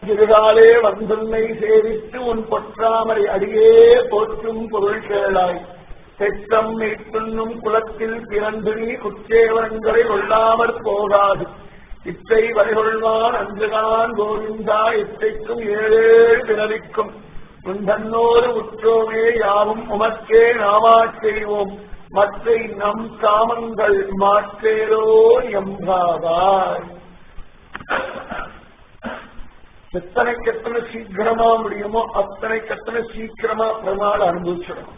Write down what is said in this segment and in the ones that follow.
திருகாலே வந்துன்னை சேவித்து உன் பொற்றாமரை அடியே போற்றும் பொருள் கேளாய் தெற்றம் மீட்புண்ணும் குலத்தில் பிறந்து நீ குற்றேவரங்களை கொள்ளாமற் போகாது இத்தை வரைகொள்வான் அன்றுதான் கோவிந்தா இத்தைக்கும் ஏழேழு பிறவிக்கும் உன் தன்னோடு உற்றோமே யாவும் உமக்கே நாமா செய்வோம் மற்றை நம் காமங்கள் மாற்றேரோ எம்பாவாய் எத்தனைக்கு எத்தனை சீக்கிரமா முடியுமோ அத்தனைக்கு எத்தனை சீக்கிரமா பெருமாள் அனுபவிச்சிடணும்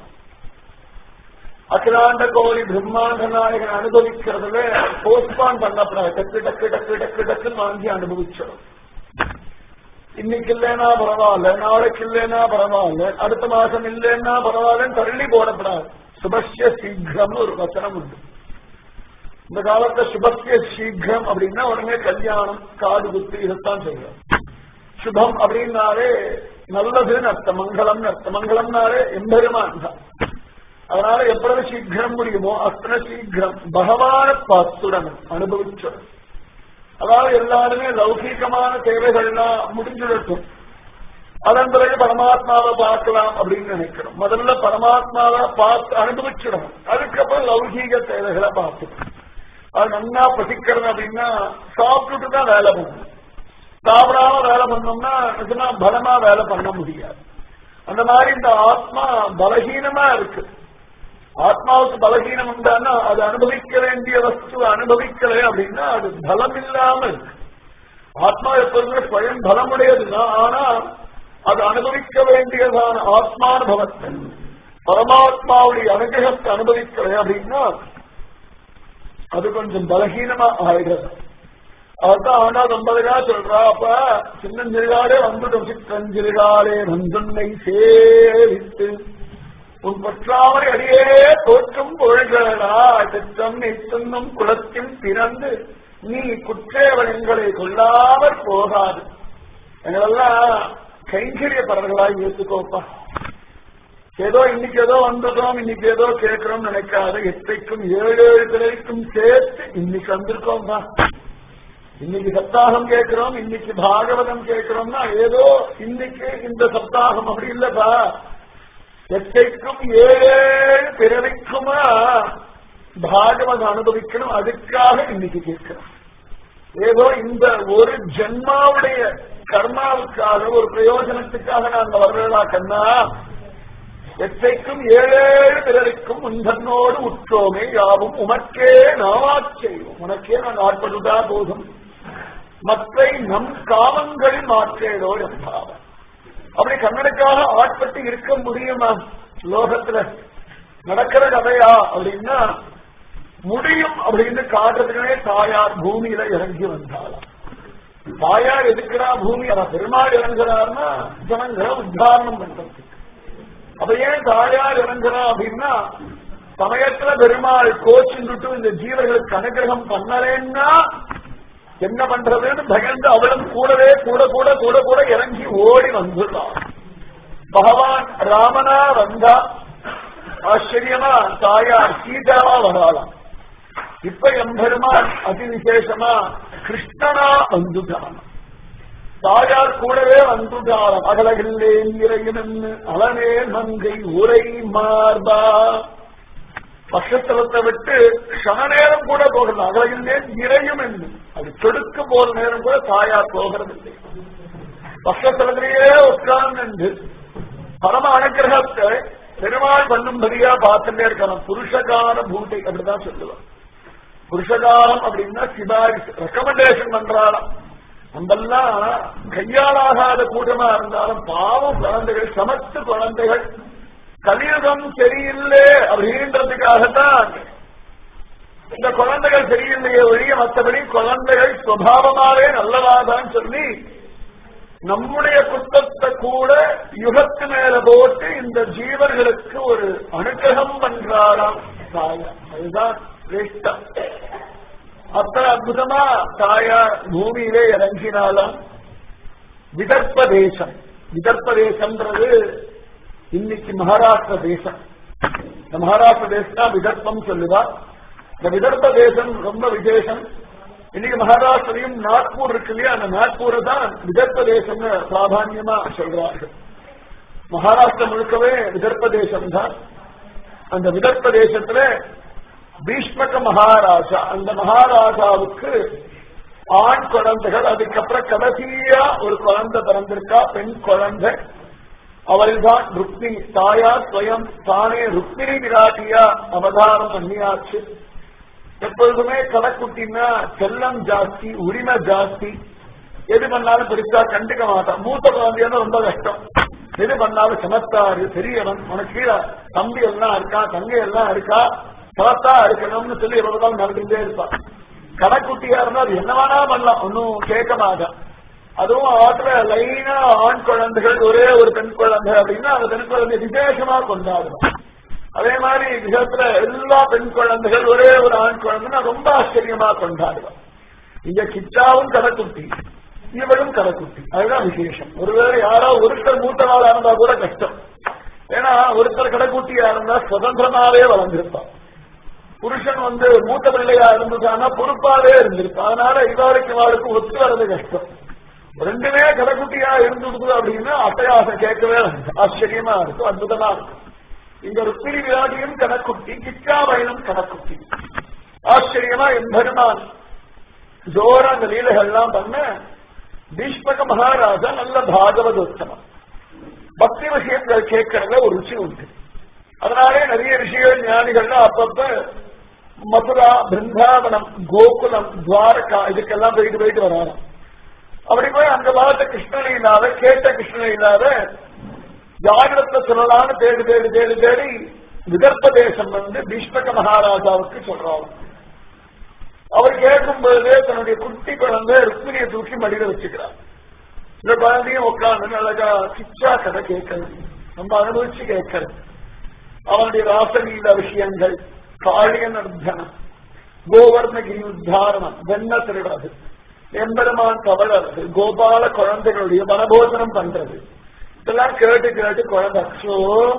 அகிலாண்ட கோரி பிரம்மாண்ட நாயகன் அனுபவிக்கிறதுல போஸ்ட்பான் பண்ணப்படாது டக்கு டக்கு டக்கு டக்கு டக்குன்னு வாங்கி அனுபவிச்சிடும் இன்னைக்கு இல்லைன்னா பரவாயில்ல நாளைக்கு இல்லைன்னா பரவாயில்ல அடுத்த மாசம் இல்லைன்னா பரவாயில்லன்னு தள்ளி போடப்படாது சுபஸ்ய சீக்கிரம்னு ஒரு வசனம் உண்டு இந்த காலத்துல சுபஸ்ய சீக்கிரம் அப்படின்னா உடனே கல்யாணம் காது குத்து இதைத்தான் செய்யணும் சுபம் அப்படின்னாலே நல்லதுன்னு அர்த்தம் மங்களம்னு அர்த்தம் மங்களம்னாலே எம்பெருமான் தான் அதனால எவ்வளவு சீக்கிரம் முடியுமோ அத்தனை சீக்கிரம் பகவான பார்த்துடன் அனுபவிச்சுடன் அதாவது எல்லாருமே லௌகீகமான தேவைகள்லாம் முடிஞ்சிடட்டும் அதன் பிறகு பரமாத்மாவை பார்க்கலாம் அப்படின்னு நினைக்கிறோம் முதல்ல பரமாத்மாவை பார்த்து அனுபவிச்சிடணும் அதுக்கப்புறம் லௌகீக தேவைகளை பார்த்துக்கணும் அது நன்னா பசிக்கிறது அப்படின்னா சாப்பிட்டுட்டு தான் வேலை பண்ணணும் சாப்பிடாம வேலை பண்ணோம்னா நிஜமா பலமா வேலை பண்ண முடியாது அந்த மாதிரி இந்த ஆத்மா பலகீனமா இருக்கு ஆத்மாவுக்கு பலகீனம் உண்டான்னா அது அனுபவிக்க வேண்டிய வஸ்து அனுபவிக்கல அப்படின்னா அது பலம் இல்லாம இருக்கு ஆத்மா எப்போதுமே ஸ்வயம் பலமுடையதுதான் ஆனா அது அனுபவிக்க வேண்டியதான ஆத்மானுபவத்தை பரமாத்மாவுடைய அனுகிரகத்தை அனுபவிக்கல அப்படின்னா அது கொஞ்சம் பலகீனமா ஆயிடுறது அதான் ஆனா ரொம்பதா சொல்றா அப்ப சின்னஞ்சிறுகாலே வந்துடும் சிற்றஞ்சிறுகாலே வந்துன்னை சேவித்து உன் பற்றாமரை அடியே தோற்றும் பொருள்களா சித்தம் நித்துன்னும் குலத்தில் பிறந்து நீ குற்றேவன் எங்களை கொள்ளாமற் போகாது எங்களெல்லாம் கைங்கரியப்படர்களாய் ஏற்றுக்கோப்பா ஏதோ இன்னைக்கு ஏதோ வந்ததோம் இன்னைக்கு ஏதோ கேட்கிறோம் நினைக்காத எத்தைக்கும் ஏழு ஏழு பிறவிக்கும் சேர்த்து இன்னைக்கு வந்திருக்கோம்பா இன்னைக்கு சப்தாகம் கேட்கிறோம் இன்னைக்கு பாகவதம் கேட்கிறோம்னா ஏதோ இன்னைக்கு இந்த சப்தாகம் அப்படி இல்லப்பா எத்தைக்கும் ஏழு பிறவிக்குமா பாகவதம் அனுபவிக்கணும் அதுக்காக இன்னைக்கு கேட்கிறோம் ஏதோ இந்த ஒரு ஜென்மாவுடைய கர்மாவுக்காக ஒரு பிரயோஜனத்துக்காக நாங்க வர்றதா கண்ணா எத்தைக்கும் ஏழேழு பிறருக்கும் உந்தன்னோடு உற்றோமே யாவும் உமக்கே நாமாச் செய்வோம் உனக்கே நான் ஆட்பட்டுட்டா போதும் மற்றை நம் காமங்களில் மாற்றேடோ என்பாவன் அப்படி கண்ணனுக்காக ஆட்பட்டு இருக்க முடியுமா லோகத்துல நடக்கிற கதையா அப்படின்னா முடியும் அப்படின்னு காட்டுறதுக்கே தாயார் பூமியில இறங்கி வந்தாளாம் தாயார் எதுக்குறா பூமி அவ பெருமாள் இறங்குறாருன்னா ஜனங்களை உத்தாரணம் பண்றதுக்கு அப்ப ஏன் தாயார் இறங்குறா அப்படின்னா சமயத்துல பெருமாள் கோச்சுட்டு இந்த ஜீவர்களுக்கு அனுகிரகம் பண்ணலேன்னா என்ன பண்றதுன்னு பயந்து அவளும் கூடவே கூட கூட கூட கூட இறங்கி ஓடி வந்துள்ளான் பகவான் ராமனா வந்தா ஆச்சரியமா தாயார் சீதாவா வராலாம் இப்ப எம்பெருமான் அதி விசேஷமா கிருஷ்ணனா வந்துட்டான் தாயார் கூடவே வந்துட்டாராம் அகலகில்லேன் இறையுமென்னு அலனே மங்கை உரை மார்பா பக்கத்தலத்தை விட்டு சம நேரம் கூட போகல அகலகில்லேன் இறையும் என்று அது கெடுக்க போற நேரம் கூட தாயார் போகிறதில்லை பக்கத்தலத்திலேயே உட்கார்ந்து பரம அனுகிரகத்தை பெருமாள் பண்ணும்படியா பார்த்துட்டே இருக்கணும் புருஷகார பூட்டை அப்படிதான் சொல்லுவான் புருஷகாரம் அப்படின்னா சிபாரிசு ரெக்கமெண்டேஷன் பண்றாளாம் நம்மெல்லாம் கையாளாகாத கூட்டமா இருந்தாலும் பாவம் குழந்தைகள் சமத்து குழந்தைகள் கலியுகம் சரியில்லை அப்படின்றதுக்காகத்தான் இந்த குழந்தைகள் சரியில்லையே ஒழிய மற்றபடி குழந்தைகள் சுவாவமாவே நல்லவாதான் சொல்லி நம்முடைய குற்றத்தை கூட யுகத்து மேல போட்டு இந்த ஜீவர்களுக்கு ஒரு அனுகிரகம் பண்றாராம் தாயார் அதுதான் சிரேஷ்டம் அத்தனை அற்புதமா தாயார் பூமியிலே இறங்கினாலும் விதர்ப்ப தேசம் விதர்ப்ப தேசம்ன்றது இன்னைக்கு மகாராஷ்டிர தேசம் இந்த மகாராஷ்டிர தேசம் தான் விதர்ப்பம் சொல்லுவா இந்த விதர்ப்ப தேசம் ரொம்ப விசேஷம் இன்னைக்கு மகாராஷ்டிரையும் நாக்பூர் இருக்கு இல்லையா அந்த நாக்பூரை தான் விதர்ப்ப தேசம்னு பிராதான்யமா சொல்றார்கள் மகாராஷ்டிரம் முழுக்கவே விதர்ப்ப தேசம் தான் அந்த விதர்ப்ப தேசத்துல பீஷ்மக மகாராஜா அந்த மகாராஜாவுக்கு ஆண் குழந்தைகள் அதுக்கப்புறம் கடைசியா ஒரு குழந்தை பிறந்திருக்கா பெண் குழந்தை அவள்தான் ருக்மிணி தாயார் ஸ்வயம் தானே ருக்மிணி விராட்டியா அவதாரம் பண்ணியாச்சு எப்பொழுதுமே கடைக்குட்டின்னா செல்லம் ஜாஸ்தி உரிமை ஜாஸ்தி எது பண்ணாலும் பெருசா கண்டுக்க மாட்டான் மூத்த குழந்தையான ரொம்ப கஷ்டம் எது பண்ணாலும் சமத்தாரு பெரியவன் உனக்கு கீழே தம்பி எல்லாம் இருக்கா தங்கை எல்லாம் இருக்கா சமத்தா இருக்கணும்னு சொல்லி எவ்வளவுதான் நடந்துட்டே இருப்பான் கடைக்குட்டியா இருந்தா அது என்ன வேணா பண்ணலாம் ஒன்னும் கேட்க மாட்டான் அதுவும் ஆத்துல லைனா ஆண் குழந்தைகள் ஒரே ஒரு பெண் குழந்தை அப்படின்னா அந்த பெண் குழந்தை விசேஷமா கொண்டாடணும் அதே மாதிரி விதத்துல எல்லா பெண் குழந்தைகள் ஒரே ஒரு ஆண் குழந்தைன்னா ரொம்ப ஆச்சரியமா கொண்டாடுவான் இங்க கிச்சாவும் கடைக்குட்டி இவளும் கடைக்குட்டி அதுதான் விசேஷம் ஒருவேளை யாரோ ஒருத்தர் மூத்தவாளா இருந்தா கூட கஷ்டம் ஏன்னா ஒருத்தர் கடைக்குட்டியா இருந்தா சுதந்திரமாவே வளர்ந்திருப்பான் புருஷன் வந்து மூத்த பிள்ளையா இருந்ததுன்னா பொறுப்பாவே இருந்திருப்பான் அதனால இவாளுக்கு இவாளுக்கு ஒத்து வர்றது கஷ்டம் ரெண்டுமே கடைக்குட்டியா இருந்துடுது அப்படின்னா அட்டகாசம் கேட்கவே ஆச்சரியமா இருக்கும் அற்புதமா இருக்கும் இங்க ருக்மிணி விராட்டியும் கணக்குட்டி கிச்சாபயனும் கணக்குட்டி ஆச்சரியமா என் பெருமான் ஜோர அந்த லீலைகள்லாம் பண்ண பீஷ்மக மகாராஜா நல்ல பாகவதோத்தமம் பக்தி விஷயங்கள் கேட்கறதுல ஒரு ருச்சி உண்டு அதனாலே நிறைய விஷயங்கள் ஞானிகள்லாம் அப்பப்ப மதுரா பிருந்தாவனம் கோகுலம் துவாரகா இதுக்கெல்லாம் போயிட்டு போயிட்டு வராங்க அப்படி போய் அந்த பார்த்த கிருஷ்ணனை இல்லாத கேட்ட கிருஷ்ணனை இல்லாத யாரிடத்துல சொல்லலாம்னு தேடி தேடி தேடி தேடி விதர்ப்ப தேசம் வந்து பீஷ்மக மகாராஜாவுக்கு சொல்றாங்க அவர் கேட்கும் பொழுதே தன்னுடைய குட்டி குழந்தை ருக்மிணியை தூக்கி மடியில வச்சுக்கிறார் இந்த குழந்தையும் உட்கார்ந்து அழகா சிச்சா கதை கேட்கறது நம்ம அனுபவிச்சு கேட்கறது அவனுடைய ராசலீல விஷயங்கள் காளிய நர்த்தனம் கோவர்ணகிரி உத்தாரணம் வெண்ண திருடுறது எம்பெருமான் தவறது கோபால குழந்தைகளுடைய வனபோஜனம் பண்றது இதெல்லாம் கேட்டு கேட்டு குழந்தை அச்சோ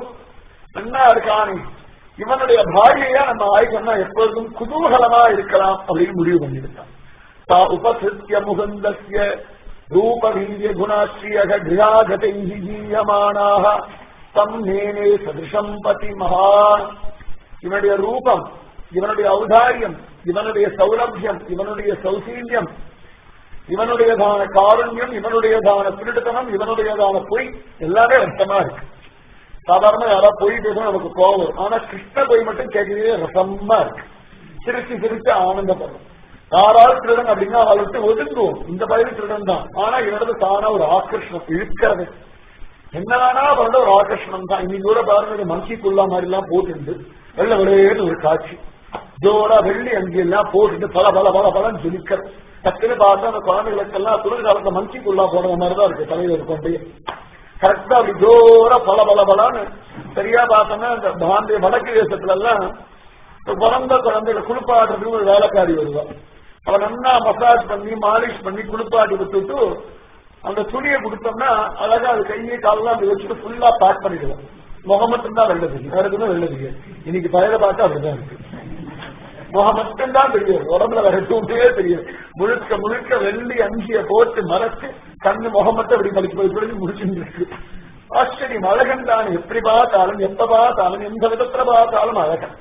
என்ன இருக்கானே இவனுடைய பாரியையா நம்ம ஆய்கன்னா எப்பொழுதும் குதூகலமா இருக்கலாம் அப்படின்னு முடிவு பண்ணிருக்கான் தா உபசிருத்திய முகுந்தஸ்ய ரூப வீரிய குணாஸ்ரீயக கிராகதை ஜீயமானாக தம் நேனே சதிருஷம் பதி மகா இவனுடைய ரூபம் இவனுடைய ஔதாரியம் இவனுடைய சௌலபியம் இவனுடைய சௌசீல்யம் இவனுடையதான காருண்யம் இவனுடையதான திருடுத்தனம் இவனுடையதான பொய் எல்லாமே ரசமா இருக்கு சாதாரண யாராவது பொய் பேசணும் நமக்கு கோவம் ஆனா கிருஷ்ண பொய் மட்டும் கேட்கறதே ரசமா இருக்கு சிரிச்சு சிரிச்சு ஆனந்தப்படும் யாராவது திருடன் அப்படின்னா அவளை விட்டு ஒதுங்குவோம் இந்த பயிர் திருடன் தான் ஆனா இவனது தானா ஒரு ஆக்கர்ஷணம் இழுக்கிறது என்ன வேணா பண்ண ஒரு ஆக்கர்ஷணம் தான் இன்னைக்கு கூட பாருங்க மங்கிக்குள்ளா மாதிரி எல்லாம் போட்டு வெள்ள விளையேன்னு ஒரு காட்சி ஜோரா வெள்ளி அங்கி எல்லாம் போட்டுட்டு பல பல பல பலன்னு ஜொலிக்கிற டக்குன்னு பார்த்தா அந்த குழந்தைகளுக்கெல்லாம் குளிர்காலத்துல மங்கிக்குள்ளா போடுற மாதிரிதான் இருக்கு தலைவர் கொண்டு கரெக்டா அப்படி ஜோரா பல பல பலான்னு சரியா பார்த்தோம்னா இந்த பாண்டிய வடக்கு தேசத்துல எல்லாம் பிறந்த குழந்தைகளை குளிப்பாடுறதுக்கு ஒரு வேலைக்காரி வருவா அவன் நல்லா மசாஜ் பண்ணி மாலிஷ் பண்ணி குளிப்பாட்டி விட்டுட்டு அந்த துணியை கொடுத்தோம்னா அழகா அது கையை காலெல்லாம் அப்படி வச்சுட்டு ஃபுல்லா பேக் பண்ணிடுவோம் முகம் மட்டும்தான் வெள்ள தெரியும் வேற எதுவுமே வெள்ள தெரியாது இன்னைக்கு பயிரை பார்த்தா அப்படிதான் இருக்கு முகம் மட்டும்தான் தெரியும் உடம்புல வேற எதுவுமே தெரியும் முழுக்க முழுக்க வெள்ளி அங்கிய போட்டு மறைச்சு கண்ணு முகம் மட்டும் அப்படி மலிச்சு போய் போய் முடிச்சுட்டு இருக்கு ஆச்சரியம் அழகன் தான் எப்படி பார்த்தாலும் எப்ப பார்த்தாலும் எந்த விதத்துல பார்த்தாலும் அழகன்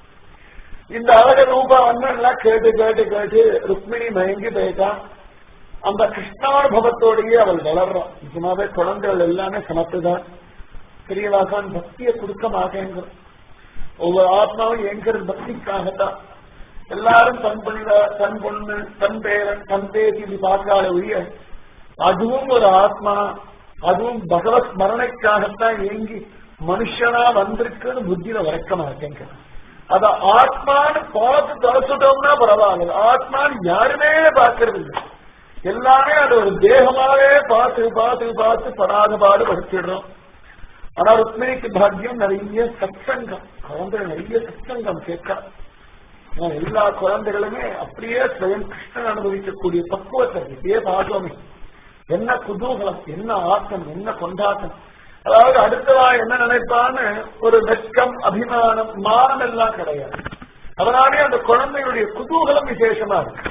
இந்த அழக ரூபா வந்து எல்லாம் கேட்டு கேட்டு கேட்டு ருக்மிணி மயங்கி போயிட்டான் அந்த கிருஷ்ணானுபவத்தோடையே அவள் வளர்றான் நிஜமாவே குழந்தைகள் எல்லாமே சமத்துதான் பெரியவாசான் பக்தியை கொடுக்க மாட்டேங்கிற ஒவ்வொரு ஆத்மாவும் எங்கிறது பக்திக்காகத்தான் எல்லாரும் தன் பிள்ளை தன் பொண்ணு தன் பேரன் தன் பேசி இப்படி பார்க்காத ஒழிய அதுவும் ஒரு ஆத்மா அதுவும் பகவத் ஸ்மரணைக்காகத்தான் ஏங்கி மனுஷனா வந்திருக்குன்னு புத்தியில வரைக்க மாட்டேங்கிறான் அத ஆத்மான்னு பார்த்து தொலைச்சுட்டோம்னா பரவாயில்ல ஆத்மான்னு யாருமே பார்க்கறது இல்லை எல்லாமே அது ஒரு தேகமாவே பார்த்து பார்த்து பார்த்து படாத பாடு படிச்சிடுறோம் ஆனா ருக்மிணிக்கு பாக்கியம் நிறைய சத்சங்கம் குழந்தைகள் நிறைய சத்சங்கம் கேட்க எல்லா குழந்தைகளுமே அப்படியே ஸ்வயம் கிருஷ்ணன் அனுபவிக்கக்கூடிய பக்குவத்தை இதே பாகமே என்ன குதூகலம் என்ன ஆட்டம் என்ன கொண்டாட்டம் அதாவது அடுத்தவா என்ன நினைப்பான்னு ஒரு வெட்கம் அபிமானம் மானம் எல்லாம் கிடையாது அதனாலே அந்த குழந்தைகளுடைய குதூகலம் விசேஷமா இருக்கு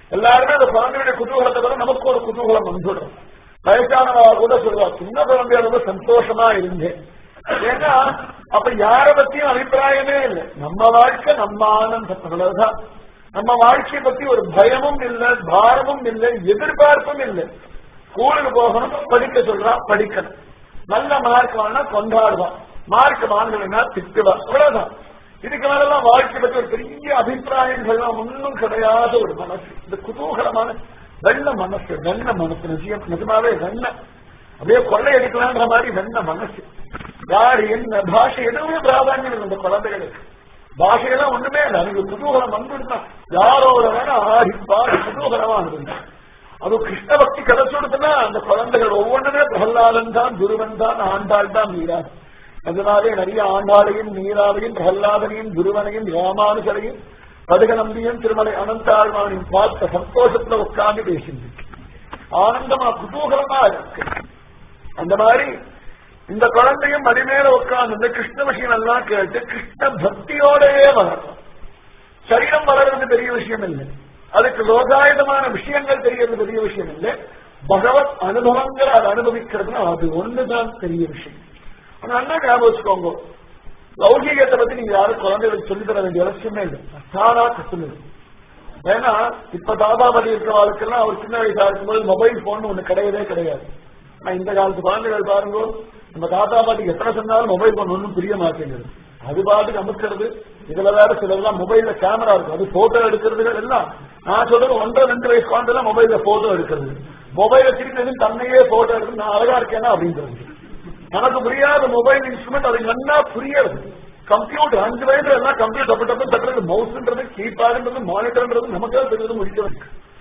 எல்லாருமே அந்த குழந்தையுடைய குதூகலத்தை கூட நமக்கு ஒரு குதூகலம் வந்துடும் வயசானவா கூட சொல்லுவா சின்ன குழந்தைய ரொம்ப சந்தோஷமா இருந்தேன் ஏன்னா அப்ப யார பத்தியும் அபிப்பிராயமே இல்லை நம்ம வாழ்க்கை நம்ம ஆனந்தம் அவ்வளவுதான் நம்ம வாழ்க்கையை பத்தி ஒரு பயமும் இல்லை பாரமும் இல்லை எதிர்பார்ப்பும் இல்லை ஸ்கூலுக்கு போகணும் படிக்க சொல்றா படிக்கணும் நல்ல மார்க் வாங்கினா கொண்டாடுவான் மார்க் வாங்கலைன்னா திட்டுவா அவ்வளவுதான் இதுக்கு மேலெல்லாம் வாழ்க்கை பற்றி ஒரு பெரிய அபிப்பிராயங்கள்லாம் ஒன்றும் கிடையாத ஒரு மனசு இந்த குதூகலமான வெள்ள மனசு வெள்ள மனசு நிச்சயம் நிஜமாவே வெண்ண அப்படியே கொள்ளை அடிக்கலான்ற மாதிரி வெண்ண மனசு யார் என்ன பாஷை எதுவுமே பிராதானியம் இல்லை இந்த குழந்தைகளுக்கு பாஷையெல்லாம் ஒண்ணுமே இல்லை அதுக்கு குதூகலம் வந்துருந்தா யாரோட வேணா ஆடிப்பா குதூகலமா இருந்தா அது கிருஷ்ண பக்தி கிடைச்சுடுதுன்னா அந்த குழந்தைகள் ஒவ்வொன்றுமே பிரகலாதன் தான் துருவன் தான் ஆண்டாள் தான் மீரா அதனாலே நிறைய ஆண்டாளையும் நீராவையும் பிரகலாதனையும் குருவனையும் ராமானுஜரையும் பதுகநம்பியும் திருமலை அனந்தாழ்வானையும் பார்த்த சந்தோஷத்துல உட்கார்ந்து பேசிந்து ஆனந்தமா குதூகலமா இருக்கு அந்த மாதிரி இந்த குழந்தையும் மடிமேல உட்கார்ந்து இந்த கிருஷ்ண விஷயம் எல்லாம் கேட்டு கிருஷ்ண பக்தியோடயே வளரும் சரீரம் வளர்றது பெரிய விஷயம் இல்லை அதுக்கு லோகாயுதமான விஷயங்கள் தெரியறது பெரிய விஷயம் இல்லை பகவத் அனுபவங்கள் அதை அனுபவிக்கிறதுனா அது ஒண்ணுதான் பெரிய விஷயம் ஆனா அண்ணா ஞாபகம் வச்சுக்கோங்க லௌகீகத்தை பத்தி நீங்க யாரும் குழந்தைகளுக்கு சொல்லி தர வேண்டிய அவசியமே இல்லை தானா கத்துனது ஏன்னா இப்ப தாதாபதி இருக்கிறவர்களுக்கெல்லாம் அவர் சின்ன வயசா இருக்கும்போது மொபைல் போன் ஒண்ணு கிடையவே கிடையாது ஆனா இந்த காலத்து குழந்தைகள் பாருங்க நம்ம தாத்தா பாட்டிக்கு எத்தனை சொன்னாலும் மொபைல் போன் ஒன்றும் புரிய மாட்டேங்குது அது பாட்டுக்கு அமுக்கிறது இதுல வேற சிலர்லாம் மொபைல்ல கேமரா இருக்கும் அது போட்டோ எடுக்கிறது எல்லாம் நான் சொல்றது ஒன்றரை ரெண்டு வயசு குழந்தை மொபைல்ல போட்டோ எடுக்கிறது மொபைல திருப்பி தன்னையே போட்டோ எடுத்து நான் அழகா இருக்கேனா அப்படின்றது எனக்கு புரியாத மொபைல் இன்ஸ்ட்ருமெண்ட் அது நல்லா புரியாது கம்ப்யூட்டர் அஞ்சு வயசுல எல்லாம் கம்ப்யூட்டர் டப்பு டப்பு தட்டுறது மவுஸ்ன்றது கீபேடுன்றது மானிட்டர்ன்றது நமக்கு தெரிஞ்சது முடிக்கிறது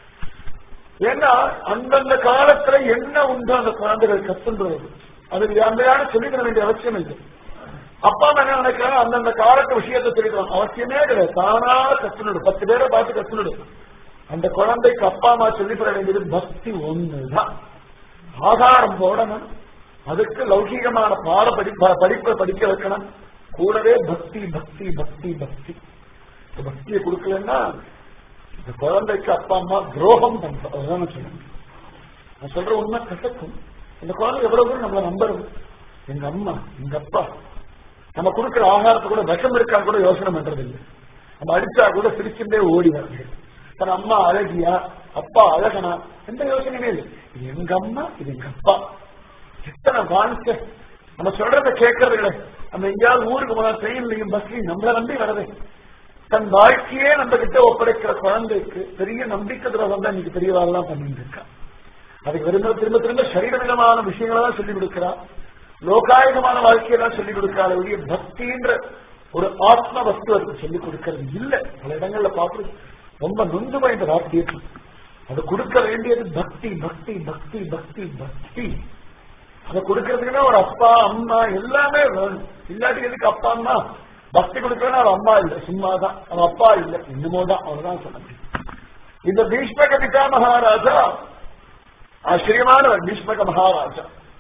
ஏன்னா அந்தந்த காலத்துல என்ன உண்டு அந்த குழந்தைகள் கத்துன்றது அது அந்த யாரும் சொல்லி தர வேண்டிய அவசியம் இல்லை அப்பா அம்மா என்ன நினைக்கிறாங்க அந்தந்த காலத்து விஷயத்தை சொல்லிடுவாங்க அவசியமே கிடையாது தானா கத்துனடு பத்து பேரை பார்த்து கத்துனடு அந்த குழந்தைக்கு அப்பா அம்மா சொல்லி தர வேண்டியது பக்தி ஒண்ணுதான் ஆதாரம் போடணும் அதுக்கு லௌகீகமான பாட படி படிப்பை படிக்க வைக்கணும் கூடவே பக்தி பக்தி பக்தி பக்தி இந்த பக்தியை கொடுக்கலன்னா இந்த குழந்தைக்கு அப்பா அம்மா துரோகம் பண்றோம் அதுதான் நான் சொல்றேன் நான் சொல்ற உண்மை கசக்கும் இந்த குழந்தை எவ்வளவு தூரம் நம்மளை நம்புறது எங்க அம்மா எங்க அப்பா நம்ம கொடுக்கிற ஆகாரத்தை கூட விஷம் இருக்கான்னு கூட யோசனை பண்றது இல்லை நம்ம அடிச்சா கூட சிரிச்சுட்டே ஓடி வருது தன் அம்மா அழகியா அப்பா அழகனா எந்த யோசனையுமே இல்லை இது எங்க அம்மா இது எங்க அப்பா எத்தனை வாழ்க்கை நம்ம சொல்றத கேட்கறது இல்லை நம்ம எங்கேயாவது ஊருக்கு போனா ட்ரெயின்லையும் பஸ்லையும் நம்மள நம்பி வரதே தன் வாழ்க்கையே நம்ம கிட்ட ஒப்படைக்கிற குழந்தைக்கு பெரிய நம்பிக்கை துரோகம் தான் இன்னைக்கு பெரியவாள்லாம் பண்ணிட்டு இருக்கா அதுக்கு திரும்ப திரும்ப திரும்ப சரீரவிதமான விஷயங்களை தான் சொல்லிக் கொடுக்கிறா லோகாயுதமான வாழ்க்கையெல்லாம் சொல்லிக் கொடுக்கிறாள் ஒழிய பக்தின்ற ஒரு ஆத்ம வஸ்து அதுக்கு சொல்லிக் கொடுக்கறது இல்லை பல இடங்கள்ல பார்த்து ரொம்ப நொந்து போய் இந்த வார்த்தையை அது கொடுக்க வேண்டியது பக்தி பக்தி பக்தி பக்தி பக்தி அதை கொடுக்கறதுக்குன்னா ஒரு அப்பா அம்மா எல்லாமே வேணும் இல்லாட்டி எதுக்கு அப்பா அம்மா பக்தி கொடுக்கறதுனா அவர் அம்மா இல்லை சும்மா தான் அவன் அப்பா இல்லை இன்னமோ தான் அவர்தான் சொல்ல முடியும் இந்த பீஷ்மக பிதா மகாராஜா ஆச்சரியமானவர் பீஷ்மக மகாராஜா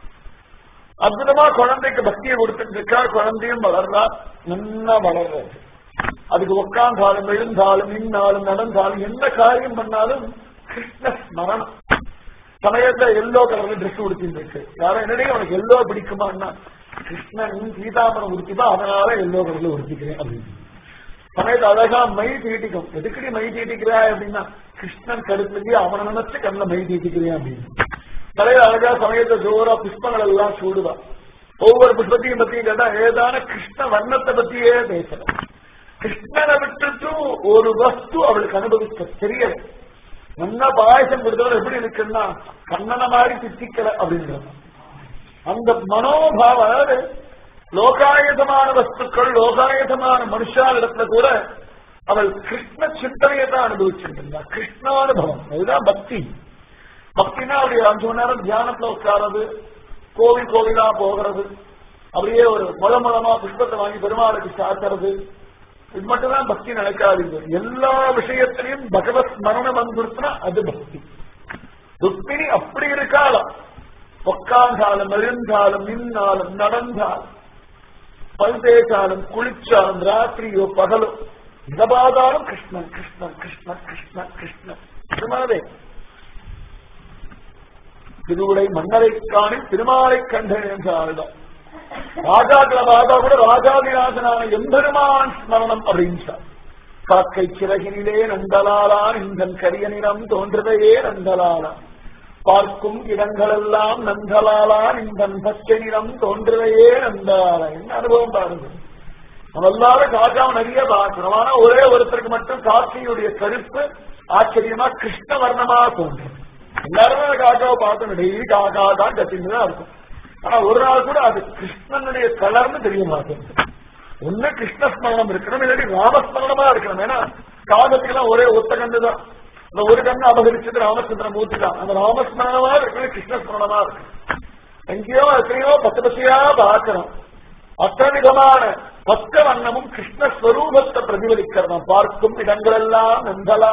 அற்புதமா குழந்தைக்கு பக்தியை கொடுத்துட்டு இருக்கா குழந்தையும் வளர்றா நல்லா வளர்றது அதுக்கு உட்கார்ந்தாலும் எழுந்தாலும் நின்னாலும் நடந்தாலும் எந்த காரியம் பண்ணாலும் கிருஷ்ண ஸ்மரணம் சமயத்துல எல்லோ கலர்ல ட்ரெஸ் உடுத்திட்டு இருக்கு யாரும் என்னடே உனக்கு எல்லோ பிடிக்குமான்னா கிருஷ்ணன் சீதாமரம் உடுத்திப்பா அதனால எல்லோ கலர்ல உடுத்திக்கிறேன் அப்படின்னு சமயத்து அழகா மை தீட்டிக்கும் எதுக்கடி மை தீட்டிக்கிறா அப்படின்னா கிருஷ்ணன் கருத்துலயே அவனை நினைச்சு கண்ணில் மை தீட்டிக்கிறேன் அப்படின்னு தலையில அழகா சமயத்தை ஜோரா புஷ்பங்கள் எல்லாம் சூடுவா ஒவ்வொரு புஷ்பத்தையும் பத்தியும் கேட்டா ஏதான கிருஷ்ண வர்ணத்தை பத்தியே பேசணும் கிருஷ்ணனை விட்டுட்டு ஒரு வஸ்து அவளுக்கு அனுபவிக்க தெரியல நல்லா பாயசம் கொடுத்தவர் எப்படி இருக்குன்னா கண்ணனை மாதிரி திட்டிக்கல அப்படின்றது அந்த மனோபாவம் அதாவது லோகாயுதமான வஸ்துக்கள் லோகாயுதமான மனுஷாலிடத்துல கூட அவள் கிருஷ்ண சிந்தனையை தான் அனுபவிச்சிருந்தார் கிருஷ்ணானுபவம் அதுதான் பக்தி பக்தினா அப்படி அஞ்சு மணி நேரம் தியானத்துல உட்காரது கோவில் கோவிலா போகிறது அப்படியே ஒரு முத முழமா புஷ்பத்தை வாங்கி பெருமாளுக்கு சாத்துறது இது மட்டும்தான் பக்தி நினைக்காதீங்க எல்லா விஷயத்திலையும் பகவத் ஸ்மரணம் வந்துருச்சுன்னா அது பக்தி ருக்மிணி அப்படி இருக்காளாம் உட்கார்ந்தாலும் எழுந்தாலும் நின்னாலும் நடந்தாலும் பல் தேய்ச்சாலும் குளிச்சாலும் ராத்திரியோ பகலோ இதபாதாலும் கிருஷ்ணன் கிருஷ்ணன் கிருஷ்ணன் கிருஷ்ணன் கிருஷ்ணன் திருமணவே திருவுடை மன்னரை காணி திருமாலை கண்டேன் என்ற ஆளுதான் ராஜாக்கள ராஜா கூட ராஜாதிராஜனான எம்பெருமான் ஸ்மரணம் அப்படின்றார் காக்கை சிறகினிலே நந்தலாலான் இந்த கரிய நிறம் தோன்றுதையே நந்தலாலான் பார்க்கும் இடங்களெல்லாம் நந்தலாலான் இந்த பச்சை நிறம் தோன்றுதையே நந்தலாலா என்ன அனுபவம் பாருங்க நம்ம எல்லாரும் காக்காவை நிறைய பார்க்கிறோம் ஆனா ஒரே ஒருத்தருக்கு மட்டும் காக்கையுடைய கருப்பு ஆச்சரியமா கிருஷ்ண வர்ணமா தோன்றும் எல்லாருமே காக்காவை பார்க்கணும் டெய்லி காக்கா தான் கத்தின்னு தான் இருக்கும் ஆனா ஒரு நாள் கூட அது கிருஷ்ணனுடைய கலர்னு தெரிய மாட்டேங்குது ஒண்ணு கிருஷ்ணஸ்மரணம் இருக்கணும் இல்லாட்டி ராமஸ்மரணமா இருக்கணும் ஏன்னா காகத்துக்கெல்லாம் ஒரே ஒத்த கண்டு தான் இந்த ஒரு கண்ணு அபகரிச்சது ராமச்சந்திர மூர்த்தி தான் அந்த ராமஸ்மரணமா இருக்கணும் கிருஷ்ணஸ்மரணமா இருக்கு எங்கேயோ எத்தனையோ பத்து பத்தியா பார்க்கிறோம் அத்தவிதமான பக்க வண்ணமும் கிருஷ்ணஸ்வரூபத்தை பிரதிபலிக்கிறோம் பார்க்கும் இடங்களெல்லாம் நந்தலா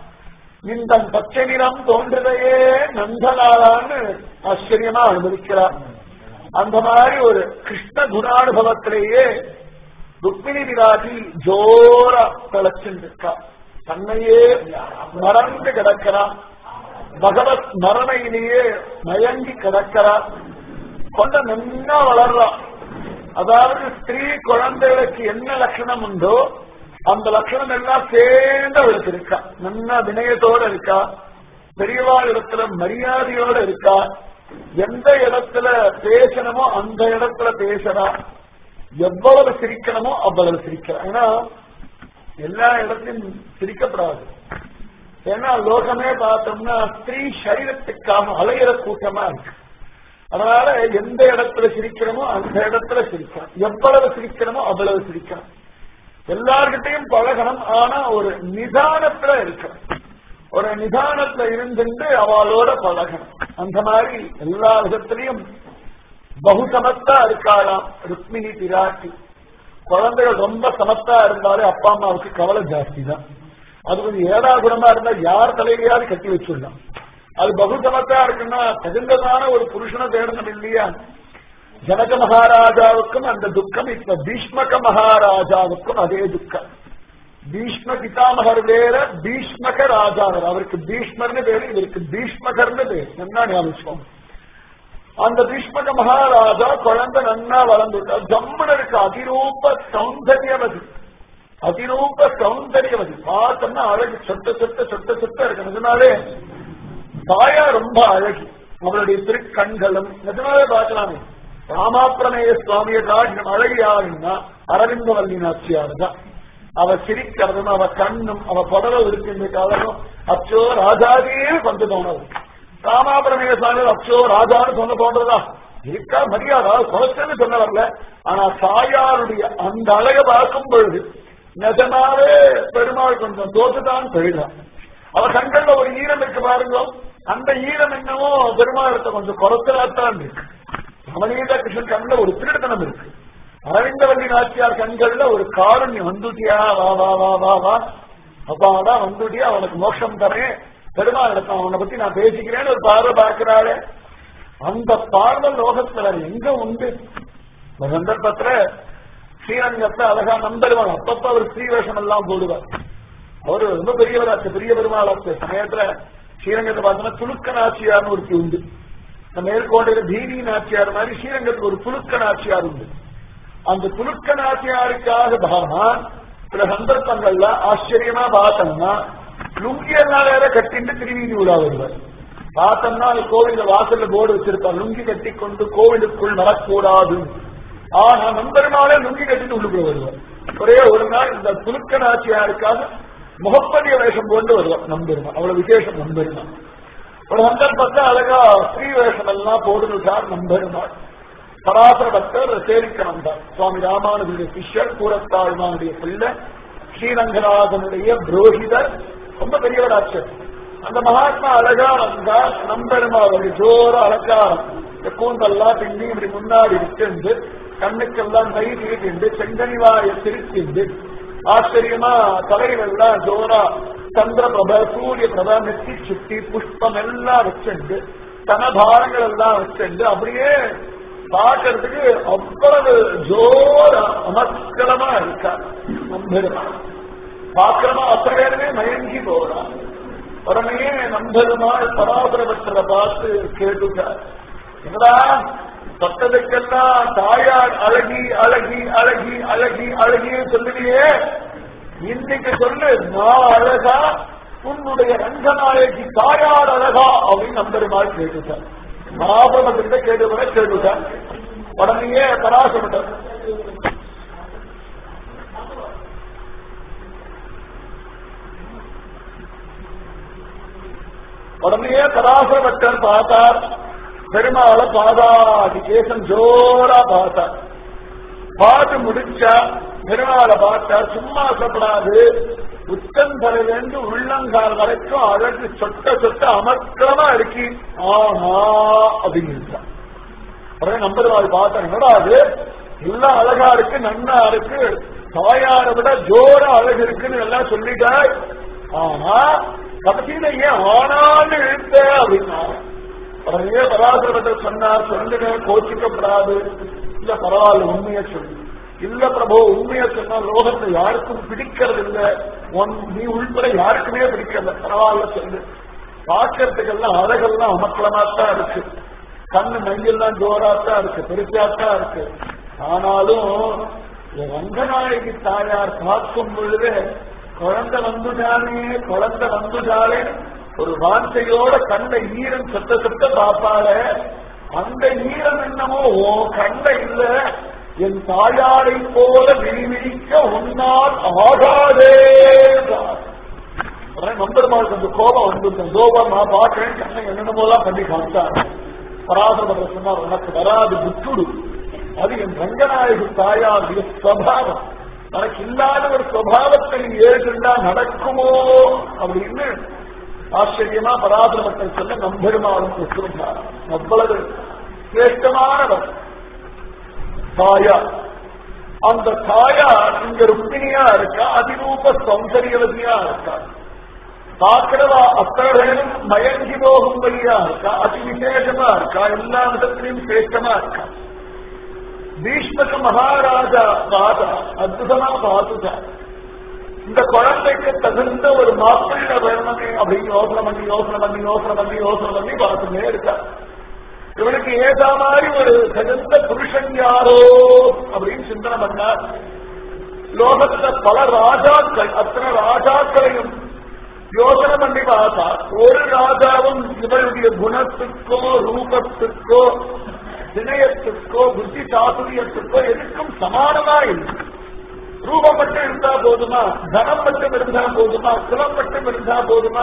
இந்த பச்சை நிறம் தோன்றுதையே நந்தலாலான்னு ஆச்சரியமா அனுபவிக்கிறார் அந்த மாதிரி ஒரு கிருஷ்ண குணானுபவத்திலேயே ருக்மிணி விராஜி ஜோரா கலச்சிருக்கா தன்னையே மறந்து கிடக்கிறான் பகவத் மரணையிலேயே மயங்கி கிடக்கிறான் கொண்ட நன்னா வளர்றான் அதாவது ஸ்திரீ குழந்தைகளுக்கு என்ன லட்சணம் உண்டோ அந்த லட்சணம் எல்லாம் சேர்ந்து அவளுக்கு இருக்கா நல்ல வினயத்தோட இருக்கா பெரியவா இடத்துல மரியாதையோட இருக்கா எந்த இடத்துல பேசணுமோ அந்த இடத்துல பேசுறா எவ்வளவு சிரிக்கணுமோ அவ்வளவு சிரிக்கிறா ஏன்னா எல்லா இடத்திலும் சிரிக்கப்படாது ஏன்னா லோகமே பார்த்தோம்னா ஸ்திரீ சரீரத்துக்காக அலையிற கூட்டமா இருக்கு அதனால எந்த இடத்துல சிரிக்கிறோமோ அந்த இடத்துல சிரிக்கலாம் எவ்வளவு சிரிக்கிறோமோ அவ்வளவு சிரிக்கலாம் எல்லார்கிட்டையும் பழகணும் ஆனா ஒரு நிதானத்துல இருக்கணும் ஒரு நிதானத்துல இருந்துட்டு அவளோட பழகணும் அந்த மாதிரி எல்லா விதத்திலையும் பகுசமத்தா இருக்காளாம் ருக்மிணி பிராட்டி குழந்தைகள் ரொம்ப சமத்தா இருந்தாலே அப்பா அம்மாவுக்கு கவலை ஜாஸ்தி தான் அது கொஞ்சம் ஏடா குணமா இருந்தா யார் தலையிலையாவது கட்டி வச்சுடலாம் அது பகுசமத்தா இருக்குன்னா தகுந்ததான ஒரு புருஷனை தேடணும் இல்லையா ஜனக மகாராஜாவுக்கும் அந்த துக்கம் இப்ப பீஷ்மக மகாராஜாவுக்கும் அதே துக்கம் பீஷ்ம பிதாமகர் வேற பீஷ்மக ராஜாவர் அவருக்கு பீஷ்மர்னு பேரு இவருக்கு பீஷ்மகர்னு பேரு என்ன ஞாபகம் அந்த பீஷ்மக மகாராஜா குழந்தை நன்னா வளர்ந்துட்டா ஜம்முன இருக்கு அதிரூப சௌந்தரியவதி அதிரூப சௌந்தரியவதி பார்த்தோம்னா அழகு சொட்ட சொட்ட சொட்ட சொட்ட இருக்கு அதனாலே தாயா ரொம்ப அழகி அவளுடைய திருக்கண்களும் நிஜமாவே பார்க்கலாமே ராமாப்பிரமேய சுவாமிய ராஜ்யம் அழகு யாருன்னா அரவிந்தவல்லி நாச்சியார் தான் அவ சிரிக்கிறதும் அவ கண்ணும் அவ புடவை இருக்கின்ற காலமும் அச்சோ ராஜாவே வந்து போனது ராமாபுரமேய சுவாமி அச்சோ ராஜான்னு சொல்ல போன்றதா இருக்கா மரியாதா குறைச்சன்னு சொல்ல வரல ஆனா தாயாருடைய அந்த அழக பார்க்கும் பொழுது நிஜமாவே பெருமாள் கொஞ்சம் தோற்றுதான் போயிடுறான் அவ கண்கள்ல ஒரு ஈரம் இருக்கு பாருங்க அந்த ஈரம் என்னவோ பெருமாளத்தை கொஞ்சம் குறைச்சலாத்தான் இருக்கு ரமணீத கிருஷ்ணன் கண்ணுல ஒரு திருடத்தனம் இருக்கு அரவிந்தவல்லி நாச்சியார் கண்கள்ல ஒரு காரண்யம் வந்துட்டியா வா வா வா வா வா அப்பாடா வந்துட்டியா அவனுக்கு மோட்சம் தரேன் பெருமாள் இடத்தான் அவனை பத்தி நான் பேசிக்கிறேன்னு ஒரு பார்வை பார்க்கிறாளே அந்த பார்வை லோகத்துல வேற எங்க உண்டு இந்த சந்தர்ப்பத்துல ஸ்ரீரங்கத்துல அழகா நம்பருவான் அப்பப்ப அவர் ஸ்ரீவேஷம் எல்லாம் போடுவார் அவரு ரொம்ப பெரியவராச்சு பெரிய பெருமாளாச்சு சமயத்துல ஸ்ரீரங்கத்தை பார்த்தோம்னா துலுக்க நாச்சியார்னு ஒருத்தி உண்டு இந்த மேற்கோட்டையில தீனி நாச்சியார் மாதிரி ஸ்ரீரங்கத்துக்கு ஒரு துலுக்க நாச்சியார் உண்டு அந்த துலுக்க நாச்சியாருக்காக பகவான் சில சந்தர்ப்பங்கள்ல ஆச்சரியமா பார்த்தோம்னா லுங்கி எல்லாம் வேற கட்டிட்டு திருவீதி விழா வருவார் பார்த்தோம்னா அந்த கோவில வாசல்ல போர்டு வச்சிருப்பார் லுங்கி கட்டி கொண்டு கோவிலுக்குள் வரக்கூடாது ஆனா நம்பெருமாளே லுங்கி கட்டிட்டு உள்ளுக்குள்ள வருவார் ஒரே ஒரு நாள் இந்த துலுக்க நாச்சியாருக்காக முகப்பதிய வேஷம் கொண்டு வருவார் நம்பெருமா அவ்வளவு விசேஷம் நம்பெருமா ஒரு சந்தர்ப்பத்தை அழகா ஸ்ரீ வேஷம் எல்லாம் போடுறார் நம்பெருமாள் பராசர பக்தர் சேவிக்க வந்தார் சுவாமி ராமானுடைய சிஷ்யர் கூரத்தாழ்வானுடைய பிள்ளை ஸ்ரீரங்கநாதனுடைய புரோஹிதர் ரொம்ப பெரியவராச்சு அந்த மகாத்மா அழகா வந்தா நம்பெருமாவுடைய ஜோர அலங்காரம் இந்த கூந்தெல்லாம் பின்னி இப்படி முன்னாடி விட்டு கண்ணுக்கெல்லாம் கை தீட்டிண்டு செங்கனிவாய திருத்திண்டு ஆச்சரியமா தலைவெல்லாம் ஜோரா சந்திர பிரப சூரிய பிரப நெத்தி சுட்டி புஷ்பம் எல்லாம் வச்சுண்டு தனபாரங்கள் எல்லாம் வச்சுண்டு அப்படியே பார்க்கறதுக்கு அவ்வளவு ஜோர அமஸ்கலமா இருக்கா நம்பெருமா பாக்கிறமா அத்தனை பேருமே மயங்கி போறான் உடனே நம்பெருமாள் பராபரவற்றத பார்த்து கேட்டுட்டார் என்னடா தொட்டதுக்கெல்லாம் தாயார் அழகி அழகி அழகி அழகி அழகின்னு சொல்லுவியே இன்னைக்கு சொல்லு நான் அழகா உன்னுடைய ரங்கநாயகி தாயார் அழகா அப்படின்னு நம்பெருமாள் கேட்டுட்டார் மகாபிரமத்திட்ட கேட்டுவர கேட்டுட்டார் உடனேயே பராசப்பட்டார் உடனே பராசரபட்டர் பார்த்தார் பெருமாளை பாதாதி கேசம் ஜோரா பார்த்தார் பார்த்து முடிச்சா பெருமாளை பார்த்தா சும்மா சொல்லப்படாது உச்சந்தலையிலிருந்து உள்ளங்கால் வரைக்கும் அழகு சொட்ட சொட்ட அமர்க்கமா இருக்கு ஆஹா அப்படின்னு உடனே நம்பருவாள் பார்த்தா என்னடா அது எல்லாம் அழகா இருக்கு நன்னா இருக்கு தாயாரை விட ஜோர அழகு இருக்குன்னு எல்லாம் சொல்லிட்டாய் ஆனா கடைசியில ஏன் ஆனாலும் இருந்த அப்படின்னா உடனே பராசரத்தில் சொன்னார் சொல்லுங்க கோச்சிக்கப்படாது இல்ல பரவாயில்ல உண்மையை சொல்லு இல்ல பிரபு உண்மையை சொன்னா லோகத்தை யாருக்கும் பிடிக்கிறது இல்ல உன் நீ உள்பட யாருக்குமே பிடிக்கல பரவாயில்ல சொல்லு பார்க்கறதுக்கெல்லாம் அழகெல்லாம் அமக்கலமாத்தான் இருக்கு கண்ணு மையெல்லாம் ஜோராத்தான் இருக்கு பெருசாத்தான் இருக்கு ஆனாலும் என் ரங்கநாயகி தாயார் பார்க்கும் பொழுது குழந்தை வந்துட்டானே குழந்தை வந்துட்டாலே ஒரு வார்த்தையோட கண்ணை ஈரம் சத்த சத்த பார்ப்பாள அந்த ஈரம் என்னமோ ஓ கண்ணை இல்ல என் தாயாரை போல விழிவிழிக்க உன்னால் ஆகாதே நம்பருமாள் கொஞ்சம் கோபம் வந்துருக்கேன் கோபம் நான் பார்க்கிறேன் கண்ணை என்னென்னமோலாம் பண்ணி காமிச்சாங்க பராசரபுர சொன்னார் உனக்கு வராது விட்டுடு அது என் ரங்கநாயகி தாயாருடைய ஸ்வபாவம் தனக்கு இல்லாத ஒரு சுவாவத்தை நீ ஏற்றுண்டா நடக்குமோ அப்படின்னு ஆச்சரியமா பராபரமத்தை சொல்ல நம்பெருமாளும் சொல்றார் அவ்வளவு சிரேஷ்டமானவர் தாயா அந்த தாயா இங்க ருக்மிணியா இருக்கா அதிரூப சௌந்தரியவதியா இருக்கா பார்க்கிறவா அத்தகையும் மயங்கி போகும்படியா இருக்கா அதி விசேஷமா இருக்கா எல்லா விதத்திலையும் சிரேஷ்டமா இருக்கா பீஷ்மக மகாராஜா ராஜா அற்புதமா பார்த்துட்டா இந்த குழந்தைக்கு தகுந்த ஒரு மாப்பிள்ள வேணுமே அப்படின்னு யோசனை பண்ணி யோசனை பண்ணி யோசனை பண்ணி யோசனை பண்ணி பார்த்துட்டே இருக்கா இவனுக்கு ஏதா மாதிரி ஒரு தகுந்த புருஷன் யாரோ அப்படின்னு சிந்தனை பண்ணார் லோகத்துல பல ராஜாக்கள் அத்தனை ராஜாக்களையும் யோசனை பண்ணி பார்த்தா ஒரு ராஜாவும் இவருடைய குணத்துக்கோ ரூபத்துக்கோ வினயத்துக்கோ புத்தி சாதுரியத்துக்கோ எதுக்கும் சமானமா இல்லை ரூபம் மட்டும் இருந்தா போதுமா தனம் மட்டும் இருந்தா போதுமா குலம் மட்டும் இருந்தா போதுமா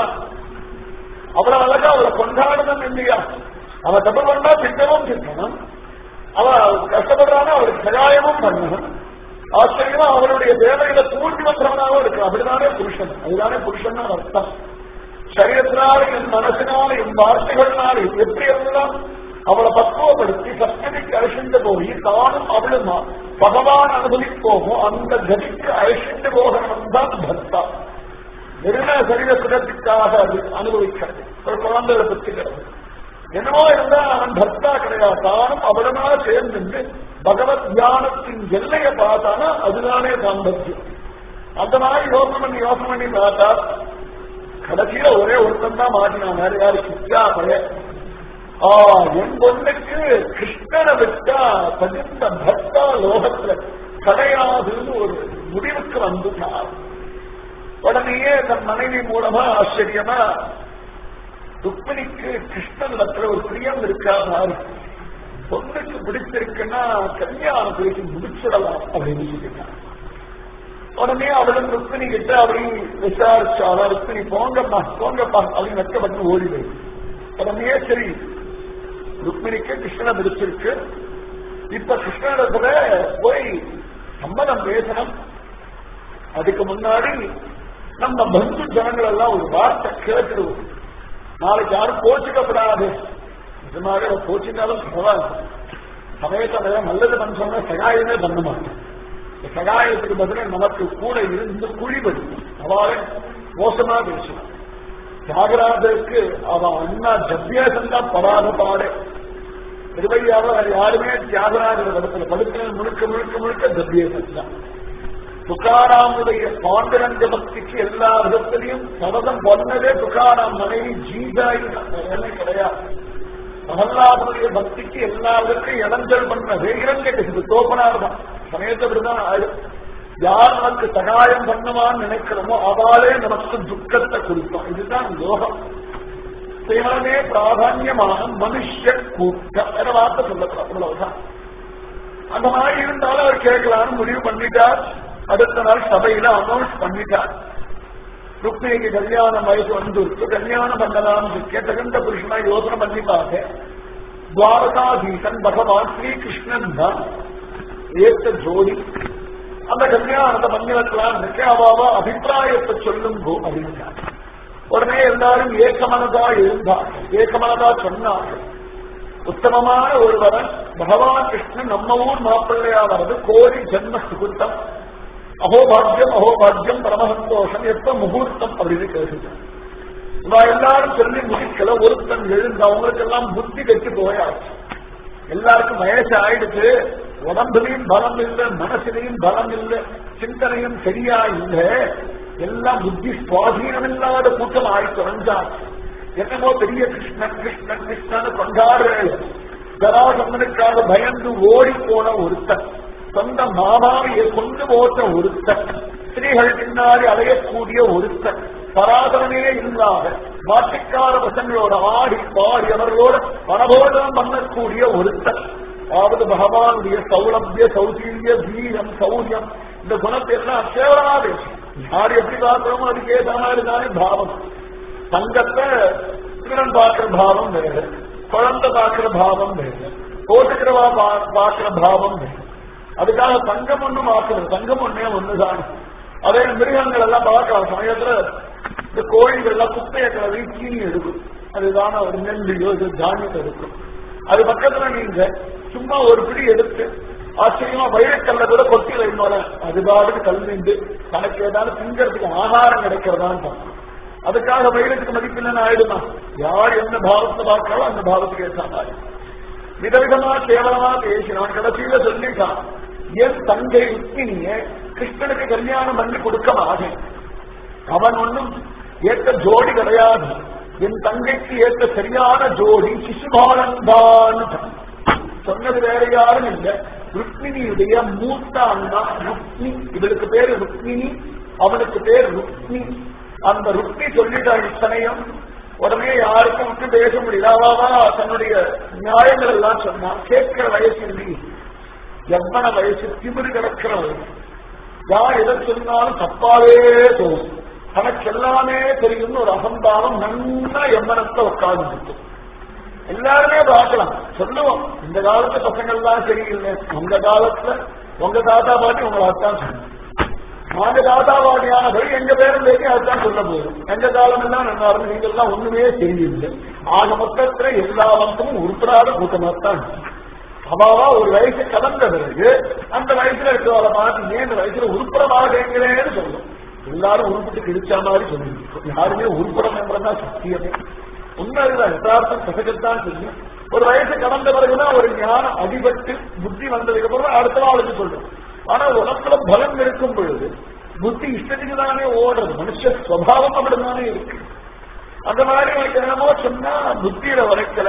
அவ்வளவு அழகா அவளை கொண்டாடணும் இல்லையா அவ தப்பு பண்ணா திட்டமும் திட்டணும் அவ கஷ்டப்படுறானா அவளுக்கு சகாயமும் பண்ணணும் ஆச்சரியமா அவருடைய தேவையில தூண்டி வந்தவனாகவும் இருக்கு அப்படிதானே புருஷன் அதுதானே புருஷன் அர்த்தம் சரீரத்தினால என் மனசினால என் வார்த்தைகள்னால எப்படி எல்லாம் அவளை பக்குவப்படுத்தி சப்ததிக்கு அழிந்து போய் தானும் அவளுமா பகவான் அனுபவிப்போமோ அந்த கதிக்கு அழிந்து போகணும் தான் பக்தா வெறும சரீர சுகத்துக்காக அது அனுபவிக்கிறது ஒரு குழந்தைகளை பற்றிக்கிறது என்னவோ இருந்தா அவன் பக்தா கிடையாது தானும் அவளுமா சேர்ந்து பகவத் தியானத்தின் எல்லையை பார்த்தானா அதுதானே தாம்பத்தியம் அந்த மாதிரி யோசனை பண்ணி யோசனை பண்ணி பார்த்தா கடைசியில ஒரே ஒருத்தன் தான் மாட்டினான் வேற யாரு கிருஷ்ணா பையன் ஆ என் பொண்ணுக்கு கிருஷ்ணனை விட்டா தகுந்த பக்தா லோகத்துல கிடையாதுன்னு ஒரு முடிவுக்கு வந்துட்டார் உடனேயே தன் மனைவி மூலமா ஆச்சரியமா ருக்மிணிக்கு கிருஷ்ணனிடத்துல ஒரு பிரியம் இருக்கா பாரு பொண்ணுக்கு பிடிச்சிருக்குன்னா கல்யாணம் பேசி முடிச்சிடலாம் அப்படின்னு சொல்லிட்டான் உடனே அவளும் ருக்மிணி கிட்ட அப்படி விசாரிச்சாலும் ருக்மிணி போங்கப்பா போங்கப்பா அப்படின்னு வெக்கப்பட்டு ஓடி போயிடுச்சு உடனே சரி ருக்மிணிக்கு கிருஷ்ணனை பிடிச்சிருக்கு இப்ப கிருஷ்ணனிடத்துல போய் சம்மதம் பேசணும் அதுக்கு முன்னாடி நம்ம பந்து ஜனங்கள் எல்லாம் ஒரு வார்த்தை கேட்டுடுவோம் நாளைக்கு யாரும் கோச்சுக்கப்படாது நிஜமாக கோச்சினாலும் பரவாயில்ல சமய சமயம் நல்லது பண்ண சொன்னா சகாயமே பண்ண மாட்டேன் சகாயத்துக்கு பதிலாக நமக்கு கூட இருந்து குழி படிக்கும் அவளை மோசமா பேசணும் தியாகராஜருக்கு அவன் அண்ணா ஜப்பியாசம் தான் படாத பாடு திருவையாவில் யாருமே தியாகராஜர் இடத்துல படுக்கிற முழுக்க முழுக்க முழுக்க ஜப்பியாசம் தான் துக்காராமுடைய பாண்டுரங்க பக்திக்கு எல்லா விதத்திலையும் சபதம் பண்ணதே துக்காராம் மனைவி ஜீதாயு என்ன கிடையாது பிரகலாதனுடைய பக்திக்கு எல்லா விதத்திலையும் இடைஞ்சல் பண்ணதே இறங்க கசிது தோப்பனார் தான் சமயத்தை விடுதான் ஆயிடும் யார் நமக்கு சகாயம் பண்ணுவான்னு நினைக்கிறோமோ அவளே நமக்கு துக்கத்தை கொடுத்தோம் இதுதான் யோகம் சேவனமே பிராதான்யமான மனுஷ கூட்டம் வேற வார்த்தை சொல்லக்கூடாது அவ்வளவுதான் அந்த மாதிரி இருந்தாலும் அவர் கேட்கலாம்னு முடிவு பண்ணிட்டார் அடுத்த நாள் சபையில அனௌன்ஸ் பண்ணிட்டார் ருக்மிணிக்கு கல்யாணம் வயசு வந்துருக்கு கல்யாணம் பண்ணலாம் கேட்டகண்ட புருஷனா யோசனை பண்ணி பார்த்தேன் துவாரகாதீசன் பகவான் ஸ்ரீகிருஷ்ணன் தான் ஏத்த ஜோடி அந்த கல்யாணத்தை பண்ணி வைக்கலாம் இருக்கேன் அவாவா அபிப்பிராயத்தை சொல்லும் போ அப்படின்னார் உடனே எல்லாரும் ஏக்கமனதா இருந்தார் ஏக்கமனதா சொன்னார்கள் உத்தமமான ஒருவரன் பகவான் கிருஷ்ணன் நம்ம ஊர் மாப்பிள்ளையா வர்றது கோரி ஜென்ம சுகுத்தம் அகோபாகியம் அகோபாகியம் பரமசந்தோஷம் எப்ப முகூர்த்தம் அப்படின்னு கேட்டுட்டான் இவா எல்லாரும் சொல்லி முடிக்கல ஒருத்தன் எழுந்து அவங்களுக்கெல்லாம் புத்தி கட்டி போயாச்சு எல்லாருக்கும் வயசு ஆயிடுச்சு உடம்புலையும் பலம் இல்லை மனசுலையும் பலம் இல்லை சிந்தனையும் சரியா இல்லை எல்லாம் புத்தி சுவாதீனம் இல்லாத கூட்டம் ஆயிடுச்சு தொலைஞ்சாச்சு என்னமோ பெரிய கிருஷ்ணன் கிருஷ்ணன் கிருஷ்ணன் கொண்டாடுறேன் ஜராசந்தனுக்காக பயந்து ஓடி போன ஒருத்தன் சொந்த மாமாவையை கொண்டு போட்ட ஒருத்தன் ஸ்திரீகள் பின்னாடி அலையக்கூடிய ஒருத்தன் பராதரனே இல்லாத மாட்டுக்கார பசங்களோட ஆடி பாடி அவர்களோட பணபோதனம் பண்ணக்கூடிய ஒருத்தன் அதாவது பகவானுடைய சௌலபிய சௌசீல்ய வீரம் சௌரியம் இந்த குணத்தை எல்லாம் கேவலமா பேசும் யார் எப்படி பார்க்கிறோமோ அதுக்கு ஏற்ற மாதிரி தானே பாவம் தங்கத்தை திருடன் பார்க்கிற பாவம் வேறு குழந்தை பார்க்கிற பாவம் வேறு போட்டுக்கிறவா பார்க்கிற பாவம் வேறு அதுக்காக தங்கம் ஒண்ணும் ஆக்குறது தங்கம் ஒண்ணே ஒண்ணுதான் அதே மிருகங்கள் எல்லாம் பார்க்கலாம் சமயத்துல இந்த கோழிகள் எல்லாம் குப்பையை கலவி சீனி எடுக்கும் அதுதான ஒரு நெல்லையோ இது தானியத்தை எடுக்கும் அது பக்கத்துல நீங்க சும்மா ஒரு பிடி எடுத்து ஆச்சரியமா வைரக்கல்ல கூட கொட்டி வைக்கணும் அது பாட்டுக்கு கல் நின்று தனக்கு ஏதாவது திங்கிறதுக்கு ஆகாரம் கிடைக்கிறதான்னு பார்க்கணும் அதுக்காக வைரத்துக்கு மதிப்பில்லைன்னு ஆயிடுமா யார் எந்த பாவத்தை பார்க்கிறாலும் அந்த பாவத்துக்கு ஏற்ற மாதிரி விதவிதமா கேவலமா பேசினான் கடைசியில சொல்லிட்டான் என் தங்கை ருக்மிணிய கிருஷ்ணனுக்கு கல்யாணம் பண்ணி கொடுக்க மாட்டேன் அவன் ஒன்னும் ஏற்ற ஜோடி கிடையாது என் தங்கைக்கு ஏற்ற சரியான ஜோடி சிசுபாலன் தான் சொன்னது வேற யாரும் இல்ல ருக்மிணியுடைய மூத்த அண்ணா ருக்மி இவளுக்கு பேரு ருக்மிணி அவனுக்கு பேர் ருக்மி அந்த ருக்மி சொல்லிட்டான் இத்தனையும் உடனே யாருக்கும் விட்டு பேச முடியல அவாவா தன்னுடைய நியாயங்கள் எல்லாம் சொன்னான் கேட்கிற வயசு இல்லை எவ்வளவு வயசு திமிரு கிடக்கிற வயசு யார் எதை சொன்னாலும் தப்பாவே தோணும் தனக்கு எல்லாமே தெரியும்னு ஒரு அகம்பாவம் நன்னா எம்மனத்தை உட்கார்ந்து எல்லாருமே பார்க்கலாம் சொல்லுவோம் இந்த காலத்து பசங்கள்லாம் சரியில்லை உங்க காலத்துல உங்க தாத்தா பாட்டி உங்களாத்தான் சொன்னோம் நாங்க தாத்தா பாட்டியானபடி எங்க பேரன் அதுதான் சொல்ல போதும் எங்க காலம் எல்லாம் நல்லா இருந்து நீங்க எல்லாம் ஒண்ணுமே தெரியல ஆக மொத்தத்துல எல்லா வம்சமும் உருப்படாத கூட்டமாத்தான் அவாவா ஒரு வயசு கலந்த பிறகு அந்த வயசுல இருக்கிறவரை பார்த்து ஏன் இந்த வயசுல உருப்பட மாட்டேங்கிறேன்னு சொல்லும் எல்லாரும் உருப்பிட்டு கிழிச்சா மாதிரி சொல்லிருக்கோம் யாருமே உருப்படம் என்றதான் சத்தியமே உண்மைதான் யதார்த்தம் கசகத்தான் சொல்லி ஒரு வயசு கடந்த பிறகுதான் ஒரு ஞானம் அடிபட்டு புத்தி வந்ததுக்கு அப்புறம் அடுத்த நாளுக்கு சொல்றோம் ஆனா உடம்புல பலம் இருக்கும் பொழுது புத்தி இஷ்டத்துக்கு தானே ஓடுறது மனுஷ சுவாவம் அப்படிதானே இருக்கு அந்த மாதிரி உனக்கு என்னமோ சொன்னா புத்தியில வரைக்கல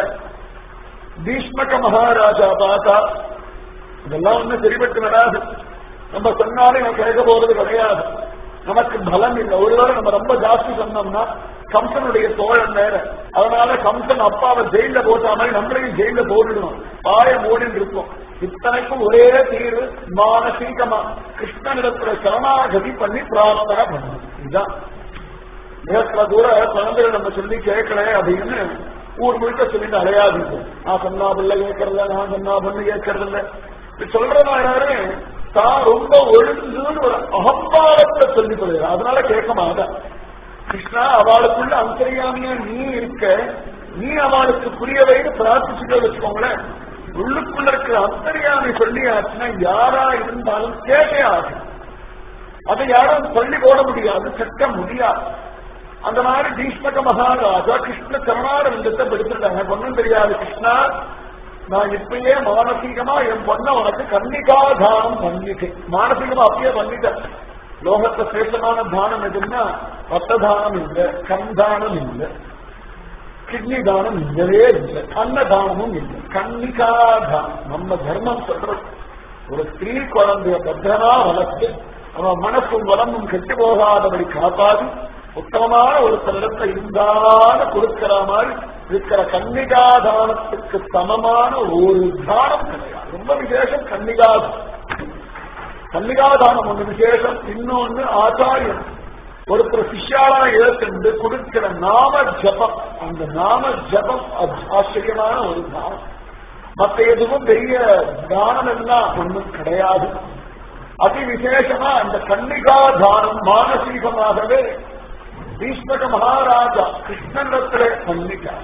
பீஷ்மக மகாராஜா பார்த்தா இதெல்லாம் ஒண்ணும் சரிபட்டு வராது நம்ம சொன்னாலும் இவன் கேட்க போறது கிடையாது நமக்கு பலம் இல்லை ஒருவேளை நம்ம ரொம்ப ஜாஸ்தி சொன்னோம்னா கம்சனுடைய தோழன் வேற அதனால கம்சன் அப்பாவை ஜெயில போட்ட மாதிரி நம்மளையும் ஜெயில போட்டுடுவோம் பாய மூடின்னு இருக்கும் இத்தனைக்கும் ஒரே தீர்வு மானசீகமா கிருஷ்ணனிடத்துல சரணாகதி பண்ணி பிரார்த்தனை பண்ணணும் இதுதான் நேரத்துல தூர குழந்தைகள் நம்ம சொல்லி கேட்கல அப்படின்னு ஊர் முழுக்க சொல்லிட்டு அலையாதீங்க நான் சொன்னா பிள்ளை கேட்கறதில்ல நான் சொன்னா பொண்ணு கேட்கறதில்ல இப்படி சொல்றதா யாரு தான் ரொம்ப ஒழுங்குன்னு ஒரு அகம்பாவத்தை சொல்லி கொள்கிறார் அதனால கேட்க மாட்டேன் கிருஷ்ணா அவளுக்குள்ள அந்தரியாமியா நீ இருக்க நீ அவளுக்கு புரிய வைத்து பிரார்த்திச்சுட்டு வச்சுக்கோங்களேன் உள்ளுக்குள்ள இருக்கிற அந்தரியாமி சொல்லியாச்சுன்னா யாரா இருந்தாலும் கேட்டே ஆகும் அதை யாரும் சொல்லி போட முடியாது சட்ட முடியாது அந்த மாதிரி பீஷ்மக மகாராஜா கிருஷ்ண சரணாரவிந்தத்தை படுத்துட்டாங்க பொண்ணும் தெரியாது கிருஷ்ணா நான் இப்பயே மானசீகமா என் பொண்ண உனக்கு கன்னிகாதானம் பண்ணிட்டேன் மானசீகமா அப்பயே பண்ணிட்டேன் லோகத்துல சிரேஷ்டமான தானம் எதுன்னா ரத்த தானம் இல்லை கண் தானம் இல்லை கிட்னி தானம் இல்லவே இல்லை அன்ன தானமும் இல்லை கன்னிகா தானம் நம்ம தர்மம் சொல்றது ஒரு ஸ்திரீ குழந்தைய பத்திரமா வளர்த்து அவன் மனசும் வளமும் கெட்டு போகாதபடி காப்பாதி உத்தமமான ஒரு தருணத்தை இருந்தால கொடுக்கிற மாதிரி இருக்கிற கன்னிகாதானத்துக்கு சமமான ஒரு தானம் கிடையாது ரொம்ப விசேஷம் கன்னிகாதானம் கன்னிகாதானம் ஒன்று விசேஷம் இன்னொன்னு ஆச்சாரியம் ஒருத்தர் சிஷ்யாலா ஏற்கண்டு கொடுக்கிற நாம ஜபம் அந்த நாம ஜபம் அது ஆச்சரியமான ஒரு தானம் மற்ற எதுவும் பெரிய தானம் எல்லாம் ஒன்றும் கிடையாது அதி விசேஷமா அந்த கன்னிகா தானம் மானசீகமாகவே பீஷ்மக மகாராஜா கிருஷ்ணனிடத்திலே கன்னிகா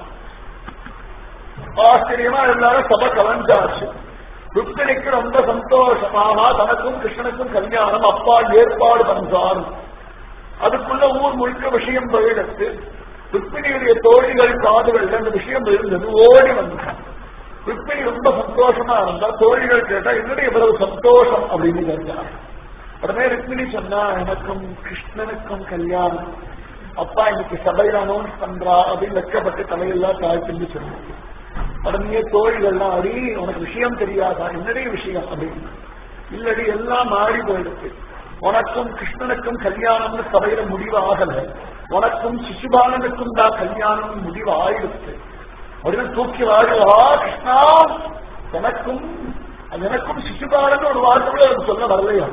ஆச்சரியமா எல்லாரும் சபை கலந்தாச்சு ருக்மிணிக்கு ரொம்ப சந்தோஷமாக தனக்கும் கிருஷ்ணனுக்கும் கல்யாணம் அப்பா ஏற்பாடு பண்றார் அதுக்குள்ள ஊர் முழுக்க விஷயம் போயிடுத்து ருக்மிணியுடைய தோழிகள் காதுகள் அந்த விஷயம் இருந்தது ஓடி வந்தான் ருக்மிணி ரொம்ப சந்தோஷமா இருந்தா தோழிகள் கேட்டா என்னுடைய இவ்வளவு சந்தோஷம் அப்படின்னு கேட்டார் உடனே ருக்மிணி சொன்னா எனக்கும் கிருஷ்ணனுக்கும் கல்யாணம் அப்பா இன்னைக்கு சபையில அனௌன்ஸ் பண்றா அப்படின்னு வெக்கப்பட்டு தலையெல்லாம் தாழ்த்துன்னு சொன்னாங்க உடனே தோழிகள்லாம் அடி உனக்கு விஷயம் தெரியாதா என்னடைய விஷயம் அப்படின்னு இல்லடி எல்லாம் மாறி போயிடுச்சு உனக்கும் கிருஷ்ணனுக்கும் கல்யாணம்னு சபையில முடிவு ஆகல உனக்கும் சிசுபாலனுக்கும் தான் கல்யாணம் முடிவு ஆயிடுச்சு அப்படின்னு தூக்கி வாழுவா கிருஷ்ணா எனக்கும் எனக்கும் சிசுபாலன் ஒரு வார்த்தை அது சொல்ல வரலையா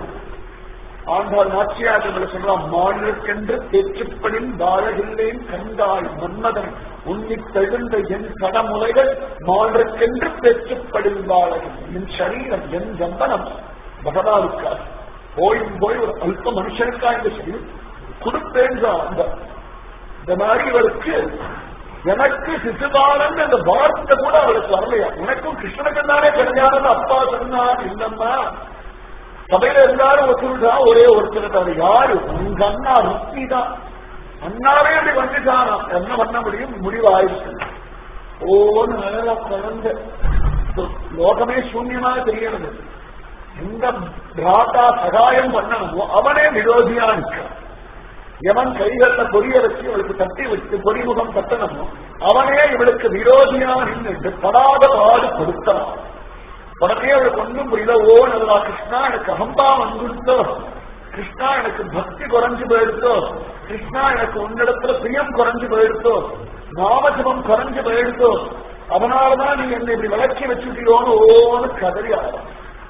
ஆண்டாள் நாச்சியார்கள் சொல்றான் மாநிலக்கென்று தேற்றுப்படின் வாழவில்லேன் கண்டாய் மன்மதன் உன்னி தழுந்த என் கடமுலைகள் மாநிலக்கென்று தேற்றுப்படின் வாழவில்லை என் சரீரம் என் ஜம்பனம் பகவானுக்காக போய் போய் ஒரு அல்ப மனுஷனுக்கா இந்த சரீரம் கொடுத்தேன் அந்த இந்த மாதிரி இவருக்கு எனக்கு சிசுபாலன் அந்த வார்த்தை கூட அவளுக்கு வரலையா உனக்கும் கிருஷ்ணனுக்கு தானே கல்யாணம் அப்பா சொன்னார் இல்லம்மா சபையில எல்லாரும் ஒத்துருந்தா ஒரே ஒருத்தர் தவிர யாரு உங்க அண்ணா ருக்மி தான் அண்ணாவே அப்படி வந்துட்டானா என்ன பண்ண முடியும் முடிவாயிடுச்சு ஓன்னு நல்லா குழந்தை லோகமே சூன்யமா தெரியறது எந்த பிராட்டா சகாயம் பண்ணணுமோ அவனே விரோதியா நிற்கிறான் எவன் கைகள்ல பொரிய வச்சு இவளுக்கு தட்டி வச்சு பொறிமுகம் தட்டணுமோ அவனே இவளுக்கு விரோதியா நின்று படாத பாடு கொடுத்தான் உடனே அவளுக்கு ஒன்றும் புரியல ஓ நல்லா கிருஷ்ணா எனக்கு அகம்பா வந்துட்டோ கிருஷ்ணா எனக்கு பக்தி குறைஞ்சு போயிடுத்தோ கிருஷ்ணா எனக்கு உன்னிடத்துல பிரியம் குறைஞ்சு போயிடுத்தோ நாமஜபம் குறைஞ்சு போயிடுத்தோ அதனாலதான் நீ என்னை இப்படி விளக்கி வச்சுட்டியோன்னு ஓன்னு கதறி ஆகும்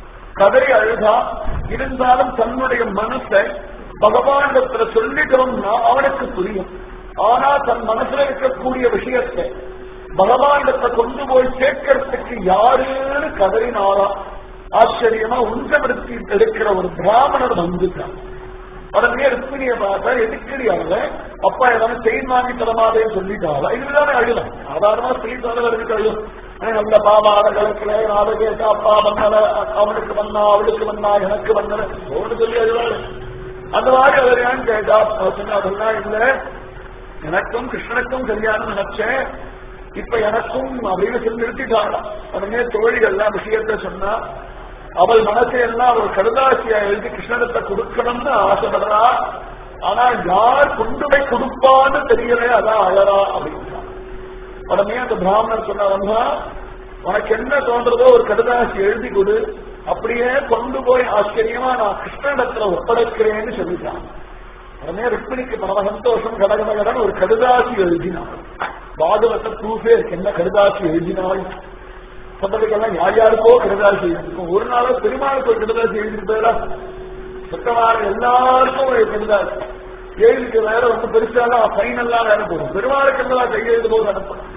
கதறி அழுதா இருந்தாலும் தன்னுடைய மனசை பகவானிடத்துல சொல்லிட்டோம்னா அவனுக்கு புரியும் ஆனா தன் மனசுல இருக்கக்கூடிய விஷயத்தை பகவானிடத்தை கொண்டு போய் சேர்க்கறதுக்கு யாருன்னு கதறினாரா ஆச்சரியமா உஞ்சமிருத்தி எடுக்கிற ஒரு பிராமணர் வந்துட்டான் உடனே ருக்மிணிய பார்த்தா எதுக்கடி அவள அப்பா ஏதாவது செயின் வாங்கி தரமாதேன்னு சொல்லிட்டாளா இதுதானே அழுதான் சாதாரணமா ஸ்ரீ தலைவருக்கு அழும் நல்ல பாவாட கலக்கல அதை கேட்டா அப்பா பண்ணல அவனுக்கு வந்தா அவளுக்கு வந்தா எனக்கு வந்தல ஓடு சொல்லி அழுவாள் அந்த மாதிரி அவர் ஏன்னு கேட்டா சொன்னா இல்ல எனக்கும் கிருஷ்ணனுக்கும் கல்யாணம் நினைச்சேன் இப்ப எனக்கும் அப்படின்னு சொல்லி நிறுத்திட்டாங்க உடனே தோழிகள்லாம் விஷயத்த சொன்னா அவள் மனசை எல்லாம் அவள் கடுதாசியா எழுதி கிருஷ்ணனத்தை கொடுக்கணும்னு ஆசைப்படுறா ஆனா யார் கொண்டு போய் கொடுப்பான்னு தெரியல அதான் அழறா அப்படின்னா உடனே அந்த பிராமணர் சொன்னா உனக்கு என்ன தோன்றதோ ஒரு கடுதாசி எழுதி கொடு அப்படியே கொண்டு போய் ஆச்சரியமா நான் கிருஷ்ணனிடத்துல ஒப்படைக்கிறேன்னு சொல்லிட்டான் உடனே ருக்மிணிக்கு பரம சந்தோஷம் கடகடகடன் ஒரு கடுதாசி எழுதினான் பாகவத ப்ரூஃபே இருக்கு என்ன கடுதாசி எழுதினாள் சொன்னதுக்கெல்லாம் யார் யாருக்கோ கடுதாசி எழுதிருக்கும் ஒரு நாளும் பெருமாளுக்கு ஒரு கடுதாசி எழுதிருப்பா சுத்தமான எல்லாருக்கும் ஒரு கடுதாசி ஏழுக்கு வேற வந்து பெருசாலாம் ஃபைனல்லாம் வேற போடும் பெருமாளுக்கு எல்லாம் கையெழுத்து போது அனுப்பணும்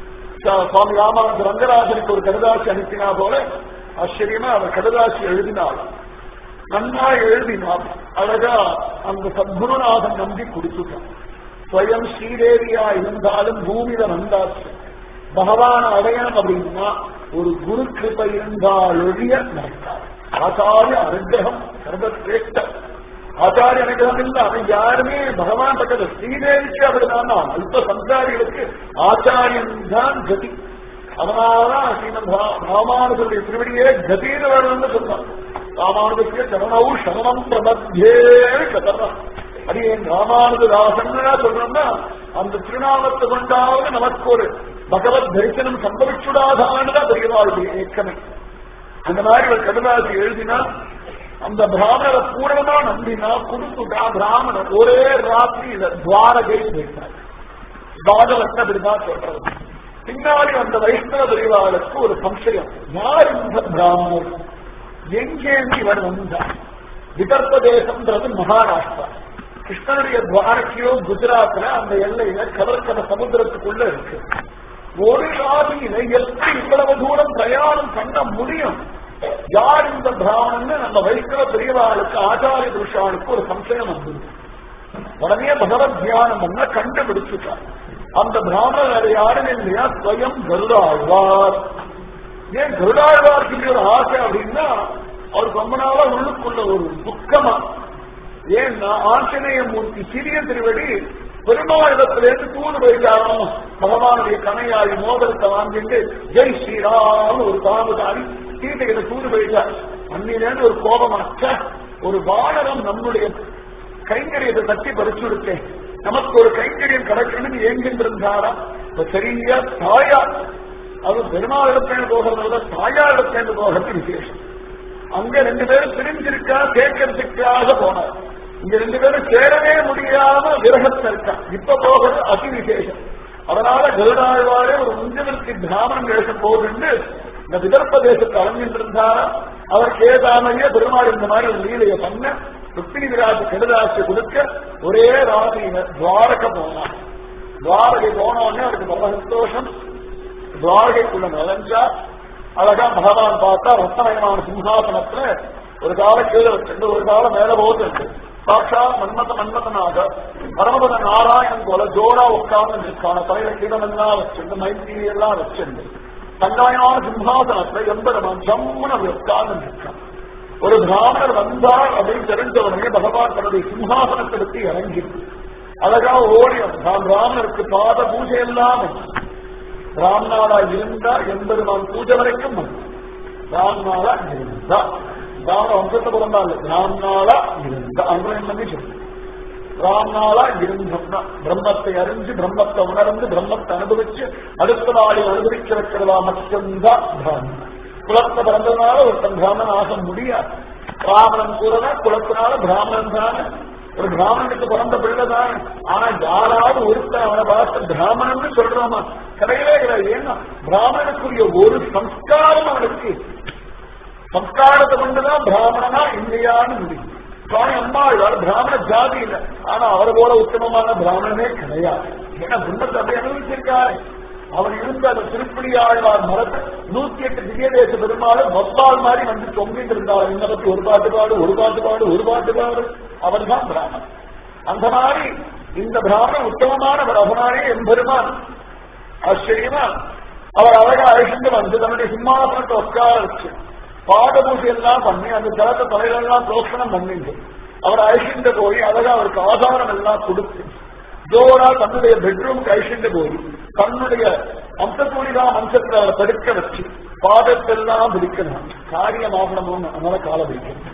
சுவாமி ராமானந்த ரங்கராஜனுக்கு ஒரு கடுதாசி அனுப்பினா போல ஆச்சரியமா அவர் கடுதாசி எழுதினாள் நன்னா எழுதினாள் அழகா அந்த சத்குருநாதன் நம்பி கொடுத்துட்டான் ஸ்வயம் ஸ்ரீதேவியா இருந்தாலும் பூமியில வந்தாச்சு பகவான் அடையணும் அப்படின்னா ஒரு குரு கிருப்பை இருந்தால் ஒழிய நடக்காது ஆச்சாரிய அனுகிரகம் சர்வசிரேஷ்ட ஆச்சாரிய அனுகிரகம் இல்லை அவன் யாருமே பகவான் பட்டது ஸ்ரீதேவிக்கு அப்படிதான் அல்ப சம்சாரிகளுக்கு ஆச்சாரியன் தான் கதி அதனாலதான் ஸ்ரீமன் ராமானுஜருடைய திருவடியே கதீர வேணும்னு சொன்னான் ராமானுஜத்திய சரணௌ சரணம் பிரபத்தியே கதறான் அடியேன் ராமானுஜதாசன் சொல்றோம்னா அந்த திருநாமத்தை கொண்டாவது நமக்கு ஒரு பகவத் தரிசனம் சம்பவிச்சுடாதான்தான் பெரியவாளுடைய ஏக்கமே அந்த மாதிரி ஒரு கடுதாசி எழுதினா அந்த பிராமணரை பூரணமா நம்பினா குடுத்துட்டா பிராமணர் ஒரே ராத்திரியில துவாரகை போயிட்டார் பாகவத்தை அப்படிதான் சொல்றது பின்னாடி அந்த வைஷ்ணவ பிரிவாளுக்கு ஒரு சம்சயம் யார் இந்த பிராமணர் எங்கேருந்து இவர் வந்தார் விதர்ப்ப தேசம்ன்றது மகாராஷ்டிரா கிருஷ்ணனுடைய துவாரகையோ குஜராத்ல அந்த எல்லையில கடற்கரை சமுத்திரத்துக்குள்ள இருக்கு ஒரு ராதியில எப்படி இவ்வளவு தூரம் பிரயாணம் பண்ண முடியும் யார் இந்த பிராமணன் நம்ம வைஷ்ணவ பெரியவாளுக்கு ஆச்சாரிய புருஷாளுக்கு ஒரு சம்சயம் வந்தது உடனே பகவத் தியானம் பண்ண கண்டுபிடிச்சுட்டார் அந்த பிராமணர் வேற யாரும் இல்லையா ஸ்வயம் கருடாழ்வார் ஏன் கருடாழ்வாருக்கு இப்படி ஒரு ஆசை அப்படின்னா அவர் ரொம்ப நாளா உள்ளுக்குள்ள ஒரு துக்கமா ஏன்னா ஆஞ்சநேய மூர்த்தி சிறிய திருவடி பெருமாளிடத்திலிருந்து தூது போயிட்டாராம் பகவானுடைய கனையாளி மோதலத்தை வாங்கிட்டு ஜெய் ஸ்ரீராம் ஒரு தாமுதாரி சீதையில தூது போயிட்டார் அன்னிலேருந்து ஒரு கோபமாச்ச ஒரு வானரம் நம்முடைய கைங்கரியத்தை தட்டி பறிச்சு விடுத்தேன் நமக்கு ஒரு கைங்கரியம் கிடைக்கணும்னு ஏங்கின்றிருந்தாரா இப்ப சரியா தாயார் அது பெருமாளிடத்தேன்னு போகிறத விட தாயாரிடத்தேன்னு போகிறது விசேஷம் அங்க ரெண்டு பேரும் பிரிஞ்சிருக்கா கேட்கறதுக்காக போனார் இங்க ரெண்டு பேரும் சேரவே முடியாம விரகத்தில் இருக்கா இப்ப போகிறது அதி விசேஷம் அதனால கருடாழ்வாரே ஒரு முஞ்சவருக்கு பிராமணன் வேஷம் போகுதுன்னு இந்த விதர்ப்ப தேசத்தை அலைஞ்சிருந்தாரா அவருக்கு ஏதாமையே பெருமாள் இந்த மாதிரி ஒரு லீலையை பண்ண ருக்மிணி விராஜ் கெடுதாசி கொடுக்க ஒரே ராசியில துவாரக போனார் துவாரகை போனோடனே அவருக்கு ரொம்ப சந்தோஷம் துவாரகைக்குள்ள நுழைஞ்சா அழகா பகவான் பார்த்தா ரத்தமயமான சிம்ஹாசனத்துல ஒரு கால கீழே வச்சிருந்து ஒரு காலம் மேல போட்டு சாட்சா மன்மத மன்மதனாக பரமபத நாராயணன் போல ஜோரா உட்கார்ந்து இருக்கான தலையில கீழமெல்லாம் வச்சிருந்து மைத்திரி எல்லாம் வச்சிருந்து தங்காயமான சிம்ஹாசனத்துல எம்பெருமான் ஜம்முன உட்கார்ந்து இருக்கான் ஒரு பிராமணர் வந்தார் அப்படின்னு தெரிஞ்சவனே பகவான் தன்னுடைய சிம்ஹாசனத்திற்கு இறங்கி அழகா ஓடி வந்தான் பிராமணருக்கு பாத பூஜை எல்லாம் ராம்நாளா இருந்தா எம்பெருமான் பூஜை வரைக்கும் ராம்நாளா இருந்தா ராம வம்சத்தை பிறந்தா இல்ல ராம்நாளா இருந்தா அன்று என்ன சொல்லு ராம்நாளா இருந்தோம்னா பிரம்மத்தை அறிஞ்சு பிரம்மத்தை உணர்ந்து பிரம்மத்தை அனுபவிச்சு அடுத்த நாளில் அனுபவிக்க வைக்கிறதா மட்டும்தான் பிராமணன் குலத்தை பிறந்ததுனால ஒருத்தன் பிராமணன் ஆக முடியாது ராமணன் கூறனா குலத்தினால பிராமணன் தானே ஒரு பிராமணனுக்கு பிறந்த பிள்ளை தானே ஆனா யாராவது ஒருத்தன் அவனை பார்த்து பிராமணன் சொல்றோமா கிடையவே கிடையாது ஏன்னா பிராமணனுக்குரிய ஒரு சம்ஸ்காரம் அவனுக்கு சம்ஸ்காரத்தை கொண்டுதான் பிராமணனா இல்லையான்னு முடியும் சுவாமி அம்மாழ்வார் பிராமண ஜாதி இல்லை ஆனா அவரை போல உத்தமமான பிராமணனே கிடையாது ஏன்னா பின்னத்தை அப்படி அனுபவிச்சிருக்காரு அவன் இருந்த அந்த திருப்பதி ஆழ்வார் மரத்தை நூத்தி எட்டு திவ்ய தேச பெருமாளும் மொப்பால் மாதிரி வந்து தொங்கிட்டு இருந்தார் இந்த பத்தி ஒரு பாட்டு பாடு ஒரு பாட்டு பாடு ஒரு பாட்டு பாடு அவர் தான் பிராமணன் அந்த மாதிரி இந்த பிராமணன் உத்தமமானவர் அவனாலே என் பெருமான் ஆச்சரியமா அவர் அழகா அழைச்சிட்டு வந்து தன்னுடைய சிம்மாசனத்தை உட்கார வச்சு பாதபூஜை எல்லாம் பண்ணி அந்த ஜலத்தை தலையிலெல்லாம் தோஷணம் பண்ணிட்டு அவர் அழைச்சிட்டு போய் அழகா அவருக்கு ஆதாரம் எல்லாம் கொடுத்து ஜோரா தன்னுடைய பெட்ரூமுக்கு அழிச்சுட்டு போய் தன்னுடைய அம்சத்தூரிகா அம்சத்துல அவரை படுக்க வச்சு பாதத்தெல்லாம் பிடிக்கணும் காரியம் ஆகணும்னு அதனால காலை பிடிக்கணும்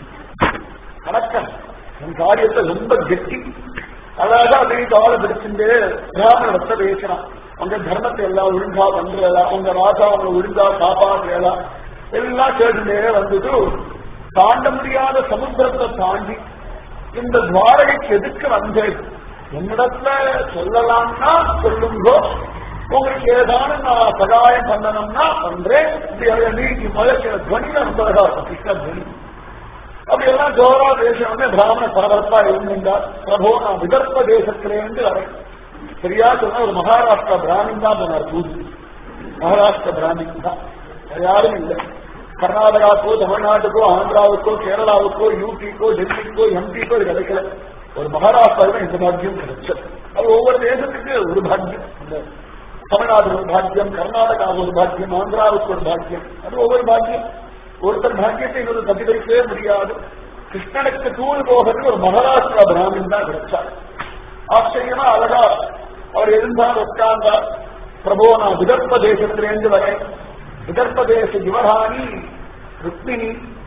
கணக்கன் என் காரியத்தை ரொம்ப கெட்டி அழகா அப்படியே காலை பிடிச்சுட்டு பிராமணத்தை பேசினான் உங்க தர்மத்தை எல்லாம் ஒழுங்கா பண்றதா உங்க ராஜா அவங்க ஒழுங்கா காப்பாற்றுறதா எல்லாம் கேட்டுட்டே வந்துட்டு தாண்ட முடியாத சமுத்திரத்தை தாண்டி இந்த துவாரகைக்கு எதுக்கு வந்தேன் என்னிடத்துல சொல்லலாம்னா சொல்லுங்கோ உங்களுக்கு ஏதான நான் சகாயம் பண்ணணும்னா பண்றேன் நீக்கி மலைக்கிற துவனியில ரொம்ப அழகா இருக்கும் கிருஷ்ண துவனி அப்படி எல்லாம் ஜோரா தேசம் வந்து பிராமண பரபரப்பா இருந்திருந்தார் பிரபோ நான் விதர்ப்ப தேசத்திலேருந்து வரேன் சரியா சொன்னா ஒரு மகாராஷ்டிரா பிராமின் தான் போனார் பூஜை மகாராஷ்டிர பிராமின் தான் யாரும் இல்லை கர்நாடகாக்கோ தமிழ்நாட்டுக்கோ ஆந்திராவுக்கோ கேரளாவுக்கோ யூபிக்கோ டெல்லிக்கோ எம்பிக்கோ இது கிடைக்கல ஒரு மகாராஷ்டிராவில் இந்த பாக்கியம் கிடைச்சது அது ஒவ்வொரு தேசத்துக்கு ஒரு பாக்கியம் அந்த தமிழ்நாடு ஒரு பாக்கியம் கர்நாடகா ஒரு பாக்கியம் ஆந்திராவுக்கு ஒரு பாக்கியம் அது ஒவ்வொரு பாக்கியம் ஒருத்தர் பாக்கியத்தை இன்னொரு தட்டி வைக்கவே முடியாது கிருஷ்ணனுக்கு தூள் போகிறது ஒரு மகாராஷ்டிரா பிராமின் தான் கிடைச்சார் ஆச்சரியமா அழகா அவர் இருந்தார் உட்கார்ந்தார் பிரபோ நான் விதர்ப்ப தேசத்திலேருந்து வரேன் விதர்ப்ப தேச யுவராணி ருக்மிணி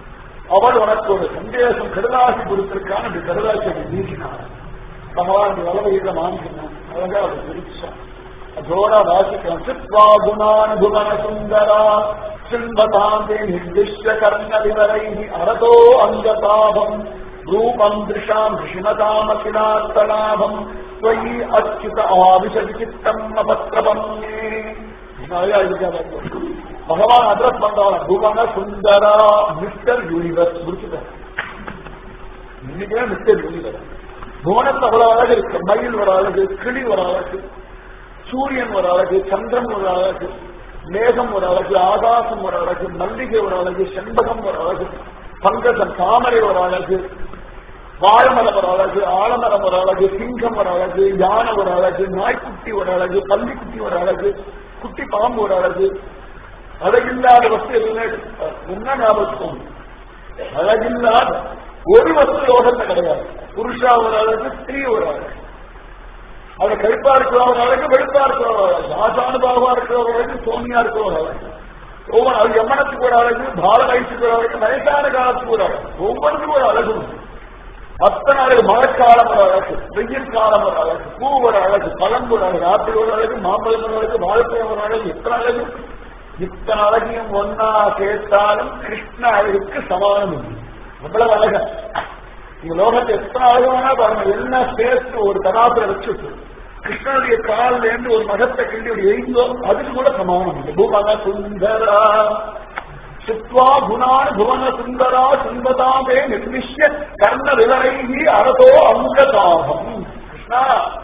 அவள் உனக்கு ஒரு சந்தேசம் கடுதாசி கொடுத்திருக்கான் அப்படி கடுதாசி அதை நீக்கினான் பகவான் வலவையில வாங்கினான் அழகா அதை பிரிச்சான் அதோட வாசிக்கலாம் சித்வா குணான் புவன சுந்தரா சிம்பதாந்தே நிர்திஷ்ட கர்ண விவரை அரதோ அங்கதாபம் ரூபம் திருஷாம் ரிஷிமதாமகிலார்த்தலாபம் त्वयि अच्युत ஆவிஷவிச்சித்தம் அபத்திரபம் நிறையா இருக்காது பகவான் அட்ரஸ் பண்றவன புவன சுந்தரா மிஸ்டர் யூனிவர்ஸ் முடிச்சுட்டேன் இன்னைக்கே மிஸ்டர் யூனிவர்ஸ் புவனத்து அவ்வளவு அழகு இருக்கு மயில் ஒரு அழகு கிளி ஒரு அழகு சூரியன் ஒரு அழகு சந்திரன் ஒரு அழகு மேகம் ஒரு அழகு ஆகாசம் ஒரு அழகு மல்லிகை ஒரு அழகு செண்பகம் ஒரு அழகு பங்கஜம் தாமரை ஒரு அழகு வாழைமரம் ஒரு அழகு ஆலமரம் ஒரு அழகு சிங்கம் ஒரு அழகு யானை ஒரு அழகு நாய்க்குட்டி ஒரு அழகு பள்ளிக்குட்டி ஒரு அழகு குட்டி பாம்பு ஒரு அழகு அழகில்லாத வஸ்து எதுவுமே என்ன ஞாபகம் அழகில்லாத ஒரு வஸ்து யோகத்தை கிடையாது புருஷா ஒரு அழகு ஸ்திரீ ஒரு அழகு அது கருப்பா இருக்கிற ஒரு அழகு வெளுப்பா இருக்கிற ஒரு அழகு ஆசானுபாவா இருக்கிற ஒரு அழகு சோனியா இருக்கிற ஒரு அழகு ஒவ்வொரு அது எம்மனத்துக்கு ஒரு அழகு பால வயசுக்கு ஒரு அழகு வயசான காலத்துக்கு ஒரு அழகு ஒவ்வொன்றுக்கும் ஒரு அழகு உண்டு அத்தனை அழகு மழைக்காலம் ஒரு அழகு வெயில் காலம் ஒரு அழகு பூ ஒரு அழகு பழம் ஒரு அழகு ஆப்பிள் ஒரு அழகு மாம்பழம் ஒரு அழகு வாழைப்பழம் ஒரு அழகு இத்தனை அழகு இத்தனை அழகையும் ஒன்னா சேர்த்தாலும் கிருஷ்ண அழகுக்கு சமானம் இல்லை அவ்வளவு அழக இந்த லோகத்தை எத்தனை அழகு வேணா பாருங்க எல்லாம் சேர்த்து ஒரு கதாபுர வச்சுட்டு கிருஷ்ணனுடைய காலில் இருந்து ஒரு மகத்தை கிண்டி ஒரு எய்ந்தோ அதுக்கு கூட சமானம் இல்லை பூமக சுந்தரா சித்வா குணான் புவன சுந்தரா சுந்ததாமே நிர்மிஷ்ய கர்ண விவரைகி அரதோ அங்கதாகம் கிருஷ்ணா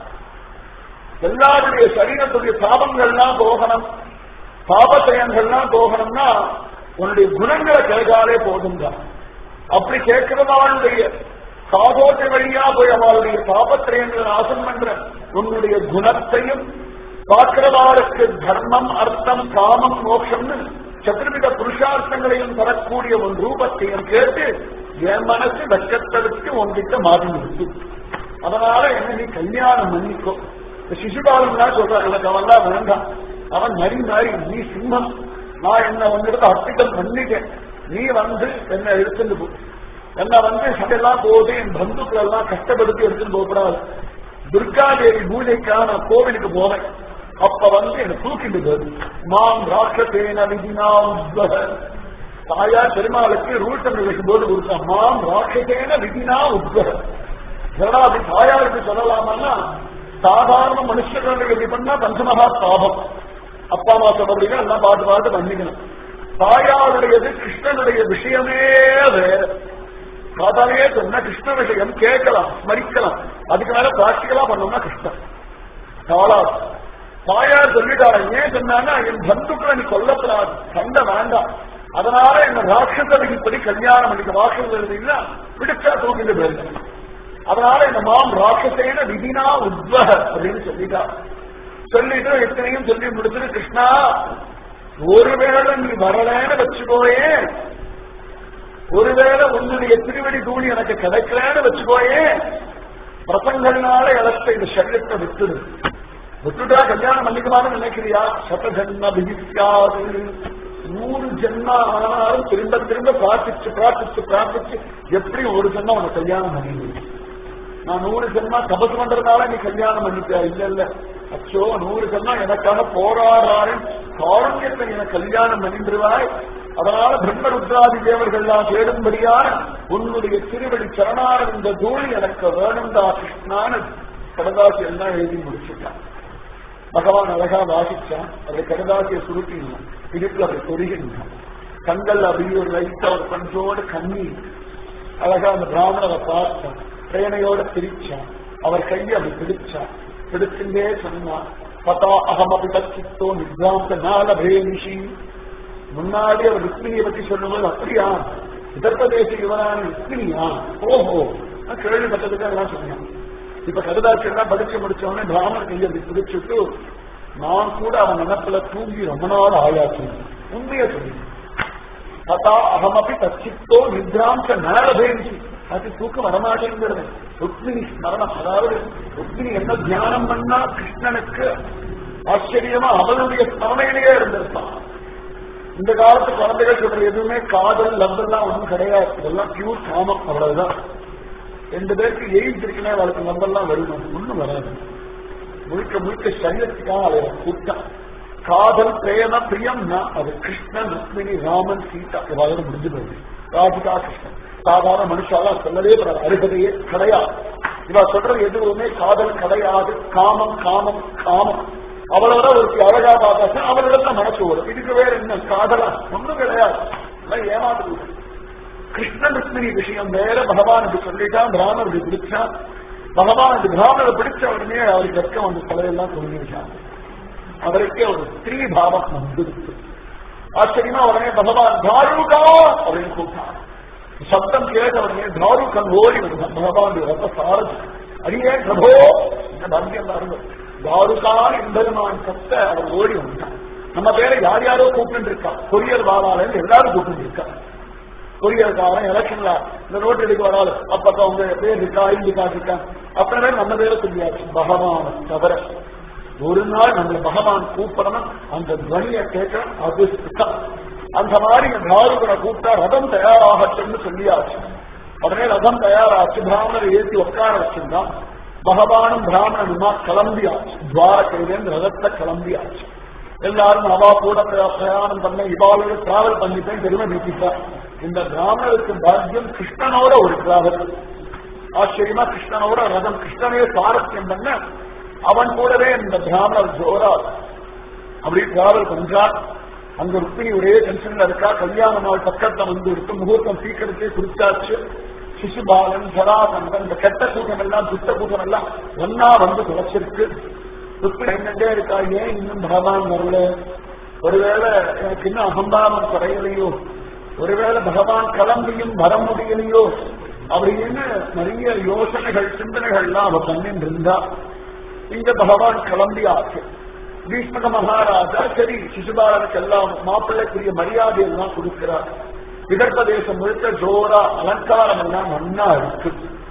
எல்லாருடைய சரீரத்துடைய பாபங்கள்லாம் போகணும் பாபத்தயங்கள்லாம் போகணும்னா உன்னுடைய குணங்களை கேட்காலே போதும் தான் அப்படி கேட்கிறவனுடைய சாதோட்டை வழியா போய் அவளுடைய பாபத்திரயங்களை நாசம் பண்ற உன்னுடைய குணத்தையும் பார்க்கிறவாளுக்கு தர்மம் அர்த்தம் காமம் மோட்சம்னு சதுர்வித புருஷார்த்தங்களையும் தரக்கூடிய ஒரு ரூபத்தையும் கேட்டு என் மனசு வெக்கத்தடுத்து உன்கிட்ட மாறி நிறுத்து அதனால என்ன நீ கல்யாணம் பண்ணிக்கோ இந்த சிசுபாலன் தான் சொல்றான் எனக்கு அவன் தான் வேண்டாம் அவன் நரி நாரி நீ சிம்மம் நான் என்ன வந்துட்டு அர்ப்பிதம் பண்ணிட்டேன் நீ வந்து என்ன எடுத்துட்டு போ என்ன வந்து சண்டெல்லாம் போது என் பந்துக்கள் எல்லாம் கஷ்டப்படுத்தி எடுத்துட்டு போகக்கூடாது துர்காதேவி பூஜைக்காக நான் கோவிலுக்கு போறேன் அப்ப வந்து என்ன தூக்கிட்டு போகுது மாம் ராட்சசேன விதினா உத்வக தாயார் பெருமாளுக்கு ரூல்ஸ் அண்ட் ரெகுலேஷன் போர்டு கொடுத்தா மாம் ராட்சசேன விதினா உத்வக ஏன்னா அப்படி தாயாருக்கு சொல்லலாமா சாதாரண மனுஷர்களுக்கு எப்படி பண்ணா பஞ்சமகா பாபம் அப்பா அம்மா சொல்றபடினா எல்லாம் பார்த்து பார்த்து பண்ணிக்கணும் தாயாருடையது கிருஷ்ணனுடைய விஷயமே வேற காதாலேயே சொன்னா கிருஷ்ண விஷயம் கேட்கலாம் ஸ்மரிக்கலாம் அதுக்கு மேல பிராக்டிகலா பண்ணோம்னா கிருஷ்ணன் காலா தாயார் சொல்லிட்டாரு ஏன் சொன்னாங்கன்னா என் பந்துக்களை நீ கொல்லப்படாது சண்டை வேண்டாம் அதனால என்ன ராட்சசனுக்கு இப்படி கல்யாணம் பண்ணிக்க ராட்சசம் எழுதினா பிடிச்சா தூக்கிட்டு போயிருந்தேன் அதனால இந்த மாம் ராட்சசேன விதினா உத்வக அப்படின்னு சொல்லிட்டா சொல்லிட்டு எத்தனையும் சொல்லி முடிச்சுட்டு கிருஷ்ணா ஒருவேளை நீ வரலன்னு வச்சுக்கோயே ஒருவேளை உன்னுடைய திருவடி தூணி எனக்கு கிடைக்கலன்னு வச்சுக்கோயே பிரசங்கள்னால இழத்த இந்த சரீரத்தை விட்டுடு விட்டுட்டா கல்யாணம் பண்ணிக்கலாம்னு நினைக்கிறியா சத ஜன்ம விதிக்காது நூறு ஜென்மா ஆனாலும் திரும்ப திரும்ப பிரார்த்திச்சு பிரார்த்திச்சு பிரார்த்திச்சு எப்படி ஒரு ஜென்மா உனக்கு கல்யாணம் பண்ணிடுவேன் நான் நூறு ஜென்மா தபசு பண்றதுனால நீ கல்யாணம் பண்ணிட்டியா இல்ல இல்ல அச்சோ நூறு ஜென்மா எனக்காக போராடாரு காரண்யத்தை எனக்கு கல்யாணம் பண்ணிடுவாய் அதனால பிரம்மருத்ராதி தேவர்கள்லாம் தேடும்படியான உன்னுடைய திருவடி சரணான இந்த தூள் எனக்கு வேணும்டா கிருஷ்ணான்னு கடதாசி எல்லாம் எழுதி முடிச்சுட்டான் பகவான் அழகா வாசிச்சான் அதை கடதாசியை சுருட்டினான் இடுப்புல அப்படி சொருகினான் கண்கள் அப்படியே ஒரு லைட்டா ஒரு கொஞ்சோடு கண்ணி அழகா அந்த பிராமணரை பார்த்தான் பிரேமையோட பிரிச்சான் அவர் கையை அப்படி பிடிச்சான் பிடிச்சுட்டே சொன்னான் பதா அகம் அப்படி பச்சித்தோ நிர்வாந்த நாள பிரேமிஷி முன்னாடி அவர் ருக்மிணியை பற்றி சொல்லும்போது அப்படியா உத்தரப்பிரதேச யுவனான ருக்மிணியா ஓஹோ நான் கேள்விப்பட்டதுக்கு எல்லாம் சொன்னேன் இப்ப கருதாட்சி எல்லாம் படிச்சு முடிச்சவொடனே பிராமணர் கையை அப்படி பிடிச்சிட்டு நான் கூட அவன் நினப்புல தூங்கி ரொம்ப நாள் ஆயாச்சு உண்மையை சொல்லி ததா அகமபி தச்சித்தோ நித்ராம்ச நரபேஞ்சி அது தூக்கம் வரமாட்டேங்கிறது ருக்மிணி ஸ்மரணம் அதாவது ருக்மிணி என்ன தியானம் பண்ணா கிருஷ்ணனுக்கு ஆச்சரியமா அவனுடைய ஸ்மரணையிலேயே இருந்திருப்பான் இந்த காலத்து குழந்தைகள் சொல்ற எதுவுமே காதல் லவ் எல்லாம் ஒண்ணும் கிடையாது இதெல்லாம் பியூர் காமம் அவ்வளவுதான் ரெண்டு பேருக்கு எய்ட்ஸ் இருக்குன்னா அவளுக்கு லவ் எல்லாம் வரும் ஒண்ணும் வராது முழுக்க முழுக்க சரீரத்துக்காக அதை கூட்டம் காதல் பிரேம பிரியம்னா அது கிருஷ்ணன் ருக்மிணி ராமன் சீதா இவாளோட முடிஞ்சு போகுது ராதிகா கிருஷ்ணன் சாதாரண மனுஷால சொல்லவே படாது அருகதையே கிடையாது இவ சொல்றது எதுவுமே காதல் கிடையாது காமம் காமம் காமம் அவளோட ஒரு அழகா பார்த்தா அவளிடத்துல மனசு வரும் இதுக்கு வேற என்ன காதலா ஒண்ணும் கிடையாது எல்லாம் ஏமாத்து கிருஷ்ணன் ருக்மிணி விஷயம் வேற பகவான் இப்படி சொல்லிட்டான் பிராமணர் இப்படி பிடிச்சான் பகவான் இந்த பிராமணரை பிடிச்ச உடனே அவருக்கு வெக்கம் அந்த தலையெல்லாம் சொல்லிவிட்டாங்க அவருக்கே ஒரு ஸ்திரீ பாவம் வந்துடுச்சு ஆச்சரியமா உடனே பகவான் தாருகா அப்படின்னு கூப்பிட்டான் சப்தம் கேட்ட உடனே தாருகன் ஓடி வருதான் பகவான் ரத்த சாரதி அடியே பிரபோ இந்த பாக்கியம் பாருங்க தாருகான் என்பெருமான் சத்த அவர் ஓடி வந்தான் நம்ம பேரை யார் யாரோ கூப்பிட்டு இருக்கா கொரியர் வாழாளன்னு எல்லாரும் கூப்பிட்டு இருக்கா கொரியர்காரன் எலெக்ஷன்ல இந்த நோட்டு எடுக்க வராது அப்ப உங்க பேர் இருக்கா ஐந்து கார்டு இருக்கா அப்புறமே நம்ம பேரை சொல்லியாச்சு பகவான் தவிர ஒரு நாள் நம்ம பகவான் கூப்பிடணும் அந்த துவனியை கேட்க அது சுத்தம் அந்த மாதிரி தாருகனை கூப்பிட்டா ரதம் தயாராகட்டும்னு சொல்லியாச்சு உடனே ரதம் தயாராச்சு பிராமணரை ஏற்றி உட்கார வச்சிருந்தான் பகவானும் பிராமணனுமா கிளம்பியாச்சு துவாரகையிலேருந்து ரதத்தை கிளம்பியாச்சு எல்லாரும் அவா கூட பிரயாணம் பண்ண இவாளோட டிராவல் பண்ணிட்டேன் பெருமை நீட்டிட்டார் இந்த பிராமணருக்கு பாக்கியம் கிருஷ்ணனோட ஒரு டிராவல் ஆச்சரியமா கிருஷ்ணனோட ரதம் கிருஷ்ணனே சுவாரஸ்யம் பண்ண அவன் கூடவே இந்த பிராமணர் ஜோரா அப்படி டிராவல் பண்றான் அங்க ருக்மிணி ஒரே டென்ஷன்ல இருக்கா கல்யாண நாள் பக்கத்தை வந்து இருக்கு முகூர்த்தம் சீக்கிரத்தை குறிச்சாச்சு சிசுபாலன் ஜராசந்தன் இந்த கெட்ட கூட்டம் எல்லாம் துட்ட கூட்டம் எல்லாம் ஒன்னா வந்து தொலைச்சிருக்கு ருக்மிணி என்னட்டே இருக்கா ஏன் இன்னும் பகவான் வரல ஒருவேளை எனக்கு இன்னும் அகம்பாவம் குறையலையோ ஒருவேளை பகவான் கிளம்பியும் வர முடியலையோ அப்படின்னு நிறைய யோசனைகள் சிந்தனைகள் எல்லாம் அவ பண்ணிட்டு இருந்தா இங்க பகவான் கிளம்பி ஆச்சு பீஷ்மக மகாராஜா சரி சிசுபாலனுக்கு எல்லாம் மாப்பிள்ளைக்குரிய மரியாதை எல்லாம் கொடுக்கிறார் விதர்ப்ப தேசம் முழுக்க ஜோரா அலங்காரம் எல்லாம் நன்னா இருக்கு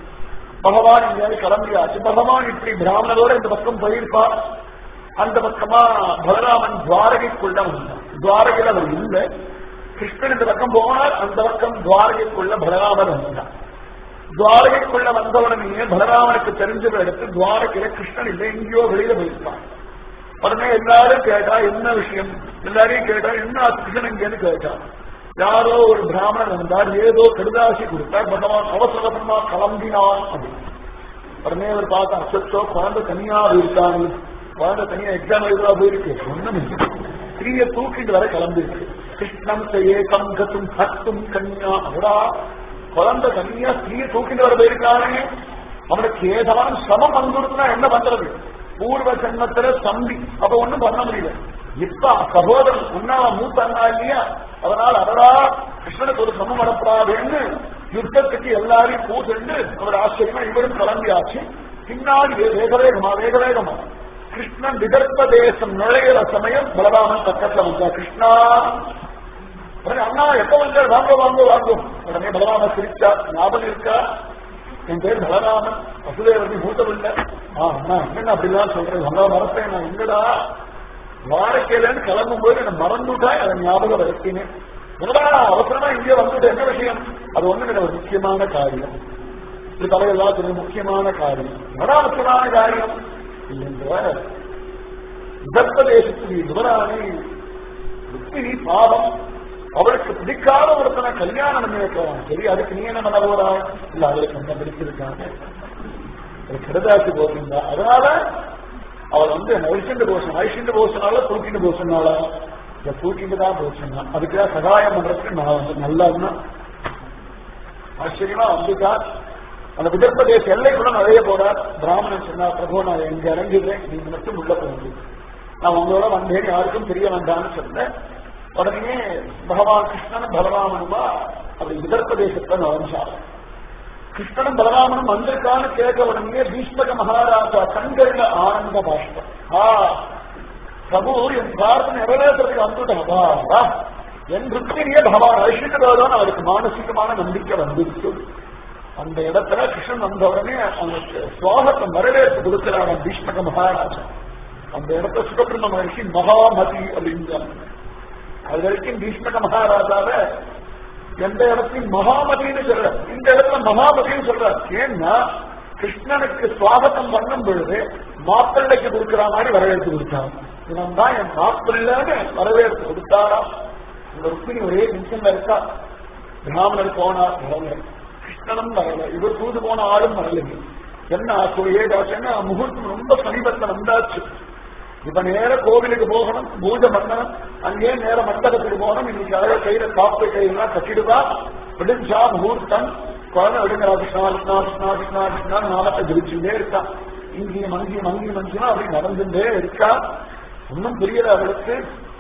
பகவான் இங்க கிளம்பியாச்சு பகவான் இப்படி பிராமணரோட இந்த பக்கம் போயிருப்பார் அந்த பக்கமா பலராமன் துவாரகைக்குள்ள வந்தான் துவாரகையில் அவர் இல்லை கிருஷ்ணன் இந்த பக்கம் போனார் அந்த பக்கம் துவாரகைக்குள்ள பலராமன் வந்தான் துவாரகைக்குள்ள வந்தவுடனே பலராமனுக்கு தெரிஞ்சதை எடுத்து துவாரகையில கிருஷ்ணன் இல்லை எங்கேயோ வெளியில போயிருப்பான் உடனே எல்லாரும் கேட்டா என்ன விஷயம் எல்லாரையும் கேட்டா என்ன கிருஷ்ணன் எங்கேன்னு கேட்டா யாரோ ஒரு பிராமணன் வந்தார் ஏதோ கடுதாசி கொடுத்தார் பகவான் அவசரமா கிளம்பினான் அப்படின்னு உடனே அவர் பார்த்தா அச்சோ குழந்தை தனியா இருக்காங்க குழந்தை தனியா எக்ஸாம் எழுதுவா போயிருக்கு ஒண்ணும் ஸ்திரீய தூக்கிட்டு வர கிளம்பிருக்கு கிருஷ்ணம் ஏகம் கத்தும் ஹத்தும் கன்யா அவரா குழந்தை தனியா ஸ்திரீய தூக்கிட்டு வர போயிருக்காங்க அவனுக்கு ஏதாவது சமம் வந்துருக்குன்னா என்ன பண்றது பூர்வ ஜன்மத்துல தம்பி அப்ப ஒண்ணும் பண்ண முடியல இப்ப சகோதரன் உன்னா மூத்த அண்ணா இல்லையா அதனால் அவரா கிருஷ்ணனுக்கு ஒரு சமம் வரப்படாதுன்னு யுத்தத்துக்கு எல்லாரையும் பூசென்று அவர் ஆச்சரியமா இவரும் கிளம்பியாச்சு பின்னாடி வேக வேகமா வேக வேகமா கிருஷ்ணன் விதர்ப்ப தேசம் நுழையிற சமயம் பலராமன் பக்கத்துல வந்தா கிருஷ்ணா உடனே அண்ணா எப்ப வந்தார் வாங்க வாங்க வாங்க உடனே பலராமன் சிரிச்சா ஞாபகம் இருக்கா என் பேர் பலராமன் வசுதேவன் மூத்தவில்லை ஆ அண்ணா என்னங்க அப்படிலாம் சொல்றேன் வந்தா மறப்பேன் நான் எங்கடா வாரக்கையிலன்னு கிளம்பும் போது என்ன மறந்துட்டா அதை ஞாபகம் வருத்தினேன் என்னடா அவசரமா இங்கே வந்துட்டு என்ன விஷயம் அது ஒண்ணு கிடையாது ஒரு முக்கியமான காரியம் இது தலையெல்லாம் சொல்லி முக்கியமான காரியம் என்னடா முக்கியமான காரியம் இல்லைன்ற உத்தரப்பிரதேசத்துக்கு யுவராணி ருக்மிணி பாவம் அவளுக்கு பிடிக்காத ஒருத்தனை கல்யாணம் பண்ணி வைக்கலாம் சரி அதுக்கு நீ என்ன பண்ண போறா இல்ல அவளுக்கு என்ன பிடிச்சிருக்காங்க கெடுதாச்சு போறீங்க அதனால அவள் வந்து நைஷண்டு போஷன் ஐஷண்டு போஷனால தூக்கிட்டு போஷனால இதை தூக்கிட்டு தான் போஷனா அதுக்குதான் சகாயம் பண்றதுக்கு நான் வந்து நல்லா ஆச்சரியமா வந்துட்டா அந்த விதர்ப்பதேச எல்லை கூட நிறைய போறார் பிராமணன் சொன்னா பிரபு நான் எங்க இறங்கிடுறேன் நீங்க மட்டும் உள்ள போக நான் உங்களோட வந்தேன் யாருக்கும் தெரிய வேண்டாம்னு சொன்னேன் உடனே பகவான் கிருஷ்ணனும் பலராமனுமா அப்படி விதர்ப்ப தேசத்துல நுழைஞ்சார் கிருஷ்ணனும் பலராமனும் வந்திருக்கான்னு கேட்ட உடனே பீஷ்மக மகாராஜா கண்கள்ல ஆனந்த பாஷ்பம் ஆ பிரபு என் பிரார்த்தனை நிறைவேற்றத்துக்கு வந்துட்டாபா என் ருக்மிணியே பகவான் அழிச்சுட்டு அவருக்கு மானசிகமான நம்பிக்கை வந்துருச்சு அந்த இடத்துல கிருஷ்ணன் வந்த உடனே அவனுக்கு சுவாகத்தை வரவேற்பு கொடுக்கிறாங்க பீஷ்மக மகாராஜா அந்த இடத்த சுகபிரம்ம மகர்ஷி மகாமதி அப்படிங்கிறாங்க அது வரைக்கும் பீஷ்மக மகாராஜாவ எந்த இடத்தையும் மகாமதின்னு சொல்ற இந்த இடத்துல மகாமதின்னு சொல்றார் ஏன்னா கிருஷ்ணனுக்கு சுவாகத்தம் பண்ணும் பொழுது மாப்பிள்ளைக்கு கொடுக்கிற மாதிரி வரவேற்பு கொடுத்தார் இவன் தான் என் மாப்பிள்ளைன்னு வரவேற்பு கொடுத்தாரா இந்த ருக்மிணி ஒரே நிமிஷம் இருக்கா பிராமணர் போனார் வரல கிருஷ்ணனும் வரல இவர் தூது போன ஆளும் வரலைங்க என்ன ஆச்சு ஏதாச்சு என்ன முகூர்த்தம் ரொம்ப சமீபத்தில் வந்தாச்சு இப்ப நேர கோவிலுக்கு போகணும் பூஜை பண்ணணும் அங்கேயே நேர மண்டபத்துக்கு போகணும் இன்னைக்கு அழக கையில காப்பு கையெல்லாம் கட்டிடுவா விடிஞ்சா முகூர்த்தம் குழந்தை விடுங்கிறா கிருஷ்ணா கிருஷ்ணா கிருஷ்ணா கிருஷ்ணா கிருஷ்ணா நாமத்தை ஜெயிச்சுட்டே இருக்கா இங்கேயும் அங்கேயும் அங்கேயும் அங்கேயும் அப்படி நடந்துட்டே இருக்கா ஒன்னும் புரியல அவளுக்கு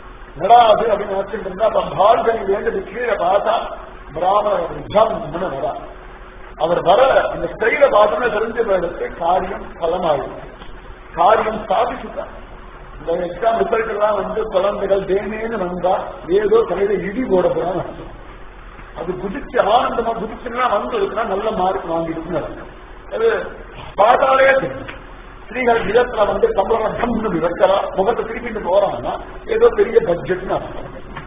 நடாது அப்படின்னு நினைச்சிட்டு இருந்தா அப்ப பால்கனி வேண்டு கீழே பார்த்தா பிராமணர் ஜம்னு வரா அவர் வர அந்த ஸ்டைல பார்த்தோம்னா தெரிஞ்ச வேடத்தை காரியம் பலமாயிருக்கு காரியம் சாதிச்சுட்டான் இந்த எக்ஸாம் ரிசல்ட் எல்லாம் வந்து குழந்தைகள் தேனேன்னு வந்தா ஏதோ தலையில இடி போட போறான்னு அர்த்தம். அது குதிச்சு ஆனந்தமா குதிச்சுன்னா வந்து இருக்குன்னா நல்ல மார்க் வாங்கிடுச்சுன்னு அர்த்தம். அது பார்த்தாலே தெரியும் ஸ்ரீகள் விதத்துல வந்து கம்பளம் டம்னு வைக்கிறா முகத்தை திருப்பிட்டு போறான்னா ஏதோ பெரிய பட்ஜெட்னு அர்த்தம்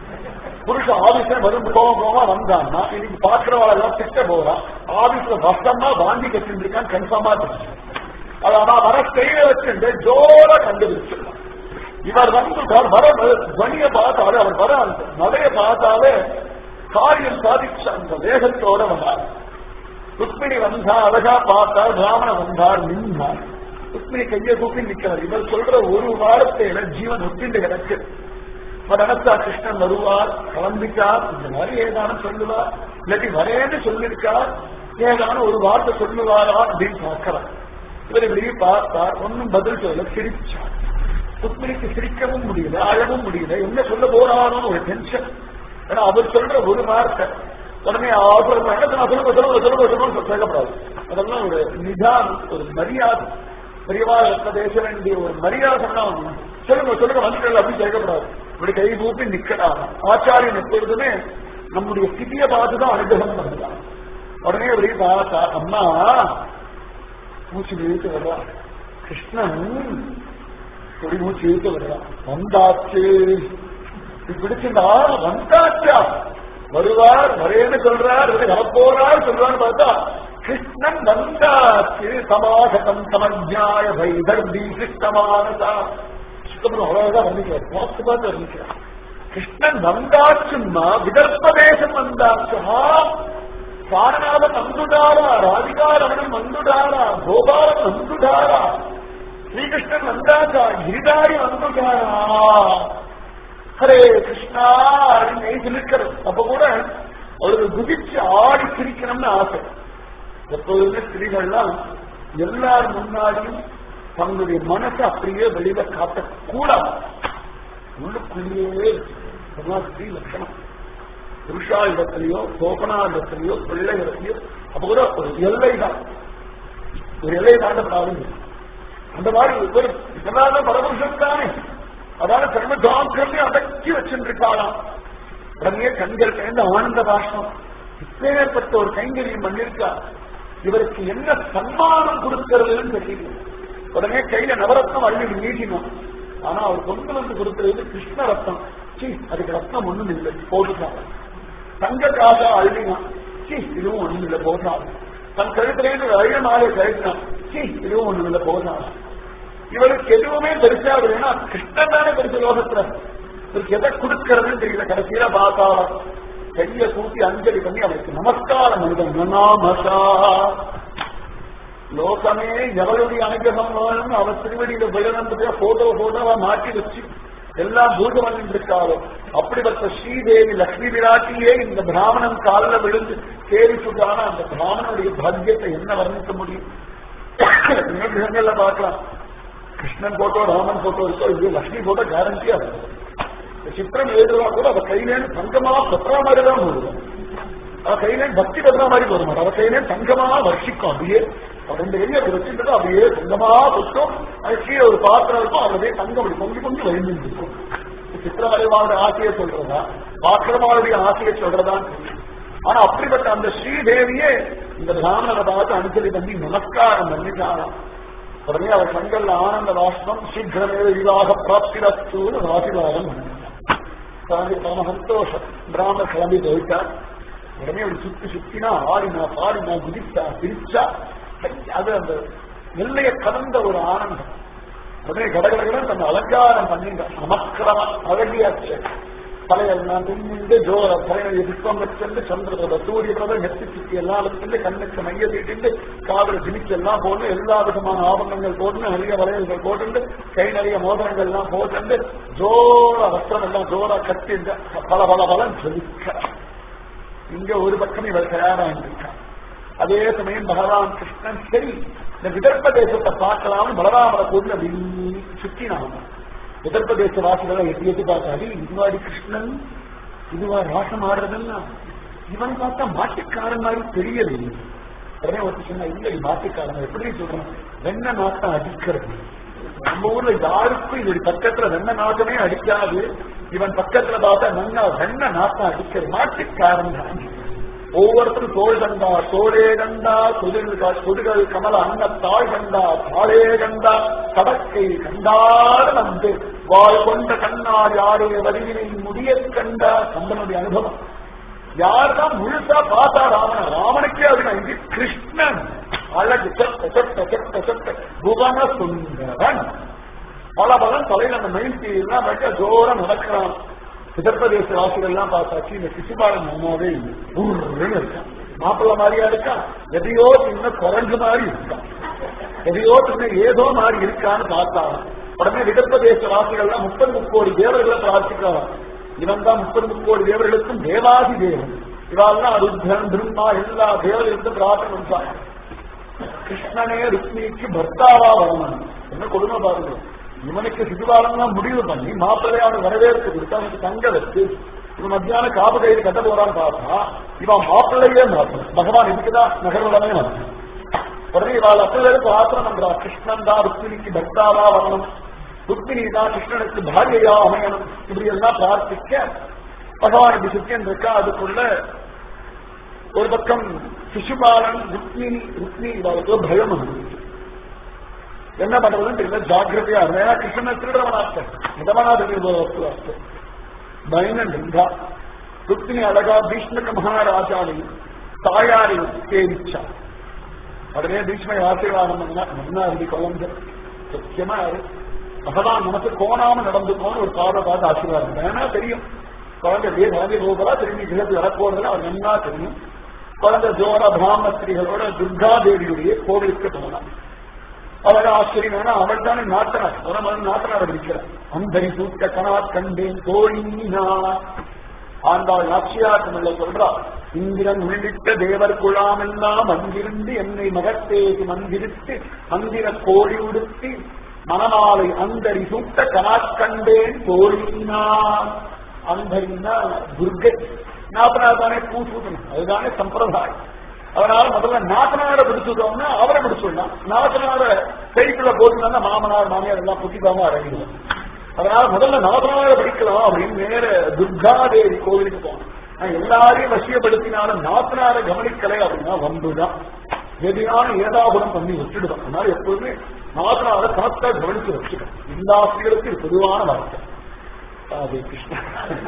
புருஷ ஆபீஸ்ல வரும் கோவம் கோவமா வந்தான்னா இன்னைக்கு பாக்குறவாளெல்லாம் திட்ட போறான் ஆபீஸ்ல வசமா வாங்கி கட்டிட்டு இருக்கான்னு கன்ஃபார்மா தெரியும் அது ஆனா வர ஸ்டைல வச்சுட்டு ஜோர கண்டுபிடிச்சிடலாம் இவர் வந்து வர துவனிய பார்த்தாலே அவர் வர அந்த நடைய பார்த்தாலே காரியம் சாதிச்ச அந்த வேகத்தோட வந்தார் ருக்மிணி வந்தா அழகா பார்த்தார் பிராமணன் வந்தார் நின்றார் ருக்மிணி கையை கூப்பி நிக்கிறார் இவர் சொல்ற ஒரு வாரத்தையில ஜீவன் ஒட்டிண்டு கிடக்கு நினைச்சா கிருஷ்ணன் வருவார் கிளம்பிட்டார் இந்த மாதிரி ஏதானும் சொல்லுவார் இல்லாட்டி வரேன்னு சொல்லிருக்கார் ஏதானும் ஒரு வார்த்தை சொல்லுவாரா அப்படின்னு பார்க்கிறார் இவர் இப்படி பார்த்தார் ஒன்னும் பதில் சொல்ல சிரிச்சார் ருக்மிணிக்கு சிரிக்கவும் முடியல அழவும் முடியல என்ன சொல்ல போறாரோன்னு ஒரு டென்ஷன் ஏன்னா அவர் சொல்ற ஒரு வார்த்தை உடனே அவர் சொல்லுங்க சொல்லுங்க சொல்லுங்க சொல்லுங்க சொல்லுங்க கேட்கப்படாது அதெல்லாம் ஒரு நிதானம் ஒரு மரியாதை பெரியவா பேச வேண்டிய ஒரு மரியாதை சொல்லுங்க சொல்லுங்க வந்துட்டல அப்படின்னு கேட்கப்படாது இப்படி கை கூப்பி நிக்கலாம் ஆச்சாரியன் எப்பொழுதுமே நம்முடைய ஸ்திதியை பார்த்துதான் அனுகிரகம் பண்ணலாம் உடனே அப்படி பார்த்தா அம்மா மூச்சு இழுத்து வர்றா கிருஷ்ணன் கொடி மூச்சு இழுத்து வர்றா வந்தாச்சு இது பிடிச்சிருந்தா வந்தாச்சா வருவார் வரேன்னு சொல்றார் வரப்போறார் சொல்றான்னு பார்த்தா கிருஷ்ணன் வந்தாச்சு சமாகதம் சமஜாய வைதர்பி கிருஷ்ணமானதா சுத்தபுரம் அவ்வளவுதான் வர்ணிக்கிறார் பார்த்து பார்த்து வர்ணிக்கிறார் கிருஷ்ணன் வந்தாச்சுன்னா விதர்ப்ப தேசம் வந்தாச்சா சாரநாதன் வந்துடாரா ராதிகாரமணன் வந்துடாரா கோபாலன் வந்துடாரா ஸ்ரீகிருஷ்ணன் வந்தாச்சா கிரிதாரி வந்துடாரா ஹரே கிருஷ்ணா அப்படின்னு சொல்லிருக்கிறது அப்ப கூட அவருக்கு குதிச்சு ஆடி சிரிக்கணும்னு ஆசை எப்போதுமே ஸ்திரீகள்லாம் எல்லார் முன்னாடியும் தங்களுடைய மனசை அப்படியே வெளியில காட்டக்கூடாது உள்ளுக்குள்ளேயே ஸ்ரீ லட்சணம் புருஷா இடத்திலேயோ சோபனா இடத்திலேயோ பிள்ளை இடத்திலேயோ அப்ப கூட ஒரு எல்லை தான் ஒரு எல்லையை தாண்டப்படாது அந்த மாதிரி ஒரு இதெல்லாம் பரபுருஷன் தானே அதான கர்ம டாக்டர்லயே அடக்கி வச்சுருக்காளாம் உடனே கண்கள் சேர்ந்து ஆனந்த பாஷம் இப்பேற்பட்ட ஒரு கைங்கரியம் பண்ணிருக்கா இவருக்கு என்ன சன்மானம் கொடுக்கிறதுன்னு தெரியல உடனே கையில நவரத்னம் அள்ளி நீட்டினோம் ஆனா அவர் கொண்டு வந்து கொடுக்கிறது கிருஷ்ண ரத்னம் சி அதுக்கு ரத்னம் ஒண்ணும் இல்லை போட்டுட்டாங்க தங்க காசா அள்ளினான் சி இதுவும் ஒண்ணும் இல்லை போட்டாங்க தன் கழுத்திலேருந்து அழிய மாலை கழித்தான் சி இதுவும் ஒண்ணும் இல்லை போட்டாங்க இவருக்கு எதுவுமே பெருசா இல்லைன்னா கிருஷ்ணன் தானே பெருசு லோகத்துல இவருக்கு எதை கொடுக்கறதுன்னு தெரியல கடைசியில பார்த்தாலும் கைய கூட்டி அஞ்சலி பண்ணி அவருக்கு நமஸ்காரம் பண்ணுங்க நாமசா லோகமே எவருடைய அனுகிரகம் வேணும்னு அவர் திருவடியில விழனம்படியா போட்டோ போட்டோவா மாற்றி வச்சு எல்லாம் பூஜை பண்ணிட்டு இருக்காரோ அப்படிப்பட்ட ஸ்ரீதேவி லக்ஷ்மி விராட்டியே இந்த பிராமணன் காலில் விழுந்து சேரி சுட்டான அந்த பிராமணனுடைய பாக்கியத்தை என்ன வர்ணிக்க முடியும் கிரகங்கள்ல பார்க்கலாம் கிருஷ்ணன் போட்டோ ராமன் போட்டோ இருக்கோ இது லக்ஷ்மி போட்டோ கேரண்டியா இருக்கும் சித்திரம் எழுதுவா கூட அவ கையிலேன்னு தங்கமா பத்திரா மாதிரி தான் போடுவோம் அவ கையிலே பக்தி பத்திரா மாதிரி போட மாட்டா அவ கையிலே தங்கமா வர்ஷிக்கும் அப்படியே அவ ரெண்டு கையை அப்படி வச்சுட்டு அப்படியே தங்கமா கொட்டும் அது கீழே ஒரு பாத்திரம் இருக்கும் அப்படியே தங்கம் அப்படி பொங்கி பொங்கி வழிந்து இருக்கும் சித்திரவரைவாவுடைய ஆசையை சொல்றதா பாத்திரமாவுடைய ஆசையை சொல்றதா ஆனா அப்படிப்பட்ட அந்த ஸ்ரீதேவியே இந்த பிராமணரை பார்த்து அனுசரி பண்ணி நமஸ்காரம் பண்ணிட்டாராம் உடனே அவர் கண்கள்ல ஆனந்த வாஷ்பம் சீக்கிரமே இதாக பிராப்திரஸ்தூன்னு ஆசீர்வாதம் பண்ணினார் கிளம்பி பரம சந்தோஷம் பிராமணர் கிளம்பி போயிட்டார் உடனே ஒரு சுத்தி சுத்தினா ஆடினா பாடினா குதிச்சா பிரிச்சா அது அந்த எல்லையை கடந்த ஒரு ஆனந்தம் உடனே கடகடகடன் தன் அலங்காரம் பண்ணிங்க நமக்கிரம அழகியாச்சு தலையெல்லாம் துணிந்து ஜோர தலையை புஷ்பம் வச்சிருந்து சந்திரபிரப சூரிய பிரப நெத்தி சுத்தி எல்லாம் வச்சிருந்து கண்ணுக்கு மைய தீட்டிண்டு காதல ஜிமிச்சு எல்லாம் போட்டு எல்லா விதமான ஆபரணங்கள் போட்டு நிறைய வளையல்கள் போட்டு கை நிறைய மோதிரங்கள் எல்லாம் போட்டு ஜோர வஸ்திரம் எல்லாம் ஜோரா கட்டி பல பல பலம் ஜொலிக்க இங்க ஒரு பக்கம் இவர் தயாராகிருக்கார் அதே சமயம் பகவான் கிருஷ்ணன் சரி இந்த விதர்ப்ப தேசத்தை பார்க்கலாம்னு பலராமரை கொண்டு அப்படின்னு சுத்தினாங்க விதர்ப்ப தேச வாசிகளை எட்டி எட்டி பார்த்தாரு இதுவாடி கிருஷ்ணன் இதுவா ராசம் ஆடுறதுன்னா இவன் பார்த்தா மாட்டுக்காரன் மாதிரி தெரியல உடனே ஒருத்தர் சொன்னா இல்ல இது மாட்டுக்காரன் எப்படி சொல்றான் வெண்ண நாட்டம் அடிக்கிறது நம்ம ஊர்ல யாருக்கும் இது பக்கத்துல வெண்ண நாட்டமே அடிக்காது இவன் பக்கத்துல பார்த்தா வெண்ண வெண்ண நாட்டம் அடிக்கிறது மாட்டுக்காரன் தான் ஒவ்வொருத்தரும் தோல் கண்டா தோளே கண்டா குதிர்கள் குதிர்கள் கமல அன்ன தாழ் கண்டா தாளே கண்டா கடற்கை கண்டாட வந்து வாழ் கொண்ட கண்ணார் யாரே வரிவினை முடிய கண்டா கந்தனுடைய அனுபவம் யார்தான் முழுசா பார்த்தா ராமன ராமனுக்கே அது இது கிருஷ்ணன் அழகு சொட்ட சொட்ட சொட்ட சொட்ட புவன சுந்தரன் பல பலன் தலையில அந்த மயில்ச்சி எல்லாம் வச்சா ஜோரம் நடக்கிறான் உத்தரப்பிரதேச வாசிகள் எல்லாம் பார்த்தாச்சு இந்த சிசுபாலன் அம்மாவே ஊர்ன்னு இருக்கான் மாப்பிள்ள மாதிரியா இருக்கான் எதையோ சின்ன குரங்கு மாதிரி இருக்கான் எதையோ சின்ன ஏதோ மாதிரி இருக்கான்னு பார்த்தாங்க உடனே விதர்ப்பதேச வாசிகள்லாம் முப்பது முக்கோடி தேவர்களை பிரார்த்திக்கிறான் இவன் தான் முப்பது முக்கோடி தேவர்களுக்கும் தேவாதி தேவன் இவாள்லாம் ருத்ரன் பிரம்மா எல்லா தேவர்களுக்கும் பிரார்த்தனை பண்றாங்க கிருஷ்ணனே ருக்மிக்கு பர்த்தாவா வரணும் என்ன கொடுமை பாருங்க இவனுக்கு சிசுபாலன் முடிவு பண்ணி மாப்பிள்ளை அவனை வரவேற்பு கொடுத்து அவனுக்கு தங்க வச்சு இவன் மத்தியான காப்பு கைது கட்ட போறான்னு பார்த்தா இவன் மாப்பிள்ளையே மாப்பிள்ள பகவான் இதுக்குதான் நகர்வலமே வந்து உடனே இவாள் அப்பவே பிரார்த்தனை பண்றா கிருஷ்ணன் தான் ருக்மிணிக்கு பக்தாவா வரணும் ருக்மிணி தான் கிருஷ்ணனுக்கு பாரியையா அமையணும் இப்படி எல்லாம் பிரார்த்திக்க பகவான் இப்படி சுத்தியன் இருக்கா அதுக்குள்ள ஒரு பக்கம் சிசுபாலன் ருக்மிணி ருக்மி இவாளுக்கு பயம் வந்துச்சு என்ன பண்றதுன்னு தெரியல ஜாக்கிரதையா இருந்தா ஏன்னா கிருஷ்ணன் திருடவனாத்த மிதவனா தெரியுது வஸ்து பயனன் இருந்தா ருக்மிணி அழகா பீஷ்மக மகாராஜாவை தாயாரை சேவிச்சா உடனே பீஷ்மை ஆசீர்வாதம் பண்ணா நல்லா இருக்கு குழந்தை சத்தியமா இரு பகவான் நமக்கு கோணாம நடந்துக்கோன்னு ஒரு பாத பார்த்து ஆசீர்வாதம் ஏன்னா தெரியும் குழந்தை அப்படியே கிளம்பி போகிறா திரும்பி கிழக்கு வரப்போறதுன்னு அவர் நன்னா தெரியும் குழந்தை ஜோர பிராம ஸ்திரீகளோட துர்கா தேவியுடைய கோவிலுக்கு போனான் அவள் ஆச்சரியம் அவள் தானே நாட்டனார் ஒரு மகன் நாட்டனார் இருக்கிறார் அந்தரி சூட்ட கணாத் கண்டேன் தோழினா ஆண்டாள் நாச்சியார் தமிழ்ல சொல்றா இந்திரன் உள்ளிட்ட தேவர் குழாம் எல்லாம் அங்கிருந்து என்னை மகத்தேதி மந்திரித்து மந்திர கோழி உடுத்தி மணமாலை அந்தரி சூட்ட கணாத் கண்டேன் தோழினா அந்தரின்னா துர்கை நாத்தனார் தானே பூ சூட்டணும் அதுதானே சம்பிரதாயம் அதனால முதல்ல நாத்தனார பிடிச்சுட்டோம்னா அவரை பிடிச்சிடலாம் நாத்தனார கைக்குள்ள போட்டுனா மாமனார் மாமியார் எல்லாம் புத்திக்காம அடங்கிடுவோம் அதனால முதல்ல நாத்தனார பிடிக்கலாம் அப்படின்னு நேர துர்காதேவி கோவிலுக்கு போனோம் நான் எல்லாரையும் வசியப்படுத்தினாலும் நாத்தனார கவனிக்கலை அப்படின்னா வம்புதான் எதையான ஏதாபுரம் பண்ணி வச்சுடுவோம் அதனால எப்போதுமே நாத்தனார கணக்கா கவனிச்சு வச்சுக்கணும் இந்த ஆசிரியருக்கு இது பொதுவான வார்த்தை ராதே கிருஷ்ணா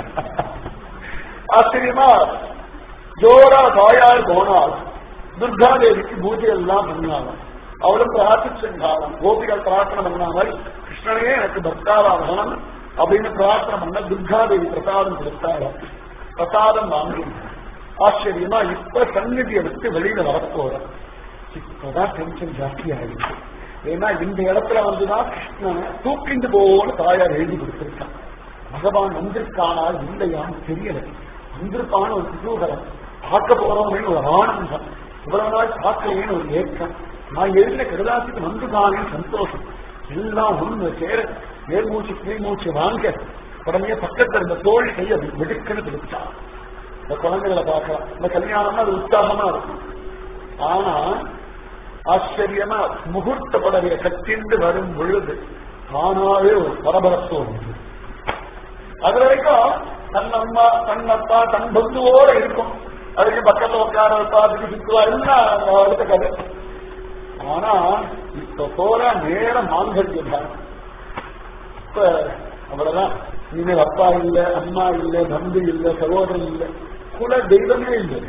ஆச்சரியமா ஜோரா தாயார் போனால் துர்காதேவிக்கு பூஜை எல்லாம் பண்ணாங்க அவளும் பிரார்த்திச்சிருந்தாலும் கோபிகள் பிரார்த்தனை பண்ண மாதிரி கிருஷ்ணனே எனக்கு பக்தாவா வரணும் அப்படின்னு பிரார்த்தனை பண்ண துர்காதேவி பிரசாதம் கொடுத்தாங்க பிரசாதம் வாங்கி ஆச்சரியமா இப்ப சந்நிதியை விட்டு வெளியில வரப்போற இப்பதான் டென்ஷன் ஜாஸ்தி ஆயிடுச்சு ஏன்னா இந்த இடத்துல வந்துதான் கிருஷ்ணனை தூக்கிண்டு போன்னு தாயார் எழுதி கொடுத்திருக்கான் பகவான் வந்திருக்கானால் இல்லையான்னு தெரியல வந்திருப்பான ஒரு குதூகலம் பார்க்க போறோம்னு ஒரு ஆனந்தம் இவ்வளவு நாள் பார்க்கலேன்னு ஒரு ஏக்கம் நான் எழுதின கடுதாசிக்கு வந்துதானே சந்தோஷம் எல்லாம் ஒண்ணு சேர மேல்மூச்சு கீழ்மூச்சு வாங்க உடனே பக்கத்துல இருந்த தோழி கையை வெடுக்குன்னு பிடிச்சா இந்த குழந்தைகளை பார்க்கலாம் இந்த கல்யாணம்னா அது உற்சாகமா இருக்கும் ஆனா ஆச்சரியமா முகூர்த்தப்படவிய கட்டிண்டு வரும் பொழுது தானாவே ஒரு பரபரப்பு வந்து அது வரைக்கும் தன் அம்மா தன் அப்பா தன் பந்துவோட இருக்கும் அதுக்கு பக்கத்துல உட்கார வைப்பா அதுக்கு சுத்துவா எல்லாம் அடுத்த கதை ஆனா இப்ப போற நேரம் மாங்கல்யம் இப்ப அவ்வளவுதான் இனிமேல் அப்பா இல்ல அம்மா இல்ல தம்பி இல்ல சகோதரன் இல்ல குல தெய்வமே இல்லை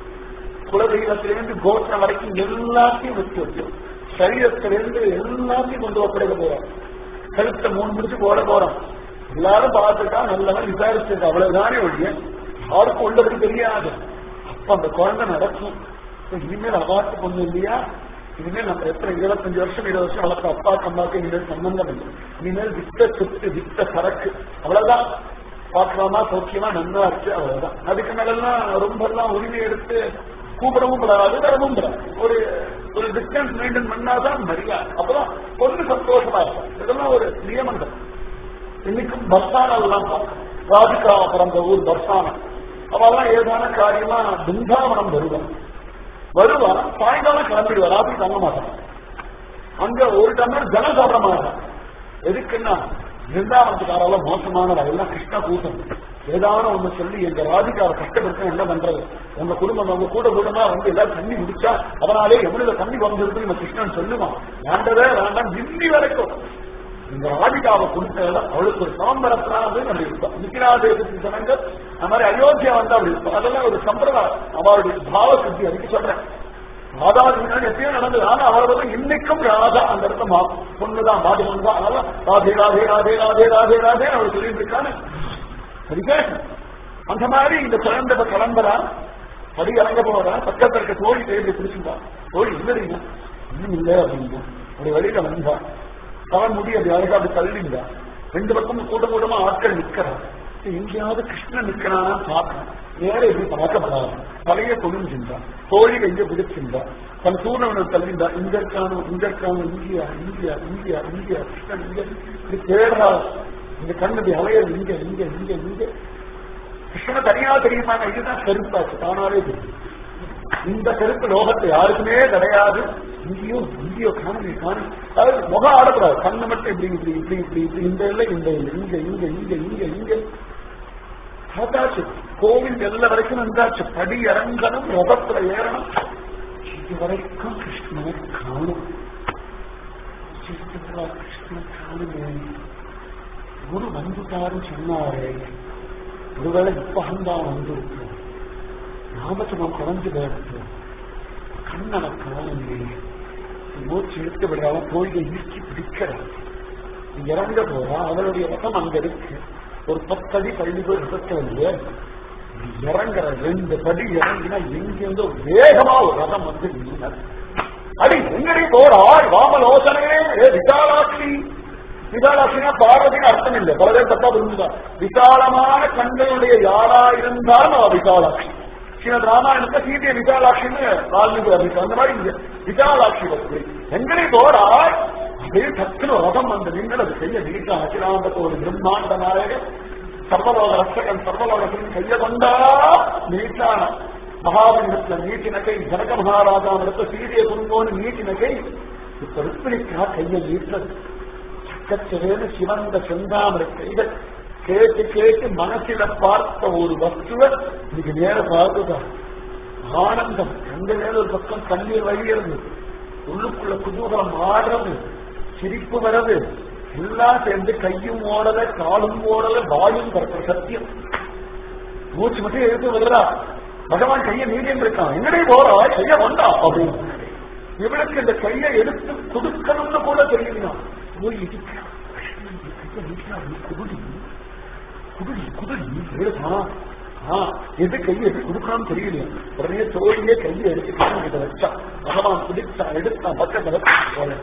குல தெய்வத்திலிருந்து கோத்திரம் வரைக்கும் எல்லாத்தையும் வச்சு வைக்கும் சரீரத்திலிருந்து எல்லாத்தையும் கொண்டு ஒப்படைக்க போறோம் கழுத்தை மூணு முடிச்சு போட போறோம் எல்லாரும் பார்த்துட்டா நல்லவன் விசாரிச்சிருக்க அவ்வளவுதானே ஒழிய யாருக்கும் உள்ளபடி தெரியாது அப்ப அந்த குழந்தை நடக்கும் இப்ப இனிமேல் அவாத்து பொண்ணு இல்லையா இனிமேல் நம்ம எத்தனை இருபத்தஞ்சு வருஷம் இருபது வருஷம் வளர்க்க அப்பா அம்மாவுக்கு இனிமேல் சம்பந்தம் இல்லை இனிமேல் வித்த சொத்து வித்த சரக்கு அவ்வளவுதான் பார்க்கலாமா சௌக்கியமா நன்னா இருக்கு அவ்வளவுதான் அதுக்கு மேலாம் ரொம்ப எல்லாம் உரிமை எடுத்து கூப்பிடவும் கூடாது வரவும் கூடாது ஒரு ஒரு டிஸ்டன்ஸ் மெயின்டைன் பண்ணாதான் மரியாதை அப்பதான் பொண்ணு சந்தோஷமா இருக்கும் இதெல்லாம் ஒரு நியமங்கள் இன்னைக்கும் பர்சானெல்லாம் பார்க்கணும் ராதிகா பிறந்த ஊர் பர்சானம் அவெல்லாம் ஏதான காரியமா பிருந்தாவனம் வருவான் வருவா சாயங்காலம் கிளம்பிடுவா ராத்திரி தங்க மாட்டான் அங்க ஒரு டம்ளர் ஜலம் சாப்பிட மாட்டான் எதுக்குன்னா பிருந்தாவனத்துக்காரால மோசமானதா எல்லாம் கிருஷ்ண கூட்டம் ஏதான ஒண்ணு சொல்லி எங்க ராதிகாவை கஷ்டப்படுத்த என்ன பண்றது உங்க குடும்பம் உங்க கூட கூடமா வந்து எல்லாரும் தண்ணி குடிச்சா அதனாலே எவ்வளவு தண்ணி வந்திருக்கு நம்ம கிருஷ்ணன் சொல்லுவான் வேண்டவே வேண்டாம் இன்னி வரைக்கும் இந்த ராதிகாவை கொடுத்ததுல அவளுக்கு ஒரு சாம்பரத்தினாவது நம்ம இருப்போம் நிக்கிராதேசத்தின் ஜனங்கள் அந்த மாதிரி அயோத்தியா வந்தா அப்படி இருப்போம் அதெல்லாம் ஒரு சம்பிரதாயம் அவளுடைய பாவ சுத்தி அதுக்கு சொல்றேன் ராதா எப்பயோ நடந்தது ஆனா அவரை வந்து இன்னைக்கும் ராதா அந்த இடத்த மா பொண்ணுதான் மாடு பொண்ணுதான் அதனால ராதே ராதே ராதே ராதே ராதே ராதே அவள் சொல்லிட்டு இருக்கான்னு விசேஷம் அந்த மாதிரி இந்த குழந்தை கிளம்புறா படி இறங்க போறா பக்கத்துல இருக்க தோழி தேடி பிடிச்சிருந்தா தோழி இல்லைங்க இன்னும் இல்லை அப்படிங்க அப்படி வழியில வந்தா அவன் முடி அப்படி அழகா அப்படி தள்ளிந்தா ரெண்டு பக்கமும் கூட்டம் கூட்டமா ஆட்கள் நிக்கிறான் எங்கேயாவது கிருஷ்ணன் நிக்கிறானா பார்க்கணும் நேர இப்படி பார்க்கப்படாது தலைய கொழுஞ்சின்றான் தோழி கைய பிடிச்சிருந்தா தன் சூழ்நிலை தள்ளிந்தா இங்க இருக்கானோ இங்க இருக்கானோ India India India India Krishnan இங்க இப்படி தேடுறா இந்த கண்ணு அலையது இங்க இங்க இங்க இங்க கிருஷ்ணனை தனியா தெரியுமாங்க இதுதான் கருப்பாச்சு தானாவே தெரியும் இந்த கருப்பு லோகத்தை யாருக்குமே கிடையாது இங்கேயோ இங்கேயோ காணவே காணும் அதாவது முகம் ஆடக்கூடாது கண்ணு மட்டும் இப்படி இப்படி இப்படி இப்படி இப்படி இந்த இல்லை இந்த இல்லை இங்க இங்க இங்க இங்க இங்க பார்த்தாச்சு கோவில் எல்ல வரைக்கும் வந்தாச்சு படி இறங்கணும் ரதத்துல ஏறணும் இது வரைக்கும் கிருஷ்ணனை காணும் கிருஷ்ணனை காணுமே குரு வந்துட்டாருன்னு சொன்னாரே ஒருவேளை இப்பகந்தான் வந்திருக்கு நாமச்சமம் குறைஞ்சு போயிடுச்சு கண்ணனை காணலே மூச்சு இழுத்து விடாம கோயிலை ஈர்க்கி பிடிக்கிறார் இறங்க போறா அவளுடைய ரதம் அங்க இருக்கு ஒரு பத்தடி பள்ளி போய் ரதத்துல இல்லையே இறங்குற ரெண்டு படி இறங்கினா எங்கிருந்தோ வேகமா ஒரு ரதம் வந்து நின்னர் அடி எங்கடி போறாய் வாமலோசனே ஏ விசாலாட்சி விசாலாட்சினா பார்வதின்னு அர்த்தம் இல்லை பல பேர் தப்பா புரிஞ்சுதான் விசாலமான கண்களுடைய யாரா இருந்தாலும் அவ விசாலாட்சி ஸ்ரீமத் ராமாயணத்துல சீதைய விசாலாட்சின்னு வால்மீகி அறிவிக்கும் அந்த மாதிரி இங்க விசாலாட்சி பக்தி எங்கடி போறாய் அப்படியே டக்குனு ரதம் வந்து நீங்கள் அது செய்ய நீட்டா அகிலாண்டத்தோடு பிரம்மாண்ட நாயகன் சர்வலோக ரட்சகன் சர்வலோகத்தின் கைய கொண்டா நீட்டான மகாபலிடத்துல நீட்டின கை ஜனக மகாராஜாவிடத்துல சீதையை கொண்டோன்னு நீட்டின கை இப்ப ருக்மிணிக்கா கையை நீட்டது சக்கச்சவேன்னு சிவந்த செந்தாமரை கைகள் கேட்டு கேட்டு மனசில பார்த்த ஒரு வஸ்துவ இன்னைக்கு நேர பார்த்துதா ஆனந்தம் எந்த மேல ஒரு பக்கம் கண்ணீர் வழிகிறது உள்ளுக்குள்ள குதூகலம் ஆடுறது சிரிப்பு வர்றது எல்லாம் சேர்ந்து கையும் ஓடல காலும் ஓடல வாயும் பறக்கிற சத்தியம் மூச்சு மட்டும் எடுத்து வருதா பகவான் கையை நீடியம் இருக்கான் என்னடே போறா கைய வந்தா அப்படின்னு இவளுக்கு இந்த கையை எடுத்து கொடுக்கணும்னு கூட தெரியலையா போய் இடிக்கிறான் கையை நீட்டினா குருடி குதிரி குதிரி எடுப்பா ஆ எது கையை எடுத்து கொடுக்கணும்னு தெரியலையா உடனே தோழியே கையை எடுத்துக்கிட்டு இதை வச்சா பகவான் பிடிச்சா எடுத்தான் பக்கத்துல போல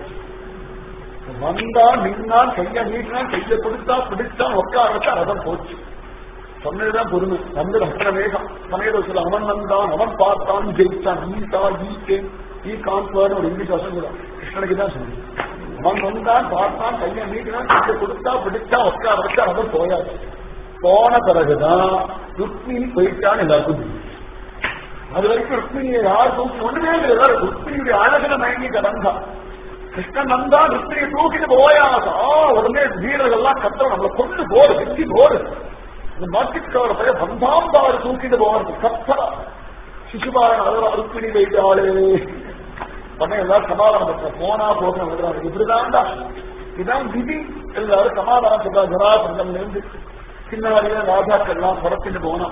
வந்தா நின்னான் கையை நீட்டினான் கையை கொடுத்தா பிடிச்சான் உட்கார வச்சா ரதம் போச்சு சொன்னதுதான் பொறுமை வந்து அத்தனை வேகம் சமயத்தை சொல்ல அவன் வந்தான் அவன் பார்த்தான் ஜெயிச்சான் ஈசா ஈகே ஈ கான்ஃபர்னு ஒரு இங்கிலீஷ் வசம் கூட கிருஷ்ணனுக்கு தான் சொன்னேன் அவன் வந்தான் பார்த்தான் கையை நீட்டினான் கையை கொடுத்தா பிடிச்சா உட்கார வச்சா ரதம் போயாச்சு போன பிறகுதான் ருக்மிணி போயிட்டான்னு எல்லாருக்கும் தெரியும். அது வரைக்கும் ருக்மிணியை யார் தூக்கி ஒண்ணுமே இல்லை ருக்மிணியுடைய அழகுல மயங்கி கடந்தா கிருஷ்ணன் வந்தா ருக்மிணியை தூக்கிட்டு போயாசா உடனே வீரர்கள்லாம் கத்துறோம் நம்மளை கொண்டு போடு வெற்றி போடு இந்த மாட்டிக்கவர பையன் பந்தாம்பாறு தூக்கிட்டு போறது கத்தரா சிசுபாரன் அழகா ருக்மிணி போயிட்டாளே உடனே எல்லாரும் சமாதானம் பண்ற போனா போகணும் இப்படிதான்டா இதான் விதி எல்லாரும் சமாதானம் சொல்றா ஜனாசந்தம் இருந்து பின்னாடியே ராஜாக்கள்லாம் புறத்திட்டு போனான்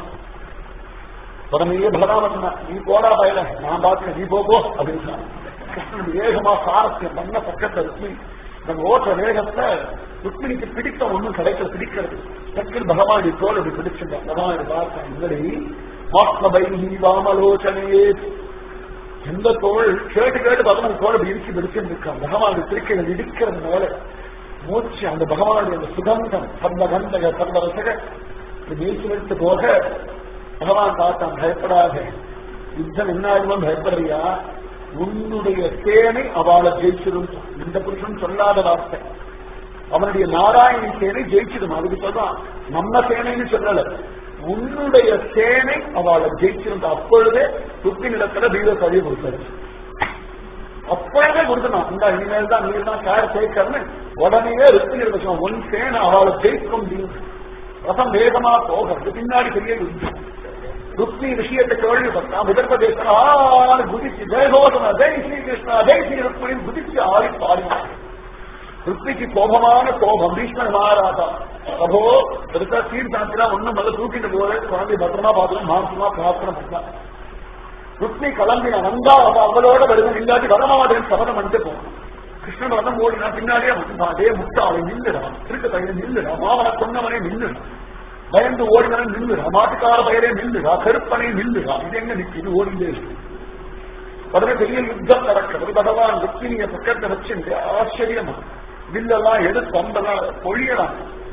உடனே பலராமன் நீ போடா பயல நான் பார்க்க நீ போ போ அப்படின்னு சொன்னான். கிருஷ்ணன் வேகமா சாரத்தியம் பண்ண பக்கத்தை ருக்மி நம்ம ஓட்டுற வேகத்துல ருக்மிணிக்கு பிடித்த ஒண்ணும் கிடைக்கல பிடிக்கிறது டக்குன்னு பகவான் தோல் அப்படி பிடிச்சிருந்தான் பகவான் பார்த்தேன் இங்கடி ஆத்மபைஹி வாமலோச்சனையே எந்த தோல் கேட்டு கேட்டு பகவான் தோல் அப்படி இறுக்கி பிடிச்சுட்டு இருக்கான் பகவான் திருக்கையில் இடிக்கிறதுனால மூச்சு அந்த பகவானுடைய அந்த சுகந்தம் சர்வ கந்தக சர்வ ரசக வீசி வைத்து போக பகவான் பார்த்தான் பயப்படாத யுத்தம் என்ன ஆகுமோ பயப்படுறியா உன்னுடைய சேனை அவளை ஜெயிச்சிடும் இந்த புருஷன் சொல்லாத வார்த்தை அவனுடைய நாராயணி சேனை ஜெயிச்சிடும் அதுக்கு சொல்றான் நம்ம சேனைன்னு சொல்லல உன்னுடைய சேனை அவளை ஜெயிச்சிருந்த அப்பொழுதே துப்பி நிலத்துல தீவிர கழிவு கொடுத்தது அப்பொழுதே கொடுக்கணும் இந்த இனிமேல் தான் நீர் தான் கார் ஜெயிக்கணும்னு உடனே ருத்தி நிறுவனம் உன் சேனை அவளை ஜெயிக்கும் அப்படின்னு ரசம் வேகமா போகிறது பின்னாடி பெரிய யுத்தம் ருக்மி விஷயத்தை கேள்விப்பட்டான் விதர்பதேசன் ஆறு குதிச்சு ஜெயகோசன ஜெய் ஸ்ரீ கிருஷ்ணா ஜெய் ஸ்ரீ ருக்மணி குதிச்சு ஆடி பாடினான் ருக்மிக்கு கோபமான கோபம் பீஷ்மர் மகாராஜா பிரபோ பெருசா தீர்த்தாச்சுனா ஒண்ணும் முதல்ல தூக்கிட்டு போற குழந்தை பத்திரமா பார்த்துக்கணும் மாசமா பிரார்த்தனை பண்ணான் ருக்மி கிளம்பின வந்தா அவ அவளோட வருவன் இல்லாட்டி வரமாட்டேன் சபதம் பண்ணிட்டு போனான் கிருஷ்ணன் வந்து ஓடினா பின்னாடியே வந்தான் அதே முட்டாளை நில்லுடா திருக்க தைய நில்லுடா மாவன கொன்னவனே நில்லுடா பயந்து ஓடினவன் நில்லுடா மாட்டுக்கார பயிரே நில்லுடா கருப்பனை நில்லுடா இது எங்க நிக்குது ஓடிண்டே இருக்கு உடனே பெரிய யுத்தம் நடக்கிறது பகவான் ருக்மிணிய பக்கத்தை வச்சுட்டு ஆச்சரியமா வில்லெல்லாம் எடுத்து அம்பெல்லாம் பொழியலாம்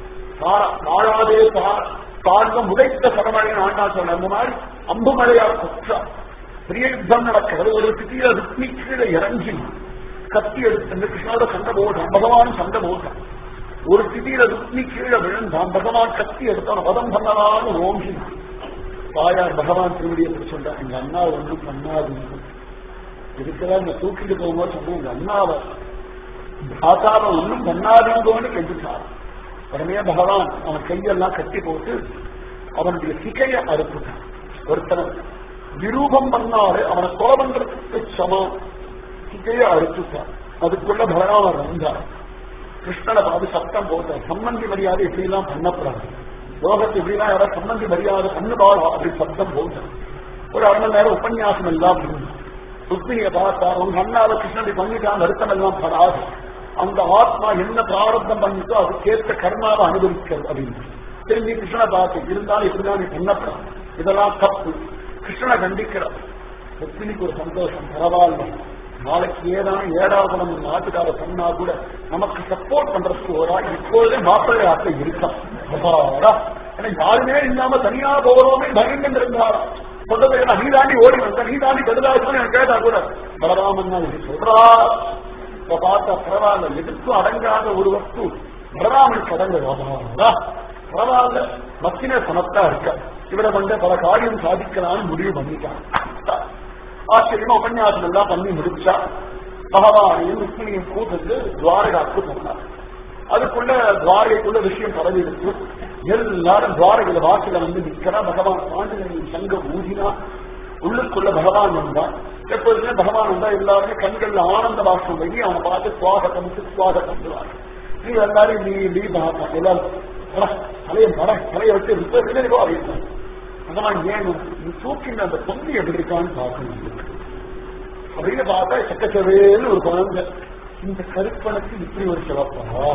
வாழாதே தாழ்வம் உடைத்த சரமழையின் ஆண்டா சொன்ன அந்த மாதிரி அம்பு மழையால் குற்றா பெரிய யுத்தம் நடக்கிறது ஒரு திட்டியில ருக்மி கீழே இறங்கி கத்தி எடுத்து கிருஷ்ணோட சண்டை போடுறான் பகவான் சண்டை போடுறான் ஒரு திடீர ருக்மி கீழே விழுந்தான் பகவான் கத்தி எடுத்தான் வதம் பண்ணலான்னு ஓங்கினான் தாயார் பகவான் திருவடியை சொல்றான் எங்க அண்ணா ஒன்றும் பண்ணாது இதுக்குதான் இந்த தூக்கிட்டு போகும்போது சொன்னேன் எங்க அண்ணாவை தாத்தாவை ஒன்றும் பண்ணாதீங்கன்னு கெஞ்சிட்டார் உடனே பகவான் அவன் கையெல்லாம் கட்டி போட்டு அவனுடைய சிகையை அறுத்துட்டான் ஒருத்தனை விரூபம் பண்ணாரு அவனை கொலை பண்றதுக்கு சமம் சிகையை அறுத்துட்டான் அதுக்குள்ள பகவான் வந்தார் கிருஷ்ணனை பார்த்து சத்தம் போட்டார் சம்பந்தி மரியாதை இப்படி எல்லாம் பண்ணப்படாது லோகத்தை இப்படிலாம் யாராவது சம்பந்தி மரியாதை பண்ணுவாளா அப்படி சத்தம் போட்டார் ஒரு அரை மணி நேரம் உபன்யாசம் எல்லாம் ருக்மிணியை பார்த்தா உங்க அண்ணாவை கிருஷ்ணனை பண்ணிட்டான் அர்த்தம் எல்லாம் படாது அந்த ஆத்மா என்ன பிராரத்தம் பண்ணிட்டோ அதுக்கேற்ற கர்மாவை அனுபவிக்கிறது அப்படின்னு திரும்பி கிருஷ்ணனை பார்த்து இருந்தாலும் இப்படிதான் நீ பண்ணப்படாது இதெல்லாம் தப்பு கிருஷ்ணனை கண்டிக்கிறார் ருக்மிணிக்கு ஒரு சந்தோஷம் பரவாயில்ல நாளைக்கு ஏதான் ஏழாவது நம்ம நாட்டுக்கார சொன்னா கூட நமக்கு சப்போர்ட் பண்றதுக்கு ஒரு இப்பொழுதே மாப்பிள்ளை ஆட்டை இருக்கான் அப்பாடா ஏன்னா யாருமே இல்லாம தனியா போறோமே பயந்து இருந்தாரா சொல்றது நீ தாண்டி ஓடி வந்த நீ தாண்டி கடுதாச்சுன்னு எனக்கு கேட்டா கூட பலராமன் தான் இது சொல்றா இப்ப பார்த்தா பரவாயில்ல எதுக்கும் அடங்காத ஒரு வஸ்து பலராமனுக்கு அடங்குதா பரவாயில்ல மத்தின சமத்தா இருக்க இவரை கொண்ட பல காரியம் சாதிக்கலாம்னு முடிவு பண்ணிட்டான் ஆச்சரியமா உபன்யாசம் எல்லாம் பண்ணி முடிச்சா பகவானையும் ருக்மிணியும் கூப்பிட்டு துவாரகாக்கு போனார் அதுக்குள்ள துவாரகைக்குள்ள விஷயம் பரவி இருக்கு எல்லாரும் துவாரகையில வாசல வந்து நிக்கிறா பகவான் பாண்டியனின் சங்கம் ஊதினா உள்ளுக்குள்ள பகவான் வந்தான் எப்போதுமே பகவான் வந்தா எல்லாருமே கண்கள்ல ஆனந்த பாஷம் வைகி அவனை பார்த்து சுவாகத்தம் சுவாகத்தம் நீ எல்லாரும் நீ நீ பார்த்தான் எல்லாரும் தலையை மர தலையை வச்சு ரிப்போ அப்படின்னு பகவான் ஏன் நீ தூக்கின அந்த பொண்ணு எப்படி இருக்கான்னு பார்க்கணும் அப்படின்னு பார்த்தா சக்கச்சவேன்னு ஒரு குழந்தை இந்த கருப்பனுக்கு இப்படி ஒரு சிவப்பா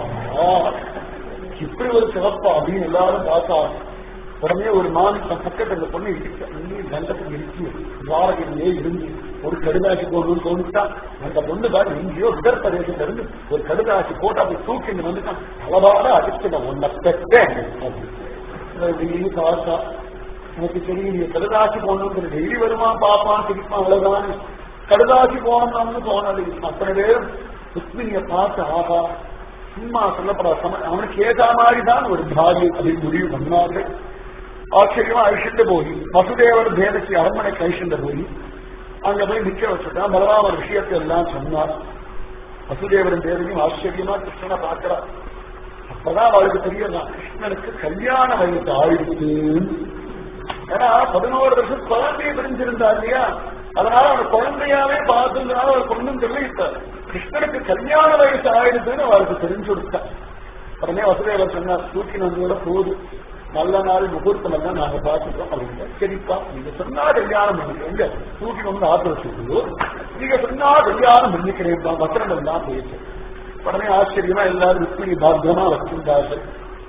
இப்படி ஒரு சிவப்பா அப்படின்னு எல்லாரும் பார்த்தா உடனே ஒரு மாமி தன் பக்கத்துல இந்த பொண்ணு இடிச்சு தண்டத்துக்கு இடிச்சு துவாரகையிலே இருந்து ஒரு கடுதாசி போடணும்னு தோணிட்டான் அந்த பொண்ணு தான் எங்கேயோ உத்தரப்பிரதேசத்துல இருந்து ஒரு கடுதாசி போட்டு அப்படி தூக்கிட்டு வந்துட்டான் அளவாட அடிச்சு நான் ஒன்ன பெற்றேன் அப்படின்னு பார்த்தா எனக்கு தெரியலையே கடுதாசி போகணுங்கிற டெய்லி வருமா பாப்பான் சிரிப்பான் அவ்வளவுதான் கடுதாசி போகணும்னு தோணது அத்தனை பேரும் ருக்மிணியை பார்த்து ஆகா சும்மா சொல்லப்படாத அவனுக்கு ஏதா மாதிரி தான் ஒரு பாரி அப்படின்னு முடிவு பண்ணார்கள் ஆச்சரியமா அழிச்சுட்டு போய் வசுதேவர் தேவசி அரண்மனைக்கு அழிச்சுட்டு போய் அங்க போய் நிக்க வச்சுட்டான் பலராமர் விஷயத்தை எல்லாம் சொன்னார் வசுதேவரின் தேவனையும் ஆச்சரியமா கிருஷ்ணனை பார்க்கிறார் அப்பதான் அவளுக்கு தெரியலாம் கிருஷ்ணனுக்கு கல்யாண வயசு ஆயிடுச்சு ஏன்னா பதினோரு வருஷம் குழந்தைய பிரிஞ்சிருந்தா இல்லையா அதனால அவன் குழந்தையாவே பார்த்ததுனால அவர் கொண்டும் சொல்லி இப்ப கிருஷ்ணனுக்கு கல்யாண வயசு ஆயிடுதுன்னு அவருக்கு தெரிஞ்சு கொடுத்தா உடனே வசுதேவர் சொன்னார் தூக்கி வந்தோட போது நல்ல நாள் முகூர்த்தம் எல்லாம் நாங்க பார்த்துக்கிறோம் அப்படிங்க சரிப்பா நீங்க சொன்னா கல்யாணம் பண்ணிக்கிறீங்க தூக்கி வந்து ஆத்திர சொல்லுவோ நீங்க சொன்னா கல்யாணம் பண்ணிக்கிறேன் தான் வசனம் எல்லாம் பேசு உடனே ஆச்சரியமா எல்லாரும் ருக்மிணி பாத்தியமா வச்சிருந்தார்கள்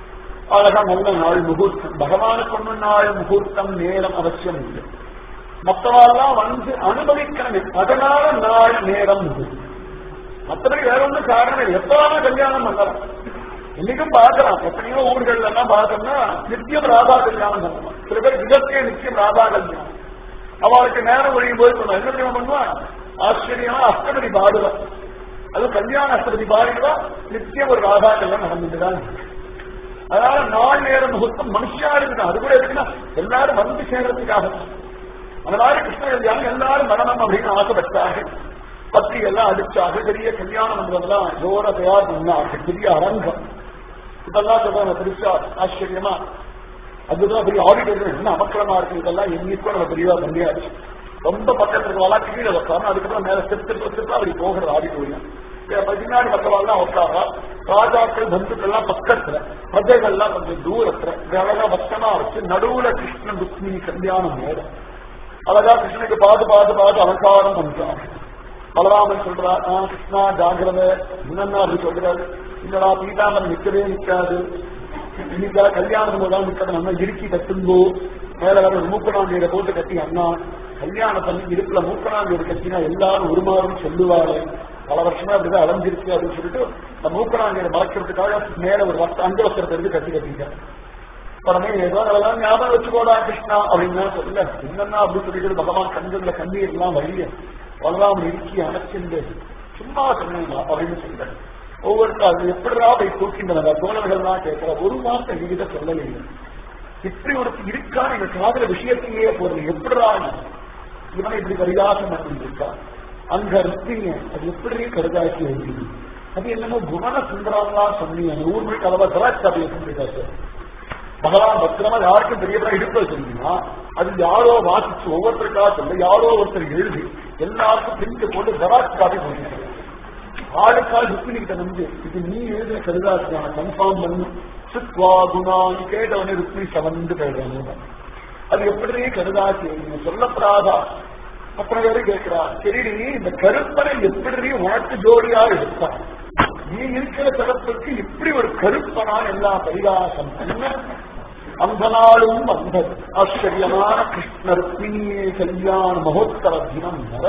அழகா நல்ல நாள் முகூர்த்தம் பகவானுக்கு ஒன்று நாள் முகூர்த்தம் நேரம் அவசியம் இல்லை மற்றவாள்லாம் வந்து அனுபவிக்கணும் அதனால நாள் நேரம் முகூர்த்தம் மற்றபடி வேற ஒன்றும் காரணம் இல்லை எப்பவான கல்யாணம் பண்ணலாம் இன்னைக்கும் பார்க்கலாம் எத்தனையோ ஊர்கள்ல எல்லாம் பார்த்தோம்னா நித்தியம் ராதா கல்யாணம் பண்ணலாம் சில பேர் விதத்தே நித்தியம் ராதா கல்யாணம் அவளுக்கு நேரம் ஒழியும் போது சொன்னா என்ன தெரியுமா பண்ணுவான் ஆச்சரியமா அஷ்டபதி பாடுவான் அது கல்யாண அஷ்டபதி பாடிடுவா நித்தியம் ஒரு ராதா கல்யாணம் நடந்துட்டுதான் இருக்கு. அதனால நாள் நேர முகூர்த்தம் மனுஷா இருக்குதான் அது கூட இருக்குன்னா எல்லாரும் வந்து சேர்றதுக்காக அந்த மாதிரி கிருஷ்ண கல்யாணம் எல்லாரும் மரணம் அப்படின்னு ஆசைப்பட்டார்கள் பத்தி எல்லாம் அடிச்சாக பெரிய கல்யாண மண்டபம்லாம் ஜோர தயார் பண்ணார்கள் பெரிய அரங்கம் இதெல்லாம் சொல்றாங்க பெருசா ஆச்சரியமா அதுதான் பெரிய ஆடிட்டோரியம் என்ன அமக்கலமா இருக்கு இதெல்லாம் எண்ணிக்கும் நம்ம பெரியவா பண்ணியாச்சு ரொம்ப பக்கத்துல இருக்கவெல்லாம் கீழே வைக்காம அதுக்கப்புறம் மேல செத்து செத்து அப்படி போகிற ஆடிட்டோரியம் பின்னாடி மக்கள் உட்காரா ராஜாக்கள் பந்துக்கள்லாம் பக்கத்துல பிரஜைகள்லாம் கொஞ்சம் தூரத்துல அழகா பக்கமா வச்சு நடுவுல கிருஷ்ணன் ருக்மிணி கல்யாணம் நேரம் அழகா கிருஷ்ணனுக்கு பார்த்து பார்த்து பார்த்து அலங்காரம் பண்றாங்க பலராமன் சொல்றா ஆ கிருஷ்ணா ஜாகிரத இன்னன்னா அப்படி சொல்றாரு இல்லடா பீதாமன் நிக்கவே நிக்காது இன்னைக்கா கல்யாணம் போதான் நிக்கிறது நம்ம இறுக்கி கட்டுங்கோ மேல வர மூக்கணாங்கீரை போட்டு கட்டி அண்ணா கல்யாணம் பண்ணி இடுப்புல மூக்கணாங்கீரை கட்டினா எல்லாரும் உருமாறும் சொல்லுவாரு பல வருஷமா அப்படிதான் அலைஞ்சிருக்கு அப்படின்னு சொல்லிட்டு இந்த மூக்கணாங்கீரை மறைக்கிறதுக்காக மேல ஒரு வஸ்த அங்க வஸ்திரத்தை எடுத்து கட்டி கட்டிட்டார் உடனே ஏதோ அதெல்லாம் ஞாபகம் வச்சுக்கோடா கிருஷ்ணா அப்படின்னு சொல்ல என்னன்னா அப்படி சொல்லிட்டு பகவான் கண்கள்ல கண்ணீர் எல்லாம் வழிய பலராமன் இறுக்கி அணைச்சிருந்து சும்மா சொன்னீங்களா அப்படின்னு சொல்ல ஒவ்வொருத்தர் அது எப்படிடா போய் தூக்கின்றன தோழர்கள்லாம் கேட்கிற ஒரு மாசம் எங்கிட்ட சொல்லலை இப்படி ஒரு இருக்கா எங்க காதல விஷயத்தையே போறது எப்படிடா இவனை இப்படி பரிகாசம் பண்ணிருக்கா அங்க இருப்பீங்க அது எப்படி கருதாக்கி இருக்குது அது என்னமோ குண சுந்தரம்லாம் சொன்னீங்க அந்த ஊர் மொழி கலவா திராட்சை அப்படியே சொல்லிட்டாரு பகவான் பத்திரமா யாருக்கும் தெரியப்பட இடுப்ப சொன்னீங்கன்னா அது யாரோ வாசிச்சு ஒவ்வொருத்தருக்கா சொல்ல யாரோ ஒருத்தர் எழுதி எல்லாருக்கும் பிரிண்ட் போட்டு ஜெராக்ஸ் காப்பி போட்டு ஆளுக்கால் ருக்மிணி கிட்ட வந்து இது நீ எழுதின கருதாசியான கன்ஃபார்ம் பண்ணு சுத்வா குணான்னு கேட்டவனே ருக்மிணி சவந்து போயிடுறாங்க அது எப்படி கருதாசி எழுதின சொல்லப்படாதா அப்புறம் வேற கேட்கிறா சரி இந்த கருப்பனை எப்படி உனக்கு ஜோடியா எடுத்தா நீ இருக்கிற தரப்புக்கு இப்படி ஒரு கருப்பனான் எல்லாம் பரிகாசம் பண்ண அந்த நாளும் அந்த ஆச்சரியமான கிருஷ்ண ருக்மிணியே கல்யாண மகோத்சவ தினம் வர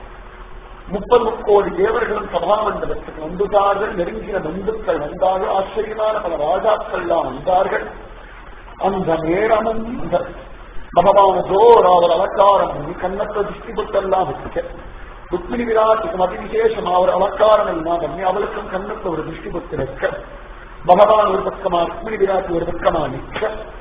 முப்பது முக்கோடி தேவர்களும் சபாமண்டலத்துக்கு வந்துட்டார்கள் நெருங்கின பந்துக்கள் வந்தார்கள் ஆச்சரியமான பல ராஜாக்கள்லாம் வந்தார்கள் அந்த நேரமும் இந்த பகவான ஜோர் அவர் அலங்காரம் பண்ணி கண்ணத்தை திருஷ்டி புத்தெல்லாம் வச்சுக்க ருக்மிணி விராட்டுக்கும் அதி விசேஷம் அவர் அலங்காரம் எல்லாம் பண்ணி அவளுக்கும் கண்ணத்தை ஒரு திருஷ்டி புத்து வைக்க பகவான் ஒரு பக்கமா ருக்மிணி விராட்டு ஒரு பக்கமா நிற்க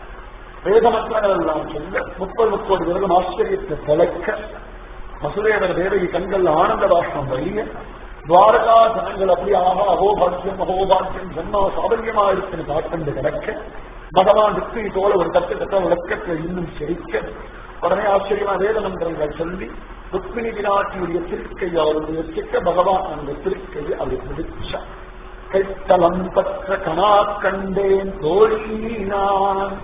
வேத மந்திரங்கள் எல்லாம் சொல்ல முப்பது முப்பது விரதம் ஆச்சரியத்தை தொலைக்க வசுதேவர் தேவகி கண்கள் ஆனந்த பாஷ்பம் வழிய துவாரகா ஜனங்கள் அப்படி ஆஹா அகோபாக்கியம் அகோபாக்கியம் ஜன்ம சாபல்யமா இருக்குன்னு காட்டுண்டு கிடக்க பகவான் ருக்மிணி போல ஒரு தட்டு தட்ட விளக்கத்தை இன்னும் சிரிக்க உடனே ஆச்சரியமா வேத மந்திரங்கள் சொல்லி ருக்மிணி விராட்டியுடைய திருக்கை அவருடைய சிக்க பகவான் அந்த திருக்கையை அவர் பிடிச்சார் கைத்தலம் பற்ற கணா கண்டேன் தோழினான்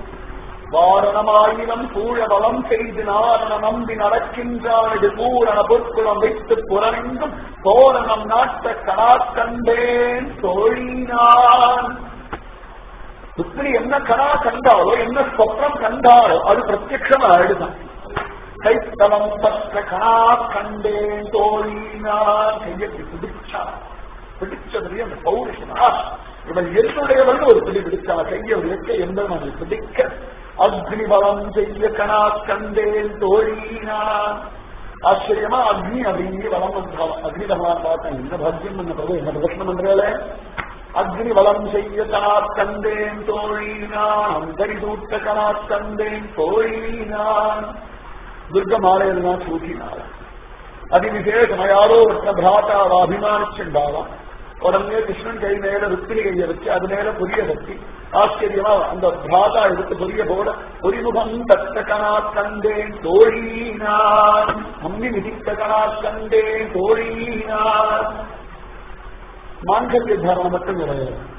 வாரணமாயிரம் சூழ வளம் செய்து நாரண நம்பி நடக்கின்றான் இது பூரண பொற்குளம் வைத்து புறமெங்கும் தோரணம் நாட்ட கணா கண்டேன் தோழினான் இப்படி என்ன கணா கண்டாலோ என்ன சொப்னம் கண்டாலோ அது பிரத்யக்ஷம் ஆயிடுதான் கைத்தலம் பற்ற கணா கண்டேன் தோழினான் கையை பிடிச்சா பிடிச்சதுலயே அந்த பௌருஷனா இவன் என்னுடையவன் ஒரு பிடி பிடிச்சா கையை விளக்க என்பவன் பிடிக்க அக்னி பலம் செய்ய கணா கண்டேன் தோழினான் ஆச்சரியமா அக்னி அப்படின்னு வளம் வந்தான் அக்னி பகவான் பார்த்தேன் என்ன பாக்கியம் பண்ண பிரபு என்ன பிரதர்ஷனம் பண்றாளே அக்னி வளம் செய்ய கணா கண்டேன் தோழினான் அந்தரி தூட்ட கணா கண்டேன் தோழினான் துர்க மாலையெல்லாம் சூட்டினாள் அதிவிசேஷமா யாரோ ஒருத்த பிராட்டாவா அபிமானிச்சுண்டாவான் உடனே கிருஷ்ணன் கை மேல ருத்திரி கையை வச்சு அது மேல புரிய வச்சு ஆச்சரியமா அந்த பிராதா எடுத்து புரிய போல பொறிமுகம் தத்த கணா கண்டேன் தோழினான் அம்மி மிதித்த கணா கண்டேன் தோழினான் மாங்கல்ய தாரணம் மட்டும் கிடையாது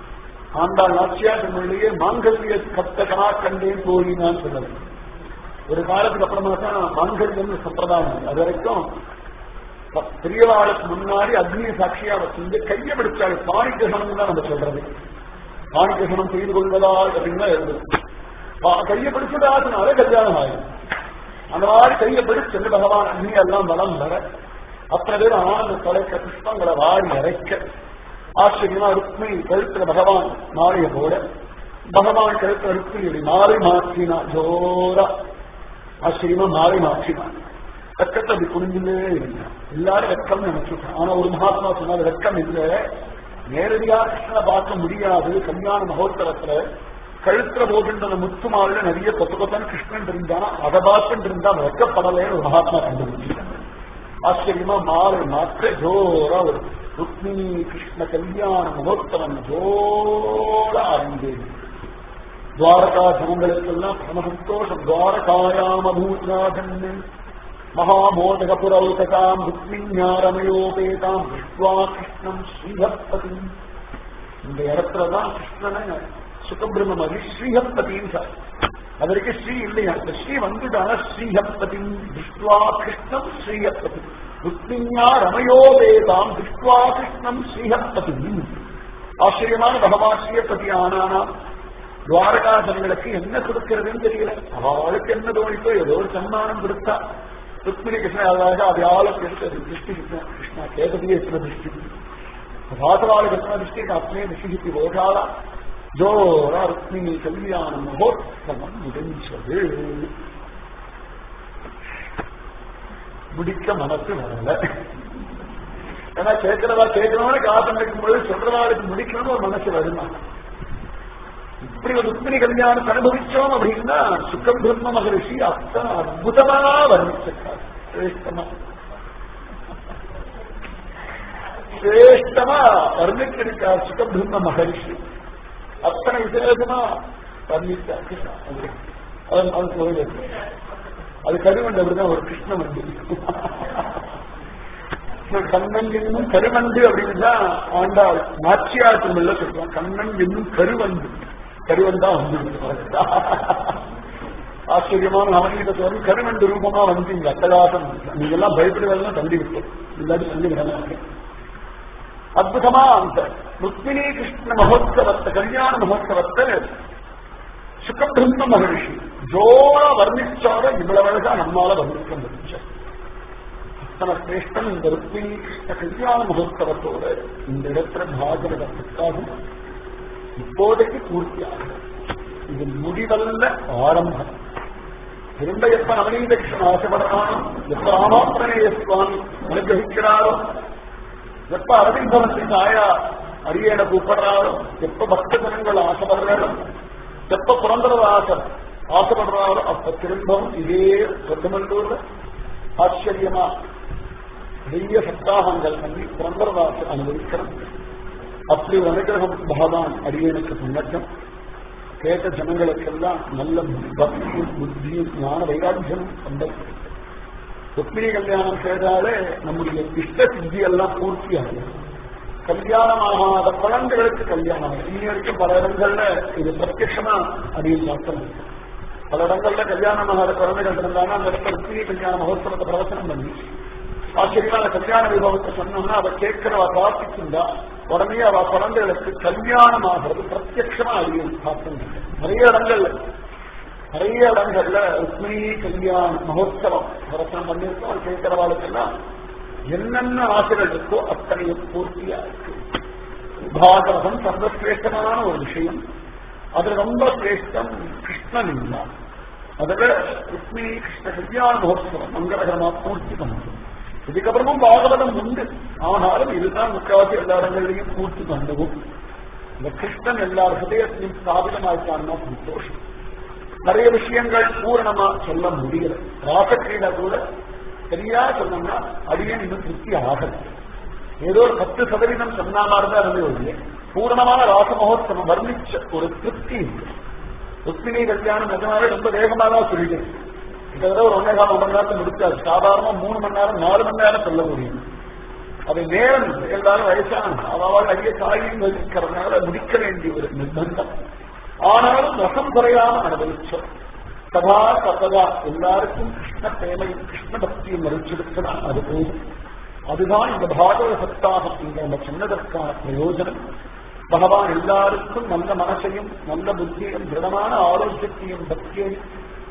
ஆண்டாள் நாச்சியார் தமிழிலேயே மாங்கல்ய கத்த கனா கண்டேன் தோழினான்னு சொன்னது ஒரு காலத்துக்கு அப்புறமா தான் மாங்கல்யம் சம்பிரதாயம் அது வரைக்கும் பெரியவாளுக்கு முன்னாடி அக்னிய சாட்சியா வச்சிருந்து கையை பிடிச்சாள் பாணி கிரகணம் தான் நம்ம சொல்றது பாணி கிரகணம் செய்து கொள்வதால் அப்படின்னு தான் இருந்தது கையை பிடிச்சதாசனாலே கல்யாணம் ஆகும் அந்த மாதிரி கையை பிடிச்சு பகவான் அக்னி எல்லாம் வளம் வர அத்தனை பேர் ஆனந்த தலைக்க புஷ்பங்களை வாரி அரைக்க ஆச்சரியமா ருக்மி கழுத்துல பகவான் மாலைய போட பகவான் கழுத்துல ருக்மி மாலை மாற்றினா ஜோரா ஆச்சரியமா மாலை மாற்றினான் வெக்கத்தை அப்படி குனிஞ்சுலே இருந்தான் எல்லாரும் வெக்கம் நினைச்சுட்டான் ஆனா ஒரு மகாத்மா சொன்னார் வெக்கம் இல்லை நேரடியா கிருஷ்ணனை பார்க்க முடியாது கல்யாண மகோத்சவத்துல கழுத்துல போகின்ற முத்து மாலையில நிறைய கொத்த கொத்தன் கிருஷ்ணன் இருந்தானா அதை பார்த்துட்டு இருந்தா வெக்கப்படலைன்னு ஒரு மகாத்மா கண்டுபிடிச்சிட்டாங்க ஆச்சரியமா மாலை மாற்ற ஜோரா ஒரு ருக்மிணி கிருஷ்ண கல்யாண மகோத்சவம் ஜோரா அரங்கேறி துவாரகா ஜனங்களுக்கெல்லாம் பரம சந்தோஷம் துவாரகாயாமபூத்ராஜன் மகாமோதகபுரௌதகாம் ருக்மிஞாரமயோபேதாம் விஷ்வா கிருஷ்ணம் ஸ்ரீஹப்பதி இந்த இடத்துலதான் கிருஷ்ணனை சுகபிரம்ம மதி ஸ்ரீஹப்பதின்னு சார் அதற்கு ஸ்ரீ இல்லையா இந்த ஸ்ரீ வந்துட்டான ஸ்ரீஹப்பதி விஷ்வா கிருஷ்ணம் ஸ்ரீஹப்பதி ருக்மிஞா ரமயோபேதாம் விஷ்வா கிருஷ்ணம் ஸ்ரீஹப்பதி ஆச்சரியமான பகவான் ஸ்ரீஹப்பதி ஆனானா துவாரகா ஜனங்களுக்கு என்ன கொடுக்கிறதுன்னு தெரியல அவளுக்கு என்ன தோணித்தோ ஏதோ ஒரு சன்மானம் கொடுத்தா ருக்மிணி கிருஷ்ண அழகாக அது ஆளுக்கு எடுத்தது திருஷ்டி கிருஷ்ண கிருஷ்ண கேதவிய எத்தனை திருஷ்டி ராசவாளுக்கு எத்தனை திருஷ்டிக்கு அத்தனை திருஷ்டி ஓடாளா ஜோரா ருக்மிணி கல்யாண மகோத்சவம் முடிஞ்சது முடிக்க மனசு வரல ஏன்னா கேட்கிறவா கேட்கிறவனு காசு நினைக்கும்போது சொல்றவாளுக்கு முடிக்கணும்னு ஒரு மனசு வருமா இப்படி ஒரு ருக்மிணி கல்யாணத்தை அனுபவிச்சோம் அப்படின்னா சுக்கம் பிரம்ம மகரிஷி அத்தனை அற்புதமா வர்ணிச்சிருக்காரு சிரேஷ்டமா சிரேஷ்டமா வர்ணிச்சிருக்கார் சுக்கம் பிரம்ம மகரிஷி அத்தனை விசேஷமா வர்ணித்தார் கிருஷ்ணா அது அது அது கோயில் அது கருவண்டு அப்படிதான் ஒரு கிருஷ்ண வண்டி கண்ணன் என்னும் கருவண்டு அப்படின்னு தான் ஆண்டாள் நாச்சியார் தமிழ்ல சொல்றான் கண்ணன் என்னும் கருவண்டு கருவண்டா வந்து ஆச்சரியமான நவநீதத்தை வந்து கருவண்டு ரூபமா வந்து இங்க அட்டகாசம் நீங்க எல்லாம் பயப்படுவதெல்லாம் தள்ளி விட்டோம் இல்லாட்டி தள்ளி விட அற்புதமா அந்த ருக்மிணி கிருஷ்ண மகோத்சவத்தை கல்யாண மகோத்சவத்தை சுகபிரம்ம மகரிஷி ஜோரா வர்ணிச்சார இவ்வளவு அழகா நம்மால வர்ணிக்க முடிச்ச அத்தனை சிரேஷ்டம் இந்த ருக்மிணி கிருஷ்ண கல்யாண மகோத்சவத்தோட இந்த இடத்துல பாகவத புத்தாகும் இப்போதைக்கு பூர்த்தியாகும் இது முடிவல்ல ஆரம்பம் திரும்ப எப்ப நவநீத கிருஷ்ணன் ஆசைப்படுறானோ எப்ப ராமாத்திரனேய சுவாமி அனுகிரகிக்கிறாரோ எப்ப அரவிந்தவத்தின் ஆயா அரியணை கூப்பிடுறாரோ எப்ப பக்த ஜனங்கள் ஆசைப்படுறாரோ எப்ப பிறந்தவர் ஆசை ஆசைப்படுறாரோ அப்ப திரும்பவும் இதே சொந்தமல்லூர்ல ஆச்சரியமா பெரிய சப்தாகங்கள் பண்ணி பிறந்தரவாச அனுபவிக்கிறோம் அப்படி ஒரு அனுகிரகம் பகவான் அடியனுக்கு முன்னட்டம் கேட்ட ஜனங்களுக்கெல்லாம் நல்ல பக்தியும் புத்தியும் ஞான வைராக்கியமும் சம்பவிக்கும் ருக்மிணி கல்யாணம் செய்தாலே நம்முடைய இஷ்ட சித்தி எல்லாம் பூர்த்தி ஆகும் கல்யாணம் ஆகாத குழந்தைகளுக்கு கல்யாணம் இன்னி வரைக்கும் பல இடங்கள்ல இது பிரத்யட்சமா அடியில் மாற்றம் இருக்கு பல இடங்கள்ல கல்யாணம் ஆகாத குழந்தைகள் இருந்தாங்கன்னா அந்த இடத்துல ருக்மிணி கல்யாண மகோத்சவத்தை பிரவசனம் பண்ணி ஆச்சரியமா அந்த கல்யாண விபவத்தை சொன்னோம்னா அதை கேட்கிறவ பிரார்த்திச்சிருந்தா உடனே அவ குழந்தைகளுக்கு கல்யாணம் ஆகிறது பிரத்யட்சமா அறியும் பார்த்து நிறைய இடங்கள்ல நிறைய இடங்கள்ல ருக்மிணி கல்யாண மகோத்சவம் பிரவசனம் பண்ணியிருக்கோம் அது கேட்கிறவாளுக்கெல்லாம் என்னென்ன ஆசைகள் இருக்கோ அத்தனையும் பூர்த்தியா இருக்கு பாகவதம் சர்வசிரேஷ்டமான ஒரு விஷயம் அது ரொம்ப சிரேஷ்டம் கிருஷ்ணன் இல்லா அதுல ருக்மிணி கிருஷ்ண கல்யாண மகோத்சவம் மங்களகரமா பூர்த்தி பண்ணுது இதுக்கப்புறமும் பாகவதம் உண்டு ஆனாலும் இதுதான் முக்காவாசி எல்லா இடங்கள்லையும் பூர்த்தி பண்ணுவோம் இந்த கிருஷ்ணன் எல்லா ஹதயத்திலும் ஸ்தாபிதமாயிட்டான்னா சந்தோஷம் நிறைய விஷயங்கள் பூரணமா சொல்ல முடியல ராசக்கிரீடா கூட சரியா சொன்னோம்னா அடியன் இன்னும் திருப்தி ஆகல ஏதோ ஒரு பத்து சதவீதம் சொன்ன மாதிரி தான் இருந்தது ஒழிய பூரணமான ராச மகோத்சவம் வர்ணிச்ச ஒரு திருப்தி இல்லை ருக்மிணி கல்யாணம் நிஜமாவே ரொம்ப வேகமா தான் சொல்லிட்டேன் கிட்டத்தட்ட ஒரு ஒன்னே காலம் மணி நேரத்தை முடிச்சாரு சாதாரணமா மூணு மணி நேரம் நாலு மணி நேரம் சொல்ல முடியும் அது நேரம் எல்லாரும் வயசான அவள் அதிக காரியம் இருக்கிறதுனால முடிக்க வேண்டிய ஒரு நிர்பந்தம் ஆனாலும் ரசம் குறையாம அனுபவிச்சோம் சதா சததா எல்லாருக்கும் கிருஷ்ண பிரேமையும் கிருஷ்ண பக்தியும் மறுச்சிருக்கிறா அது போதும் அதுதான் இந்த பாகவத சப்தாகம் இந்த நம்ம சொன்னதற்கான பிரயோஜனம் பகவான் எல்லாருக்கும் நல்ல மனசையும் நல்ல புத்தியையும் திருடமான ஆரோக்கியத்தையும் பக்தியையும்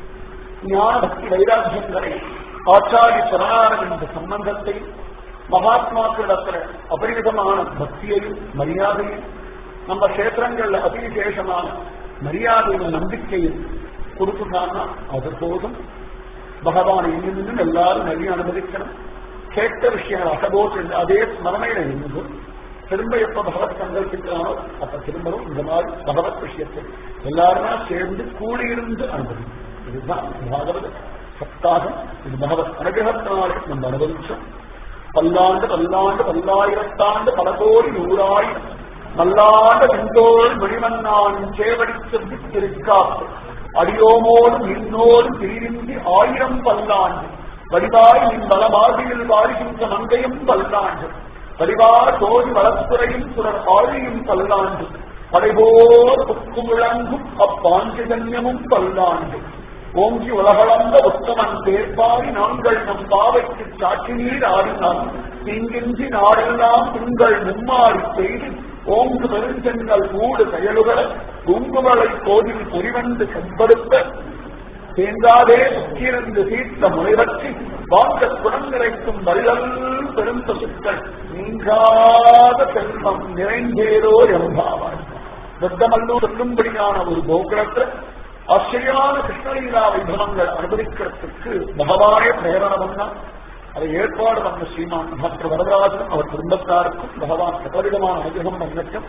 ஞான பக்தி வைராக்கியங்களை ஆச்சாரிய சரணாரம் என்ற சம்பந்தத்தை மகாத்மாக்களிடத்துல அபரிமிதமான பக்தியையும் மரியாதையும் நம்ம கஷேத்திரங்கள்ல அதிவிசேஷமான மரியாதையும் நம்பிக்கையும் கொடுத்துட்டான்னா அது போதும் பகவான் இன்னும் இன்னும் எல்லாரும் நிறைய அனுமதிக்கணும் கேட்ட விஷயங்கள் அசபோத் அதே ஸ்மரணையில இருந்து திரும்ப எப்ப பகவத் சங்கல்பிக்கிறானோ அப்ப திரும்பவும் இந்த மாதிரி பகவத் விஷயத்தை எல்லாருமா சேர்ந்து கூடியிருந்து அனுபவிக்கும் இதுதான் பாகவத சப்தாகம் இது பகவத் அனுகிரகத்தினாலே நம்ம அனுபவிச்சோம் பல்லாண்டு பல்லாண்டு பல்லாயிரத்தாண்டு பல கோடி நூறாயிரம் நல்லாண்ட செந்தோள் மணிமன்னான் சேவடித்து விட்டிருக்காப்பு அடியோமோடும் இன்னோடும் திரிவின்றி ஆயிரம் பல்லாண்டு வடிவாய் நின் வளமாதியில் வாழ்கின்ற மங்கையும் பல்லாண்டு வடிவார் தோதி வளத்துறையும் சுடர் ஆழியும் பல்லாண்டு படைபோர் புக்குமிழங்கும் அப்பாஞ்சஜன்யமும் பல்லாண்டு ஓங்கி உலகளந்த உத்தமன் பேர்பாரி நாங்கள் நம் பாவைக்கு சாட்சி நீர் ஆடினார் தீங்கின்றி நாடெல்லாம் திங்கள் மும்மாறி செய்து ஓங்கு பெருஞ்செங்கள் மூடு செயலுகளை குங்குமலை கோதில் பொறிவந்து செம்படுத்த தேங்காதே சுக்கியிருந்து சீர்த்த முனைவற்றி வாங்க குணம் நிறைக்கும் வள்ளல் பெரும் பசுக்கள் நீங்காத செல்வம் நிறைந்தேரோ எம்பாவார் வெத்தமல்லூர் சொல்லும்படியான ஒரு கோகுலத்தில் ஆச்சரியான கிருஷ்ணலீலா வைபவங்கள் அனுபவிக்கிறதுக்கு பகவானே பிரேரணம்னா அதை ஏற்பாடு பண்ண ஸ்ரீமான் டாக்டர் வரதராஜன் அவர் குடும்பத்தாருக்கும் பகவான் சகலவிதமான அனுகிரகம் பண்ணட்டும்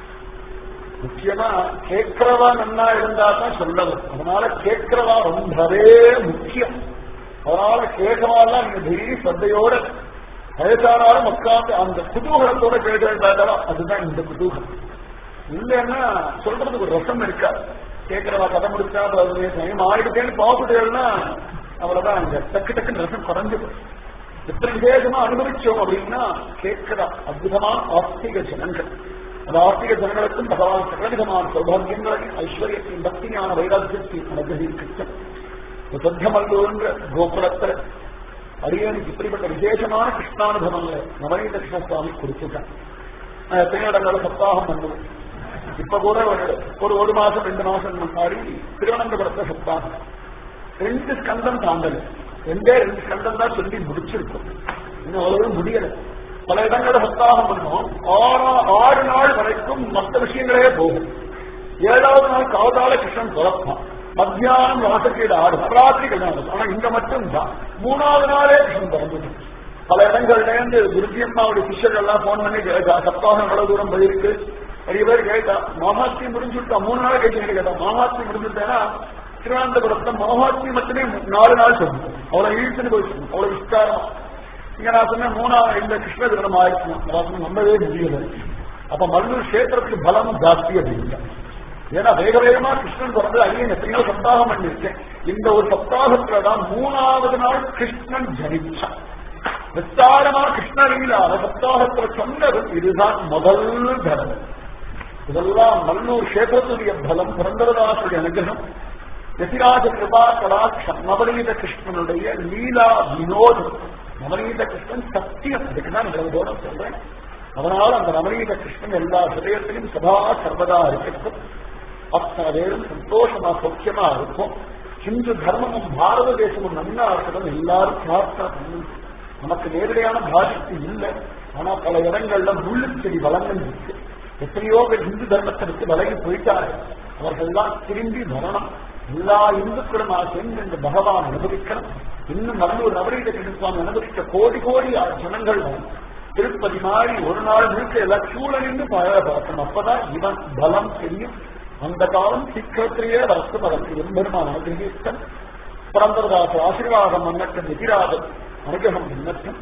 முக்கியமா கேட்கிறவா நன்னா இருந்தா தான் சொல்லவும் அதனால கேட்கிறவா ரொம்பவே முக்கியம் அதனால கேட்கவாலாம் நீங்க திடீர் சந்தையோட வயசானாலும் உட்காந்து அந்த குதூகலத்தோட கேட்கிறதா அதுதான் இந்த குதூகலம் இல்லைன்னா சொல்றதுக்கு ஒரு ரசம் இருக்காது கேட்கிறவா கதை முடிச்சா அது டைம் ஆயிடுச்சேன்னு பார்த்துட்டேன்னா அவ்வளவுதான் அங்க டக்கு டக்குன்னு ரசம் குறைஞ்சு போய் எத்தனை விசேஷமா அனுபவிச்சோம் அப்படின்னா கேட்கிற அற்புதமான ஆஸ்திக ஜனங்கள் அந்த ஆஸ்திக ஜனங்களுக்கும் பகவான் சகலவிதமான சௌபாகியங்களையும் ஐஸ்வர்யத்தையும் பக்தியான வைராக்கியத்தையும் அனுகிரகிக்கும் சுத்தமல்லூர்ன்ற கோகுலத்துல அரியனுக்கு இப்படிப்பட்ட விசேஷமான கிருஷ்ணானுபவங்களை நவநீத கிருஷ்ண சுவாமி கொடுத்துட்டான் நான் எத்தனை இடங்களை சப்தாகம் பண்ணுவேன் இப்ப கூட ஒரு ஒரு ஒரு மாசம் ரெண்டு மாசம் முன்னாடி திருவனந்தபுரத்தை சப்தாகம் ரெண்டு ஸ்கந்தம் தாண்டல ரெண்டே ரெண்டு ஸ்கந்தம் தான் சொல்லி முடிச்சிருக்கும் இன்னும் அவ்வளவு முடியல பல இடங்களை சப்தாகம் பண்ணோம் ஆறு ஆறு நாள் வரைக்கும் மற்ற விஷயங்களே போகும் ஏழாவது நாள் காவதால கிருஷ்ணன் பிறப்பான் மத்தியானம் ராசக்கீடு ஆடு நவராத்திரி கல்யாணம் ஆனா இங்க மட்டும் தான் மூணாவது நாளே கிருஷ்ணன் பிறந்தது பல இடங்கள்ல இருந்து குருஜி அம்மாவுடைய சிஷ்யர்கள் எல்லாம் போன் பண்ணி கேட்டா சப்தாகம் எவ்வளவு தூரம் போயிருக்கு நிறைய பேர் கேட்டா மகாத்மி முடிஞ்சுட்டா மூணு நாள் கேட்டு கேட்டா மகாத்மி முடிஞ்சுட்டேன்னா திருவனந்தபுரத்தை மகாத்மி மட்டுமே நாலு நாள் சொல்லணும் அவ்வளவு இழுத்துன்னு போய் சொல்லணும் அவ்வளவு விஸ்தாரமா இங்க நான் சொன்னேன் மூணாவது இந்த கிருஷ்ண கிரகம் ஆயிடுச்சு நான் நம்பவே முடியல அப்ப மல்லூர் கஷேத்திரத்துக்கு பலம் ஜாஸ்தி அப்படிங்க ஏன்னா வேக வேகமா கிருஷ்ணன் பிறந்து அடியன் எத்தனையோ சப்தாகம் பண்ணிருக்கேன் இந்த ஒரு சப்தாகத்துலதான் மூணாவது நாள் கிருஷ்ணன் ஜனிச்சான் விஸ்தாரமா கிருஷ்ணலீலான சப்தாகத்துல சொன்னது இதுதான் முதல் தரம் இதெல்லாம் மல்லூர் கஷேத்திரத்துடைய பலம் புரந்தரதாசுடைய அனுகிரகம் யதிராஜ கிருபா கலாட்சம் நவநீத கிருஷ்ணனுடைய லீலா வினோதம் நவநீத கிருஷ்ணன் சத்தியம் அதுக்குதான் இவ்வளவு தூரம் சொல்றேன் அதனால அந்த நவநீத கிருஷ்ணன் எல்லா ஹிருதயத்திலும் சதா சர்வதா இருக்கட்டும் அத்தனை பேரும் சந்தோஷமா சௌக்கியமா இருக்கும் ஹிந்து தர்மமும் பாரத தேசமும் நன்னா இருக்கணும் எல்லாரும் பிரார்த்தனை பண்ணுங்க நமக்கு நேரடியான பாதிப்பு இல்லை ஆனா பல இடங்கள்ல முள்ளு செடி வளங்கள் இருக்கு எத்தனையோ பேர் இந்து தர்மத்தை விட்டு விலகி போயிட்டாரு அவர்கள்லாம் திரும்பி வரணும் எல்லா இந்துக்களும் சேர்ந்து இந்த பகவான் அனுபவிக்கணும் இன்னும் நல்லூர் நவரீத கிருஷ்ணசுவாமி அனுபவிக்க கோடி கோடி ஜனங்கள் வரும் திருப்பதி மாதிரி ஒரு நாள் முழுக்க எல்லாம் சூழ நின்று பழக பார்க்கணும் அப்பதான் இவன் பலம் தெரியும் அந்த காலம் சீக்கிரத்திலேயே வரத்து வரத்து எம்பெருமான் அனுகிரகித்தன் புரந்தரதாச ஆசீர்வாதம் மன்னட்டும் எதிராதம் அனுகிரகம் மன்னட்டும்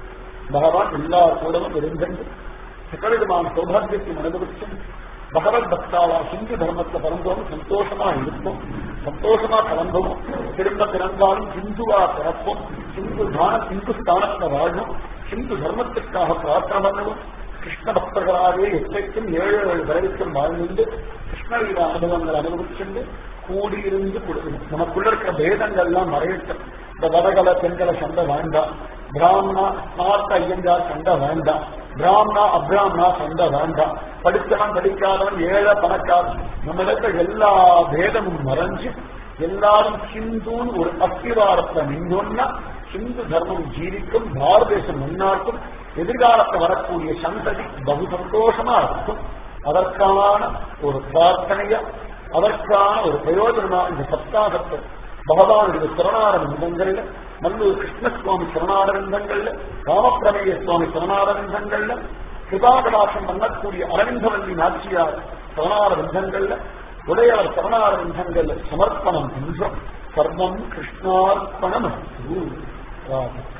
பகவான் எல்லா கூடவும் இருந்தென்று சகலவிதமான சௌபாகியத்தையும் அனுபவிச்சும் பகவத் பக்தாவா ஹிந்து தர்மத்தை பிறந்தோம் சந்தோஷமா இருப்போம் சந்தோஷமா கலந்தோம் திரும்ப பிறந்தாலும் ஹிந்துவா பிறப்போம் ஹிந்து தான ஹிந்து ஸ்தானத்துல வாழும் ஹிந்து தர்மத்துக்காக பிரார்த்தனை பண்ணவும் கிருஷ்ண பக்தர்களாகவே எத்தைக்கும் ஏழு ஏழு வரைக்கும் வாழ்ந்து கிருஷ்ணலீல அனுபவங்கள் அனுபவிச்சுண்டு கூடியிருந்து கொடுக்கணும் நமக்குள்ள இருக்கிற பேதங்கள்லாம் மறையட்டும் இந்த வடகல பெண்களை சண்டை வேண்டாம் பிராமணா ஸ்மார்த்த ஐயங்கார் சண்டை வேண்டாம் பிராமணா அப்ராமணா சண்டை வேண்டாம் படித்தவன் படிக்காதவன் ஏழை பணக்காரன் நம்ம இருக்கிற எல்லா பேதமும் மறைஞ்சு எல்லாரும் ஹிந்துன்னு ஒரு அஸ்திவாரத்தை நின்றோம்னா ஹிந்து தர்மம் ஜீவிக்கும் பாரத தேசம் முன்னாட்டும் எதிர்காலத்தில் வரக்கூடிய சந்ததி பகு சந்தோஷமா இருக்கும் அதற்கான ஒரு பிரார்த்தனைய அதற்கான ஒரு பிரயோஜனமா இந்த சப்தாகத்தை பகவானுடைய சரணாரவிந்தங்கள்ல மல்லூர் கிருஷ்ணசுவாமி சரணாரவிந்தங்கள்ல ராமப்பிரமேய சுவாமி சரணாரவிந்தங்கள்ல கிருபாகடாசம் பண்ணக்கூடிய அரவிந்தவல்லி நாச்சியார் சரணாரவிந்தங்கள்ல உடையவர் சரணாரவிந்தங்கள்ல சமர்ப்பணம் என்றும் சர்வம் கிருஷ்ணார்ப்பணம் ராதா